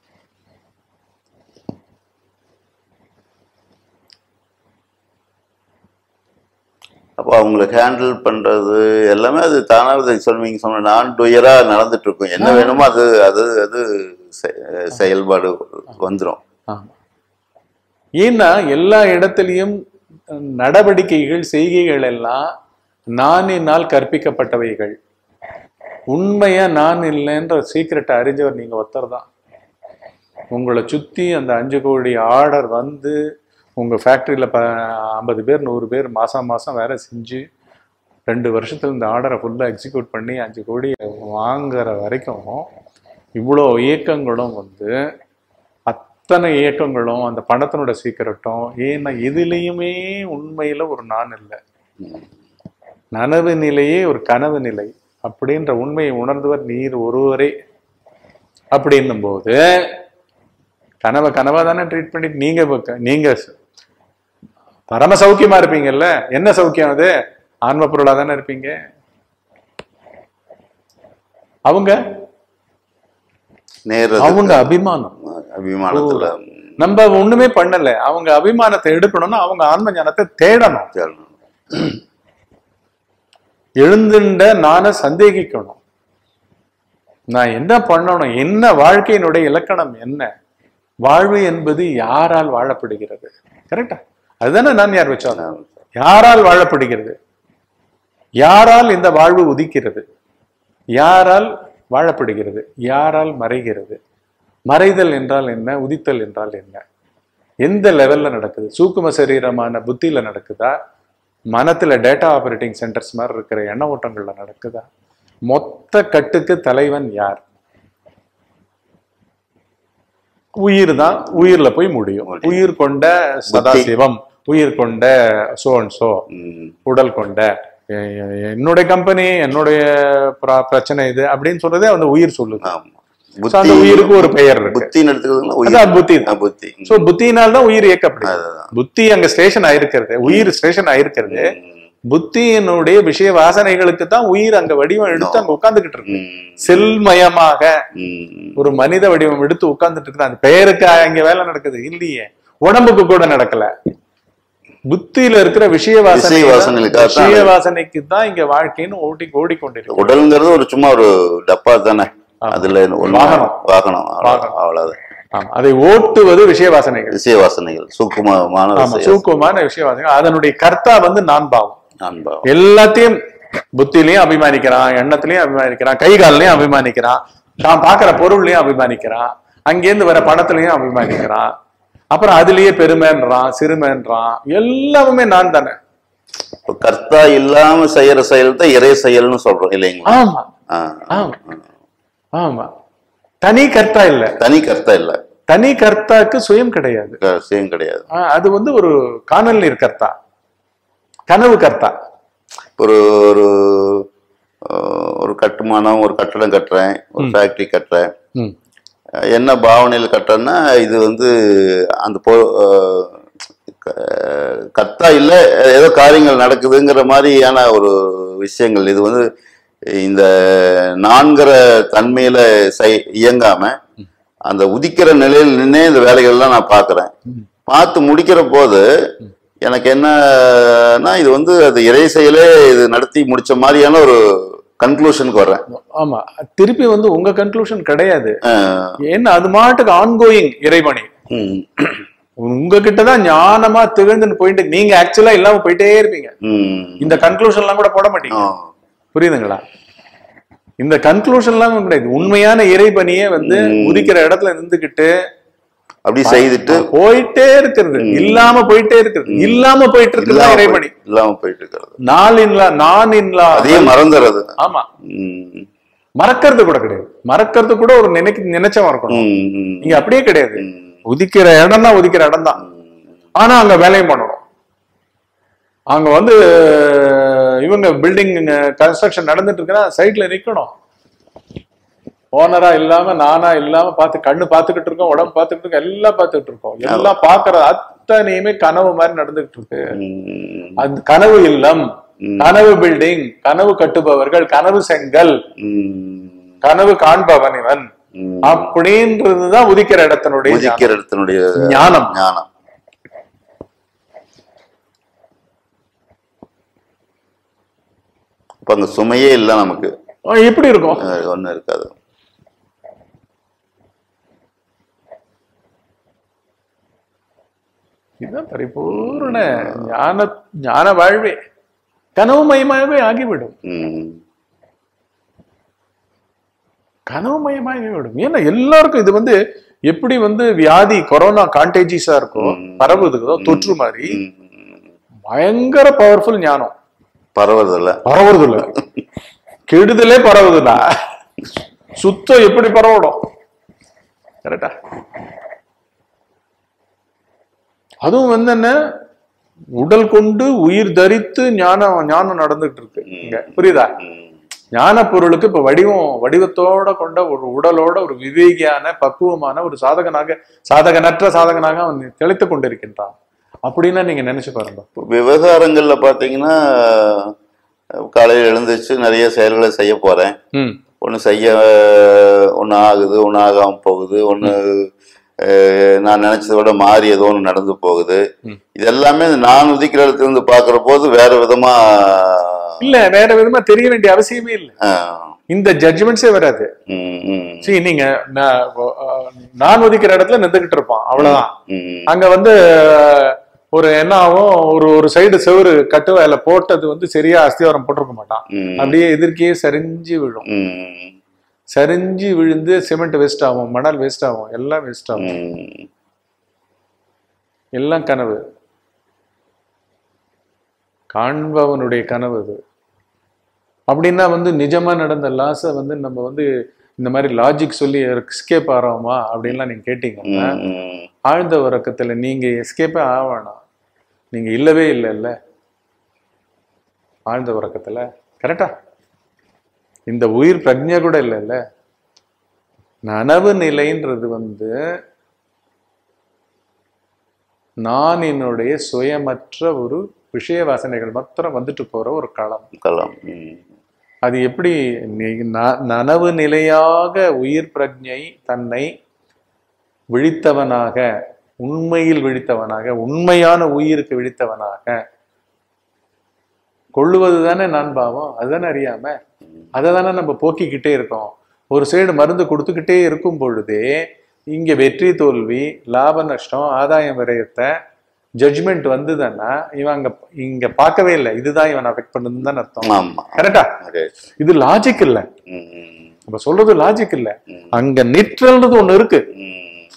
அப்போ அவங்களுக்கு ஹேண்டில் பண்றது எல்லாமே அது தானாக சொல்வீங்க சொன்ன நான் டூயரா நடந்துட்டு இருக்கும் என்ன வேணுமோ அது அது அது செ- செயல்பாடு வந்துரும் ஆமா ஏன்னா எல்லா இடத்துலயும் நடவடிக்கைகள் செய்கைகள் எல்லாம் நானினால் கற்பிக்கப்பட்டவைகள் உண்மையா நான் இல்லைன்ற சீக்கிரட்டை அறிஞ்சவர் நீங்க ஒருத்தர் தான் உங்களை சுத்தி அந்த அஞ்சு கோடி ஆர்டர் வந்து உங்க ஃபேக்டரியில ப ஐம்பது பேர் நூறு பேர் மாசம் மாசம் வேலை செஞ்சு ரெண்டு வருஷத்துல இந்த ஆர்டரை ஃபுல்லாக எக்ஸிக்யூட் பண்ணி அஞ்சு கோடி வாங்குற வரைக்கும் இவ்வளோ இயக்கங்களும் வந்து அத்தனை இயக்கங்களும் அந்த பணத்தினோட சீக்கிரட்டும் ஏன்னா எதுலேயுமே உண்மையில ஒரு நான் இல்லை நனவு நிலையே ஒரு கனவு நிலை அப்படின்ற உண்மையை உணர்ந்தவர் நீர் ஒருவரே அப்படின்னும் போது கனவை கனவா தானே ட்ரீட் பண்ணிட்டு நீங்க இப்ப- நீங்க பரம சௌக்கியமா இருப்பீங்கல்ல என்ன சௌக்கியம் அது ஆன்ம பொருளா தானே இருப்பீங்க அவங்க நேர அவங்க அபிமானம் அபிமானத்துல நம்ம ஒண்ணுமே பண்ணல அவங்க அபிமானத்தை எடுக்கணும்னா அவங்க ஆன்ம ஞானத்தை தேடணும் தேடணும். எழுந்துண்ட நானை சந்தேகிக்கணும் நான் என்ன பண்ணணும் என்ன வாழ்க்கையினுடைய இலக்கணம் என்ன வாழ்வு என்பது யாரால் வாழப்படுகிறது கரெக்டா அதுதானே நான் யார் வச்சாலும் யாரால் வாழப்படுகிறது யாரால் இந்த வாழ்வு உதிக்கிறது யாரால் வாழப்படுகிறது யாரால் மறைகிறது மறைதல் என்றால் என்ன உதித்தல் என்றால் என்ன எந்த லெவல்ல நடக்குது சூக்கும சரீரமான புத்தியில நடக்குதா மனத்துல டேட்டா ஆபரேட்டிங் சென்டர்ஸ் மாதிரி இருக்கிற எண்ண ஓட்டங்கள்ல நடக்குதா மொத்த கட்டுக்கு தலைவன் யார் உயிர் தான் உயிர்ல போய் முடியும் உயிர் கொண்ட சதாசிவம் உயிர் கொண்ட சோன் சோ ம், உடல் கொண்ட எ- எ- என்னுடைய கம்பெனி என்னுடைய பிர- பிரச்சனை இது அப்படின்னு சொல்றதே அந்த உயிர் சொல்லுது ஆமா So, அந்த உயிருக்கு ஒரு பெயர் இருக்கு புத்தின்னு எடுத்துக்கிறதுங்களா உயிர் அதான் புத்தி ஆ, புத்தி சோ புத்தியினால் தான் உயிர் இயக்கப்படுது அதுதான். புத்தி அங்க ஸ்டேஷன் ஆயிருக்கிறது உயிர் ஸ்டேஷன் ஆயிருக்கிறது ம், புத்தியினுடைய விஷய வாசனைகளுக்கு தான் உயிர் அங்க வடிவம் எடுத்து அங்க உட்கார்ந்துகிட்டு இருக்கு ம், செல்மயமாக ம், ஒரு மனித வடிவம் எடுத்து உட்கார்ந்துட்டு இருக்குது அந்த பெயருக்கு அங்க வேலை நடக்குது இல்லையே உடம்புக்கு கூட நடக்கல புத்தியில இருக்கிற விஷய வாசனை விஷய வாசனைகளுக்காக தான் விஷய வாசனைக்கு தான் இங்க வாழ்க்கைன்னு ஓடி ஓடிக்கொண்டிருக்கு உடல்ங்கிறது ஒரு சும்மா ஒரு டப்பா தானே அதுல ஒண்ணு- வாகனம். வாகனம் அவ்வளவு- அவ்வளவுதான் ஆமா அதை ஓட்டுவது விஷய வாசனைகள் விஷய வாசனைகள் சூக்குமமான ஆமா விஷயம் சூக்குமான விஷய வாசனைகள் அதனுடைய கர்த்தா வந்து நான் பாவம் அன்பா எல்லாத்தையும் புத்திலையும் அபிமானிக்கிறான் எண்ணத்திலையும் அபிமானிக்கிறான் கை கால்லையும் அபிமானிக்கிறான் தான் பார்க்கிற பொருள்லயும் அபிமானிக்கிறான் அங்கேருந்து வர பணத்திலையும் அபிமானிக்கிறான் அப்புறம் அதுலயே பெருமைன்றான் சிறுமைன்றான் எல்லாமே நான் தானே இப்ப கர்த்தா இல்லாம செய்யற செயல் தான் இறை செயல்னு சொல்றோம் இல்லைங்களா ஆமா ஆ. ஆமா ஆமா தனி கர்த்தா இல்ல தனி கர்த்தா இல்ல தனி கர்த்தாக்கு சுயம் கிடையாது க- சுயம் கிடையாது ஆ, அது வந்து ஒரு காணல் நீர் கர்த்தா கனவு கர்த்தா ஒரு ஒரு அஹ், ஒரு கட்டுமானம் ஒரு கட்டடம் கட்டுறேன் ஒரு ஃபேக்டரி கட்டுறேன் ம் அஹ், என்ன பாவனையில் கட்டுறேன்னா இது வந்து அந்த பொ அஹ், க- கர்த்தா இல்லை ஏதோ காரியங்கள் நடக்குதுங்கிற மாதிரியான ஒரு விஷயங்கள் இது வந்து இந்த நான்கிற தன்மையில செய் இயங்காம அந்த உதிக்கிற நிலையில் நின்னே இந்த வேலைகள்லாம் நான் பார்க்குறேன் பார்த்து முடிக்கிற போது எனக்கு என்னன்னா இது வந்து அது இறை செயலே இது நடத்தி முடிச்ச மாதிரியான ஒரு கன்க்ளூஷனுக்கு வர்றேன் ஆமா திருப்பி வந்து உங்க கன்க்ளூஷன் கிடையாது அஹ், ஏன்னா அது மாட்டுக்கு ஆன்கோயிங் இறைவனி ம், உங்ககிட்ட தான் ஞானமா திகழ்ந்துன்னு போயிட்டு நீங்க ஆக்சுவலா இல்லாம போயிட்டே இருப்பீங்க ம், இந்த கன்க்ளூஷன் எல்லாம் கூட போட மாட்டீங்க ஆ, புரியுதுங்களா இந்த கன்க்ளூஷன் எல்லாம் கிடையாது உண்மையான இறைபணியே வந்து உதிக்கிற இடத்துல நின்றுகிட்டு அப்படி செய்துட்டு போயிட்டே இருக்கிறது இல்லாம போயிட்டே இருக்கிறது இல்லாம போயிட்டு இருக்கிறது இல்லாம இறைபணி போய்- இல்லாம போயிட்டு இருக்கிறது நாள் இல்லா நான் இல்லா அதையும் மறந்துடுறது ஆமா ம், மறக்கிறது கூட கிடையாது மறக்கிறது கூட ஒரு நினைக்க நினைச்சவன் இருக்கணும் ம், ம், இங்க அப்படியே கிடையாது ம். உதிக்கிற இடம் தான் உதிக்கிற இடம் தான் ஆனா அங்க வேலையும் பண்ணணும் அங்க வந்து இவங்க பில்டிங் கன்ஸ்ட்ரக்ஷன் நடந்துட்டு இருக்குன்னா சைட்ல நிக்கணும் ஓனரா இல்லாம நானா இல்லாம பார்த்து கண்ணு பார்த்துக்கிட்டு இருக்கோம் உடம்பு பார்த்துக்கிட்டு இருக்கோம் எல்லாம் பார்த்துக்கிட்டு இருக்கோம் எல்லாம் பாக்குற அத்தனையுமே கனவு மாதிரி நடந்துகிட்டு இருக்கு ம், அந்த கனவு இல்லம் கனவு பில்டிங் கனவு கட்டுபவர்கள் கனவு செங்கல் ம், கனவு காண்பவன் இவன் ம். அப்படின்றதுதான் உதிக்கிற இடத்தினுடைய ஞானம். உதிக்கிற இடத்தினுடைய ஞானம் ஞானம் அப்ப அங்க சுமையே இல்லை நமக்கு அஹ் எப்படி இருக்கும் ஒன்றும் இருக்காது இதுதான் பரிபூர்ண ஞான ஞான வாழ்வே கனவுமயமாகவே ஆகிவிடும் ம், கனவுமயமாகவே விடும் ஏன்னா எல்லாருக்கும் இது வந்து எப்படி வந்து வியாதி கொரோனா கான்டேஜிஸா இருக்கோ பரவுதுதோ தொற்று மாதிரி ம், பயங்கர பவர்ஃபுல் ஞானம் பரவதில்ல பரவுறது இல்ல கெடுதலே பரவுதுல சுத்தம் எப்படி பரவடும் கரெக்டா அதுவும் வந்து என்ன உடல் கொண்டு உயிர் தரித்து ஞானம் ஞானம் நடந்துட்டு இருக்கு இங்க புரியுதா ம், ஞான பொருளுக்கு இப்ப வடிவம் வடிவத்தோட கொண்ட ஒரு உடலோட ஒரு விவேகியான பக்குவமான ஒரு சாதகனாக சாதகனற்ற சாதகனாக அவன் தெளித்துக் கொண்டிருக்கின்றான் அப்படின்னா நீங்க நினைச்சு பாருங்க விவகாரங்கள்ல பாத்தீங்கன்னா காலையில் எழுந்திருச்சு நிறைய செயல்களை செய்ய போறேன் ம் ஒன்று செய்ய ஒன்று ஆகுது ஒன்று ஆகாம போகுது ஒன்று நான் நினைச்சதை விட மாறி ஏதோ ஒன்று நடந்து போகுது ம். இது எல்லாமே நான் உதிக்கிற இடத்துல இருந்து பார்க்குற போது வேற விதமா இல்ல வேற விதமா தெரிய வேண்டிய அவசியமே இல்ல ஆஹ், இந்த ஜட்ஜ்மெண்ட்ஸே வராது ம், ம், சரி நீங்க நான் ஒ- அஹ் நான் ஒதுக்கிற இடத்துல நின்றுகிட்டு இருப்பான் அவ்வளவுதான் ம், அங்க வந்து ஒரு என்ன ஆகும் ஒரு ஒரு சைடு செவுரு கட்டு வேலை போட்டது வந்து சரியா அஸ்திவாரம் போட்டிருக்க மாட்டான் ம், அப்படியே எதிர்க்கே சரிஞ்சு விழும் ம், சரிஞ்சு விழுந்து சிமெண்ட் வேஸ்ட் ஆகும் மணல் வேஸ்ட் ஆகும் எல்லாம் வேஸ்ட் ஆகும் ம். எல்லாம் கனவு காண்பவனுடைய கனவு அது அப்படின்னா வந்து நிஜமா நடந்த லாஸை வந்து நம்ம வந்து இந்த மாதிரி லாஜிக் சொல்லி எஸ்கேப் ஆகிறோமா அப்படின்லாம் நீங்க கேட்டீங்கன்னா ம், ஆழ்ந்த உறக்கத்துல நீங்க எஸ்கேப்பே ஆகணும் நீங்க இல்லவே இல்லை இல்ல ஆழ்ந்த உறக்கத்துல கரெக்டா இந்த உயிர் பிரஜை கூட இல்லைல்ல நனவு நிலைன்றது வந்து நான் என்னுடைய சுயமற்ற ஒரு விஷய வாசனைகள் மாத்திரம் வந்துட்டு போற ஒரு களம் கலாம் ம், அது எப்படி நி- ந- நனவு நிலையாக உயிர் பிரஜை தன்னை விழித்தவனாக உண்மையில் விழித்தவனாக உண்மையான உயிருக்கு விழித்தவனாக கொள்ளுவது தானே நான் பாவம் அதுதானே அறியாம அதை தானே நம்ம போக்கிக்கிட்டே இருக்கோம் ஒரு சைடு மருந்து கொடுத்துக்கிட்டே இருக்கும் பொழுதே இங்க வெற்றி தோல்வி லாப நஷ்டம் ஆதாயம் விரயத்தை ஜட்ஜ்மெண்ட் வந்ததுன்னா இவன் அங்க இங்க பார்க்கவே இல்லை இதுதான் இவன் அஃபெக்ட் பண்ணுதுன்னு தான் அர்த்தம் ஆமா கரெக்டா Right. இது லாஜிக் இல்ல ம், ம், நம்ம சொல்றது லாஜிக் இல்ல ம். அங்க நிற்றல்ன்றது ஒண்ணு இருக்கு ம்.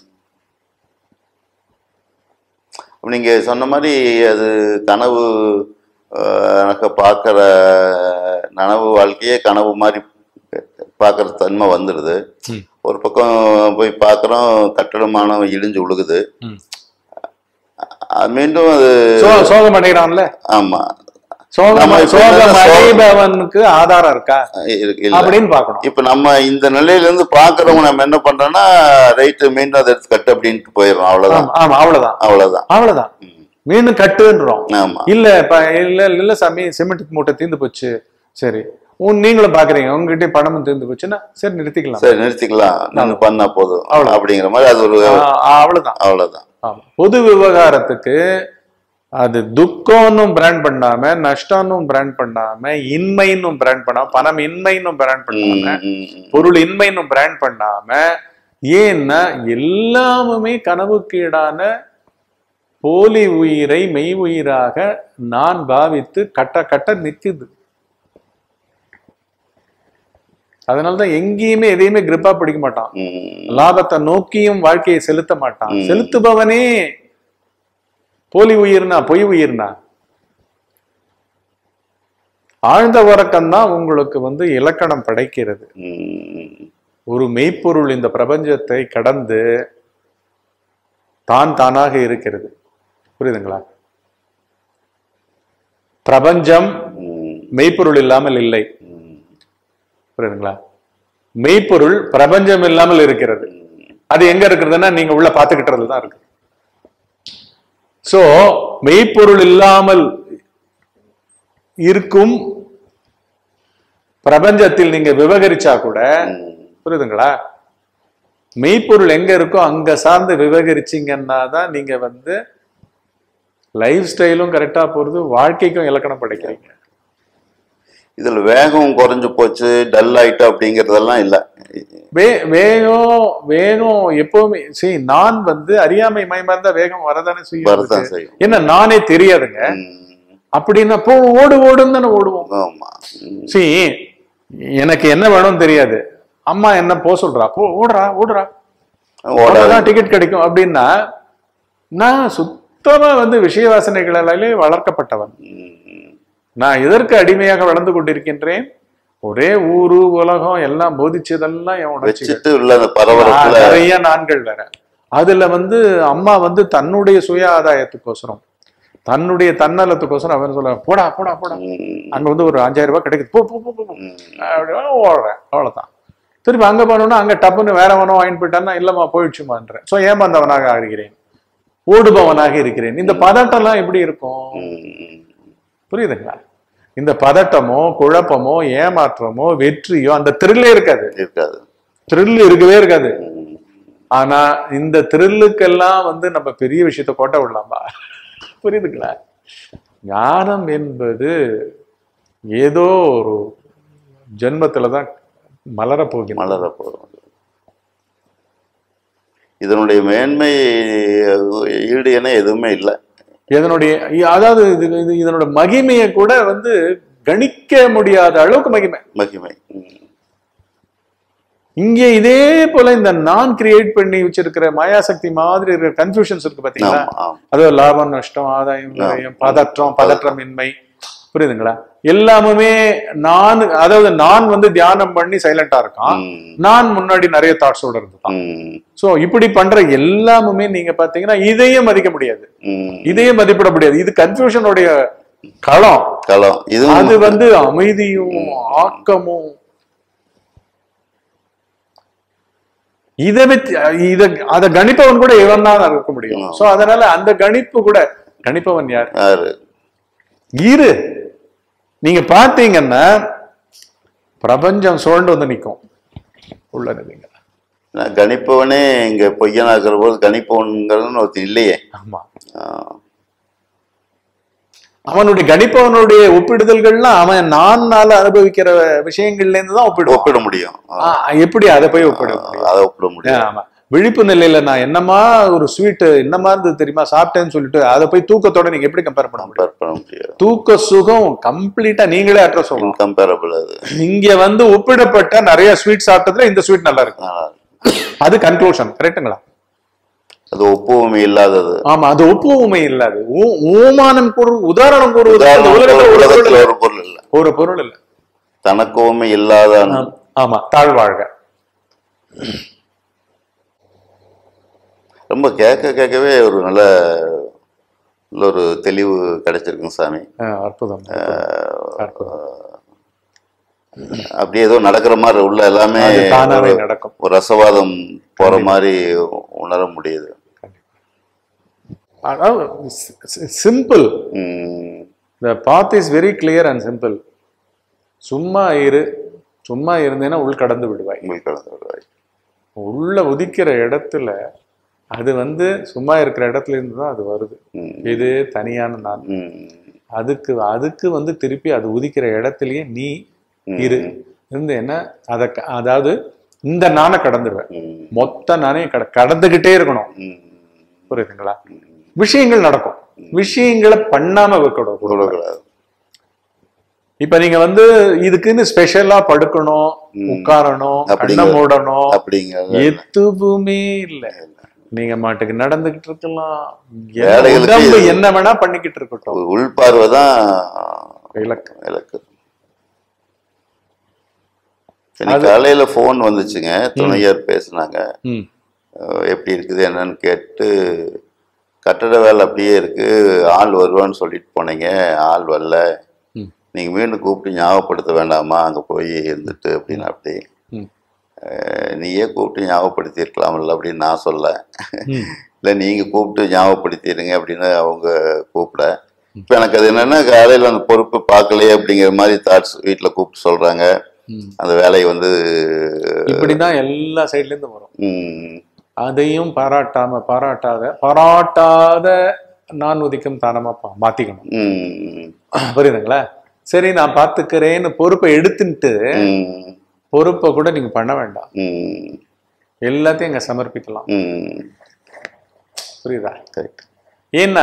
அப்ப நீங்க சொன்ன மாதிரி அது கனவு அஹ், எனக்கு பார்க்குற நனவு வாழ்க்கையே கனவு மாதிரி பார்க்குற தன்மை வந்துடுது ம். ஒரு பக்கம் போய் பார்க்குறோம் கட்டடமான இடிஞ்சு விழுகுது ம். அஹ், மீண்டும் அது சோ- சோகம் அடைகிறான்ல ஆமா சோகம் நம்ம இப்ப சோகம் என்னன்னா சோகம் அடைபவனுக்கு ஆதாரம் இருக்கா இருக்கு இல்ல அப்படின்னு பார்க்கணும் இப்ப நம்ம இந்த நிலையில இருந்து பாக்குறவங்க நம்ம என்ன பண்றோம்னா ரைட்டு மீண்டும் அதை எடுத்து கட்டு அப்படின்ட்டு போயிடுறோம் அவ்வளவுதான் ஆமா, ஆமா அவ்வளவுதான் அவ்வளவுதான் அவ்வளவுதான் ம். மீண்டும் கட்டுன்றோம் ஆமா இல்ல இப்ப இல்ல இல்ல சாமி சிமெண்ட் மூட்டை தீர்ந்து போச்சு சரி உன் நீங்களும் பாக்குறீங்க உங்ககிட்ட பணமும் தீர்ந்து போச்சுன்னா சரி நிறுத்திக்கலாம் சரி நிறுத்திக்கலாம் நான் பண்ணா போதும் அவ்வளவு. அப்படிங்கிற மாதிரி அது ஒரு ஆ, அவ்வளவுதான் அவ்வளவுதான் ஆமா பொது விவகாரத்துக்கு அது துக்கம்னும் பிராண்ட் பண்ணாம நஷ்டம்னும் பிராண்ட் பண்ணாம இன்மைன்னும் பிராண்ட் பண்ணாம பணம் இன்மைன்னும் பிராண்ட் பண்ணாம ம், ம், ம். பொருள் இன்மைன்னும் பிராண்ட் பண்ணாம ஏன்னா எல்லாமுமே கனவுக்கீடான போலி உயிரை மெய் உயிராக நான் பாவித்து கட்ட கட்ட நிக்குது அதனாலதான் எங்கேயுமே எதையுமே கிரிப்பா பிடிக்க மாட்டான் ம், லாபத்தை நோக்கியும் வாழ்க்கையை செலுத்த மாட்டான் ம். செலுத்துபவனே போலி உயிர்னா பொய் உயிர்னா ஆழ்ந்த உறக்கம் தான் உங்களுக்கு வந்து இலக்கணம் படைக்கிறது ம், ஒரு மெய்ப்பொருள் இந்த பிரபஞ்சத்தை கடந்து தான் தானாக இருக்கிறது புரியுதுங்களா பிரபஞ்சம் ம், மெய்ப்பொருள் இல்லாமல் இல்லை ம், புரியுதுங்களா மெய்ப்பொருள் பிரபஞ்சம் இல்லாமல் இருக்கிறது அது எங்க இருக்கிறதுன்னா நீங்க உள்ள பாத்துக்கிட்டதுல தான் இருக்கு சோ மெய்ப்பொருள் இல்லாமல் இருக்கும் பிரபஞ்சத்தில் நீங்க விவகரிச்சா கூட ம். புரியுதுங்களா மெய்ப்பொருள் எங்க இருக்கோ அங்க சார்ந்து விவகரிச்சீங்கன்னா தான் நீங்க வந்து லைஃப் ஸ்டைலும் கரெக்டா போறது வாழ்க்கைக்கும் இலக்கணம் படைக்கிறீங்க இதுல வேகம் குறைஞ்சு போச்சு டல் ஆயிட்டு அப்படிங்கறதெல்லாம் இல்ல வே வேகம் வேகம் எப்பவுமே சரி நான் வந்து அறியாமை மயமா இருந்தா வேகம் வரதானே செய்யும் வரதான் செய்யும் என்ன நானே தெரியாதுங்க ம், அப்படின்னா போ ஓடு ஓடுன்னு தானே ஓடுவோம் ஆமா ம், சரி எனக்கு என்ன வேணும்னு தெரியாது அம்மா என்ன போ சொல்றா போ ஓடுறா ஓடுறா ஓடாது டிக்கெட் கிடைக்கும் அப்படின்னா நான் சுத்தமா வந்து விஷய வாசனைகளாலே வளர்க்கப்பட்டவன் ம், நான் எதற்கு அடிமையாக வளர்ந்து கொண்டிருக்கின்றேன் ஒரே ஊரு உலகம் எல்லாம் போதிச்சதெல்லாம் என் உணர்ச்சிகள் வச்சுட்டு உள்ள அந்த பரபரப்புல ஆ, நிறைய நான்கள் வேற அதுல வந்து அம்மா வந்து தன்னுடைய சுய ஆதாயத்துக்கோசரம் தன்னுடைய தன்னலத்துக்கோசரம் அவன் சொல்ல போடா போடா போடா ம், அங்க வந்து ஒரு அஞ்சாயிரம் ரூபாய் கிடைக்குது போ போ போ போ, போ ம், அப்படின்னு ஓடுறேன் அவ்வளவுதான் திருப்பி அங்க போனோம்னா அங்க டப்புன்னு வேற வனம் வாங்கிட்டு போயிட்டான்னா இல்லம்மா போயிடுச்சுமான்றேன் சோ ஏமாந்தவனாக ஆகிறேன் ஓடுபவனாக இருக்கிறேன் இந்த பதட்டம்லாம் எப்படி இருக்கும் ம், புரியுதுங்களா இந்த பதட்டமோ குழப்பமோ ஏமாற்றமோ வெற்றியோ அந்த த்ரில்லே இருக்காது இருக்காது த்ரில் இருக்கவே இருக்காது ம், ஆனா இந்த த்ரில்லுக்கெல்லாம் வந்து நம்ம பெரிய விஷயத்த கோட்டை விடலாமா புரியுதுங்களா ஞானம் என்பது ஏதோ ஒரு ஜென்மத்துல தான் மலரப் போகிறது மலர போதும் இதனுடைய மேன்மை ஈடு என எதுவுமே இல்லை இதனுடைய அதாவது இது இது இதனோட மகிமையை கூட வந்து கணிக்க முடியாத அளவுக்கு மகிமை மகிமை ம். இங்கே இதே போல இந்த நான் கிரியேட் பண்ணி வச்சிருக்கிற மாயாசக்தி மாதிரி இருக்கிற கன்ஃபியூஷன்ஸ் இருக்கு பாத்தீங்களா ஆமா ஆமா அதாவது லாபம் நஷ்டம் ஆதாயம் விரயம் பதற்றம் பதற்றமின்மை புரியுதுங்களா எல்லாமுமே நான் அதாவது நான் வந்து தியானம் பண்ணி சைலண்டா இருக்கான் ம். நான் முன்னாடி நிறைய தாட்ஸோட இருந்துதான் ம். சோ இப்படி பண்ற எல்லாமுமே நீங்க பாத்தீங்கன்னா இதையும் மதிக்க முடியாது ம். இதையும் மதிப்பிட முடியாது இது கன்ஃபியூஷனுடைய களம் களம் இதுவும் அது வந்து அமைதியும் ஆக்கமும் இதை வச்சு இத அத கணிப்பவன் கூட இவன் தான் இருக்க முடியும் சோ அதனால அந்த கணிப்பு கூட கணிப்பவன் யார் யாரு இரு நீங்க பாத்தீங்கன்னா பிரபஞ்சம் சுழண்டு வந்து நிக்கும் உள்ள இருந்தீங்க நான் கணிப்பவனே இங்க பொய்யனாக்குற போது கணிப்பவன்கிறதுன்னு ஒருத்தன் இல்லையே ஆமா ஆ. அவனுடைய கணிப்பவனுடைய ஒப்பிடுதல்கள்லாம் அவன் நான்னால அனுபவிக்கிற விஷயங்கள்ல இருந்து தான் ஒப்பிடுவான் ஒப்பிட முடியும் ஆ. ஆ, எப்படி அதை போய் ஒப்பிட முடியும் அதை ஒப்பிட முடியும் ஆமா விழிப்பு நிலையில நான் என்னமா ஒரு ஸ்வீட் என்னமா இருந்தது தெரியுமா சாப்பிட்டேன்னு சொல்லிட்டு அதை போய் தூக்கத்தோட நீங்க எப்படி கம்பேர் பண்ண முடியும் கம்பேர் பண்ண முடியும் தூக்க சுகம் கம்ப்ளீட்டா நீங்களே அற்ற சொல்லலாம் இன்கம்பேரபிள் அது இங்க வந்து ஒப்பிடப்பட்ட நிறைய ஸ்வீட் சாப்பிட்டதுல இந்த ஸ்வீட் நல்லா இருக்கு ஆ. அது கன்க்ளூஷன் கரெக்ட்டுங்களா அது ஒப்புவமை இல்லாதது ஆமா அது ஒப்புமை இல்லாது ஊ- ஊமானம் கூறு உதாரணம் கூறுவது இந்த உதாரணம் உலகத்துல ஒரு பொருள் உலகத்துல இல்ல. ஒரு பொருள் இல்லை ஒரு பொருள் இல்ல தனக்கோமை இல்லாத ஆம், ஆமா தாழ்வாழ்க ரொம்ப கேட்க கேட்கவே ஒரு நல்ல நல்ல ஒரு தெளிவு கிடைச்சிருக்குங்க சாமி ஆ, அற்புதம் அற்புதம். அப்படியே ஏதோ நடக்கிற மாதிரி உள்ள எல்லாமே அது தானாவே ஒரு- நடக்கும் ஒரு ரசவாதம் போற மாதிரி உணர முடியுது அதாவது simple um the path is very clear and simple சும்மா இரு சும்மா இருந்தேன்னா உள் கடந்து விடுவாய் உங்களுக்கு கடந்து வருவாய். உள்ள உதிக்கிற இடத்துல அது வந்து சும்மா இருக்கிற இடத்துல இருந்து தான் அது வருது உம் இது தனியான நான் உம் அதுக்கு அதுக்கு வந்து திருப்பி அது உதிக்கிற இடத்துலயே நீ இரு இருந்தேன்னா அதை க- அதாவது இந்த நானை கடந்துடுவேன் உம் மொத்த நானையும் கட கடந்துகிட்டே இருக்கணும் உம் புரியுதுங்களா விஷயங்கள் நடக்கும் விஷயங்களை பண்ணாம வைக்கணும் விடக்கூடாது. இப்ப நீங்க வந்து இதுக்குன்னு ஸ்பெஷலா படுக்கணும் உட்காரணும் கண்ணை அப்படிங்கிற- மூடணும் அப்படிங்கிறது எதுவுமே இல்ல நீங்க மாட்டுக்கு நடந்துகிட்டு இருக்கலாம் என்ன வேலைகளுக்கு உடம்பு இது- என்ன வேணா பண்ணிக்கிட்டு இருக்கட்டும் ஒரு உள்பார்வை தான் இலக்கு இலக்கு இன்னைக்கு காலையில ஃபோன் வந்துச்சுங்க துணையார் பேசுனாங்க ம் அஹ் எப்படி இருக்குது என்னன்னு கேட்டு கட்டட வேலை அப்படியே இருக்கு ஆள் வருவான்னு சொல்லிட்டு போனீங்க ஆள் வரல ம். நீங்க மீண்டும் கூப்பிட்டு ஞாபகப்படுத்த வேண்டாமா அங்க போய் இருந்துட்டு அப்படின்னு அப்படி ம் அஹ் நீயே கூப்பிட்டு ஞாபகப்படுத்தி இருக்கலாம்ல அப்படின்னு நான் சொல்ல ம் இல்லை நீங்க கூப்பிட்டு ஞாபகப்படுத்திடுங்க அப்படின்னு அவங்க கூப்பிட இப்போ எனக்கு அது என்னன்னா காலையில் அந்த பொறுப்பு பார்க்கலையே அப்படிங்கிற மாதிரி தாட்ஸ் வீட்டில் கூப்பிட்டு சொல்றாங்க ம். அந்த வேலையை வந்து இப்படிதான் எல்லா சைட்ல இருந்து வரும் ம், அதையும் பாராட்டாம பாராட்டாத பாராட்டாத நான் உதிக்கும் தானமா பா- மாத்திக்கணும் ம், புரியுதுங்களா சரி நான் பாத்துக்கிறேன்னு பொறுப்பை எடுத்துட்டு ம், பொறுப்பை கூட நீங்க பண்ண வேண்டாம் ம், எல்லாத்தையும் இங்க சமர்ப்பிக்கலாம் ம். புரியுதா Correct. ஏன்னா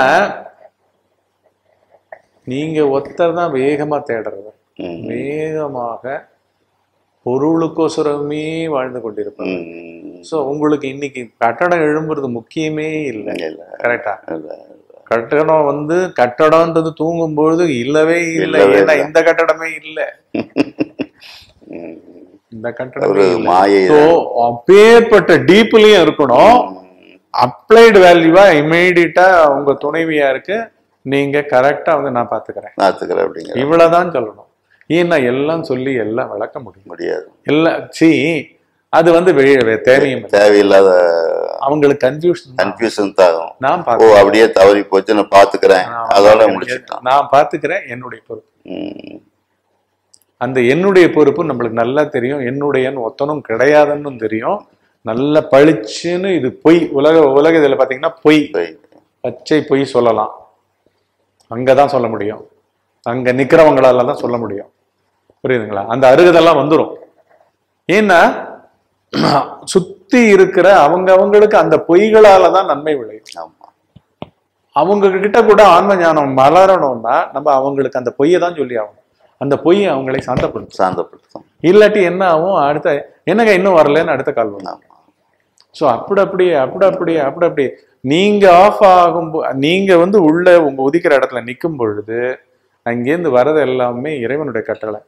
நீங்க ஒருத்தர் தான் வேகமா தேடுறது ம், வேகமாக பொருளுக்கோசரமே வாழ்ந்து கொண்டிருப்பாங்க ம். சோ உங்களுக்கு இன்னைக்கு கட்டடம் எழும்புறது முக்கியமே இல்லை இல்ல, கரெக்டா இல்ல. கட்டடம் வந்து கட்டடம்ன்றது தூங்கும் பொழுது இல்லவே இல்லை இல்லவே ஏன்னா இல்லை. இந்த கட்டடமே இல்லை ம், இந்த கட்டடமே ஒரு இல்லை மாயை ஸோ அப்பேற்பட்ட டீப்லயும் இருக்கணும் அப்ளைடு வேல்யூவா இமீடியட்டா உங்க துணைவியா இருக்கு நீங்க கரெக்டா வந்து நான் பாத்துக்கிறேன் நாத்துக்கிறேன் அப்படிங்கிற இவ்வளவுதான் சொல்லணும் ஏன்னா எல்லாம் சொல்லி எல்லாம் விளக்க முடியும் முடியாது எல்லாம் சி அது வந்து வெ- வெ- தேவையும் இல்லை. தேவையில்லாத அவங்களுக்கு கன்ஃபியூஷன் கன்ஃபியூஷன் தாகும் நான் ஓ பார்த்து அப்படியே தவறி போச்சு நான் பாத்துக்கிறேன் அதோட முடிச்சுட்டான் நான் பாத்துக்கிறேன் என்னுடைய பொறுப்பு ம், அந்த என்னுடைய பொறுப்பு நம்மளுக்கு நல்லா தெரியும் என்னுடையன்னு ஒத்தனும் கிடையாதுன்னு தெரியும் நல்ல பளிச்சுன்னு இது பொய் உலக உலக இதில் பார்த்தீங்கன்னா பொய் போய். பச்சை பொய் சொல்லலாம் அங்கதான் சொல்ல முடியும் அங்க நிக்கிறவங்களால தான் சொல்ல முடியும் புரியுதுங்களா அந்த அருகதெல்லாம் வந்துரும் ஏன்னா சுத்தி இருக்கிற அவங்க அவங்களுக்கு அந்த பொய்களால தான் நன்மை விளையும் ஆமா அவங்க கிட்ட கூட ஆன்ம ஞானம் மலரணும்னா நம்ம அவங்களுக்கு அந்த பொய்யை தான் சொல்லி ஆகணும் அந்த பொய்யை அவங்களை சாந்தப்படுத்தும் சாந்தப்படுத்தும் இல்லாட்டி என்ன ஆகும் அடுத்த என்னங்க இன்னும் வரலன்னு அடுத்த கால் வரும் ஆமா ஸோ அப்படி அப்படி அப்படி அப்படி அப்படி அப்படி நீங்க ஆஃப் ஆகும் போ- நீங்க வந்து உள்ள உங்க உதிக்கிற இடத்துல நிற்கும் பொழுது அங்கேருந்து வரது எல்லாமே இறைவனுடைய கட்டளை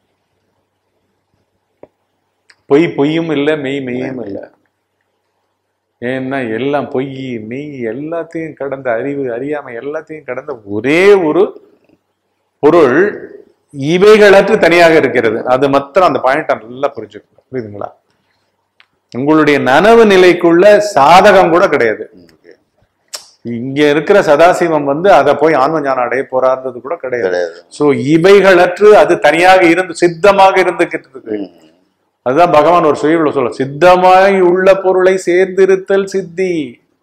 பொய் பொய்யும் இல்லை மெய் மெய்யும் இல்லை ஏன்னா எல்லாம் பொய் மெய் எல்லாத்தையும் கடந்த அறிவு அறியாமை எல்லாத்தையும் கடந்த ஒரே ஒரு பொருள் இவைகளற்று தனியாக இருக்கிறது அது மாத்திரம் அந்த பாயிண்ட நல்லா புரிஞ்சுக்கணும் புரியுதுங்களா உங்களுடைய நனவு நிலைக்குள்ள சாதகம் கூட கிடையாது Okay. இங்க இருக்கிற சதாசிவம் வந்து அதை போய் ஆன்ம ஞானம் அடைய போறாருன்றது கூட கிடையாது கிடையாது சோ இவைகளற்று அது தனியாக இருந்து சித்தமாக இருந்துகிட்டு இருக்கு ம். அதுதான் பகவான் ஒரு சுயவுல சொல்ல சித்தமாய் உள்ள பொருளை சேர்ந்திருத்தல் சித்தி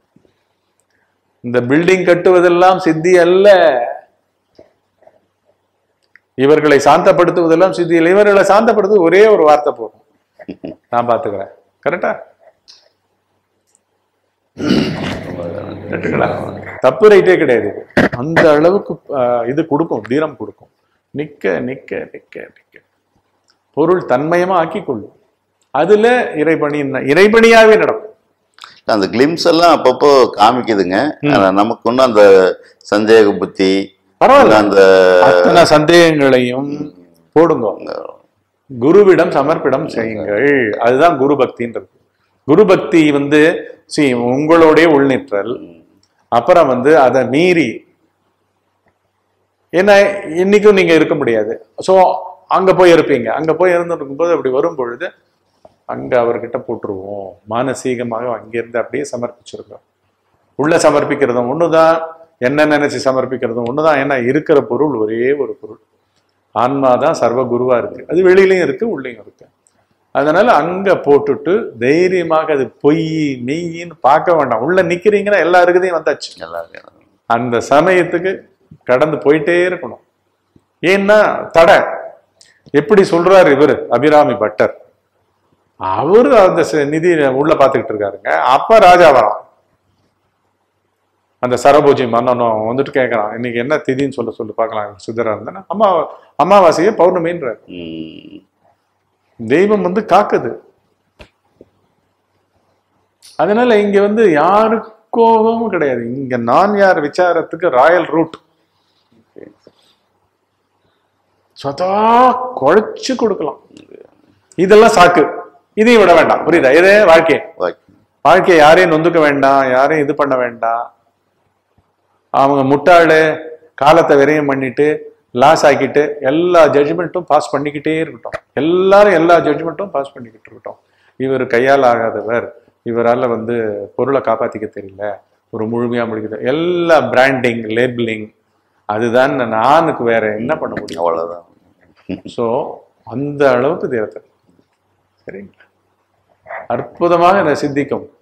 இந்த பில்டிங் கட்டுவதெல்லாம் சித்தி அல்ல இவர்களை சாந்தப்படுத்துவதெல்லாம் சித்தி இல்லை இவர்களை சாந்தப்படுத்துவது ஒரே ஒரு வார்த்தை போதும் நான் பாத்துக்கிறேன் கரெக்டா கரெக்டுங்களா? தப்பு ரைட்டே கிடையாது இது. அந்த அளவுக்கு ஆஹ், இது கொடுக்கும் தீரம் கொடுக்கும் நிக்க நிக்க நிக்க நிக்க பொருள் தன்மயமா ஆக்கி கொள்ளும் அதுல இறைபணி இறைபணியாவே நடக்கும் அந்த கிளிம்ஸ் எல்லாம் அப்பப்போ காமிக்குதுங்க ஆனா நமக்கு ஒன்றும் அந்த சந்தேக புத்தி பரவாயில்ல அந்த அத்தனை சந்தேகங்களையும் போடுங்க குருவிடம் சமர்ப்பிடம் செய்யுங்கள் அதுதான் குரு பக்தின்றது குரு பக்தி வந்து சி உங்களுடைய உள்நிற்றல் அப்புறம் வந்து அதை மீறி ஏன்னா இன்னைக்கும் நீங்க இருக்க முடியாது சோ அங்க போய் இருப்பீங்க அங்க போய் இருந்துருக்கும் போது அப்படி வரும் பொழுது அங்க அவர்கிட்ட போட்டுருவோம் மானசீகமாக அங்கிருந்து அப்படியே சமர்ப்பிச்சிருக்கோம் உள்ள சமர்ப்பிக்கிறதும் ஒண்ணுதான் என்ன நினைச்சு சமர்ப்பிக்கிறதும் ஒண்ணுதான் ஏன்னா இருக்கிற பொருள் ஒரே ஒரு பொருள் ஆன்மா தான் சர்வ குருவா இருக்கு அது வெளியிலயும் இருக்கு உள்ளேயும் இருக்கு அதனால அங்க போட்டுட்டு தைரியமாக அது பொய் மெய்யின்னு பார்க்க வேண்டாம் உள்ள நிக்கிறீங்கன்னா எல்லா இருக்குதையும் வந்தாச்சு எல்லாரும் அந்த சமயத்துக்கு கடந்து போயிட்டே இருக்கணும் ஏன்னா தடை எப்படி சொல்றாரு இவர் அபிராமி பட்டர் அவரு அந்த ச- நிதி உள்ள பாத்துக்கிட்டு இருக்காருங்க அப்ப ராஜா வரான் அந்த சரபூஜை மன்னனும் வந்துட்டு கேட்கறான் இன்னைக்கு என்ன திதின்னு சொல்ல சொல்லி பார்க்கலாம் சித்தரா இருந்தேன்னா அம்மா அமாவாசையே பௌர்ணமின்றார் ம். தெய்வம் வந்து காக்குது அதனால இங்க வந்து யாருக்கோவும் கிடையாது இங்க நான் யார் விசாரத்துக்கு ராயல் ரூட் சதா குழைச்சு கொடுக்கலாம் இதெல்லாம் சாக்கு இதையும் விட வேண்டாம் புரியுதா இதே வாழ்க்கை ஓகே. வாழ்க்கையை யாரையும் நொந்துக்க வேண்டாம் யாரையும் இது பண்ண வேண்டாம் அவங்க முட்டாளு காலத்தை விரயம் பண்ணிட்டு லாஸ் ஆக்கிட்டு எல்லா ஜட்ஜ்மெண்ட்டும் பாஸ் பண்ணிக்கிட்டே இருக்கட்டும் எல்லாரும் எல்லா ஜட்ஜ்மெண்ட்டும் பாஸ் பண்ணிக்கிட்டு இருக்கட்டும் இவர் கையால் ஆகாதவர் இவரால் வந்து பொருளை காப்பாத்திக்க தெரியல ஒரு முழுமையா முடிக்குது எல்லா பிராண்டிங் லேபிளிங் அதுதான் நானுக்கு வேற என்ன பண்ண முடியும் அவ்வளவுதான் ஸோ அந்த அளவுக்கு தீரத்தை சரிங்களா அற்புதமாக இதை சித்திக்கும்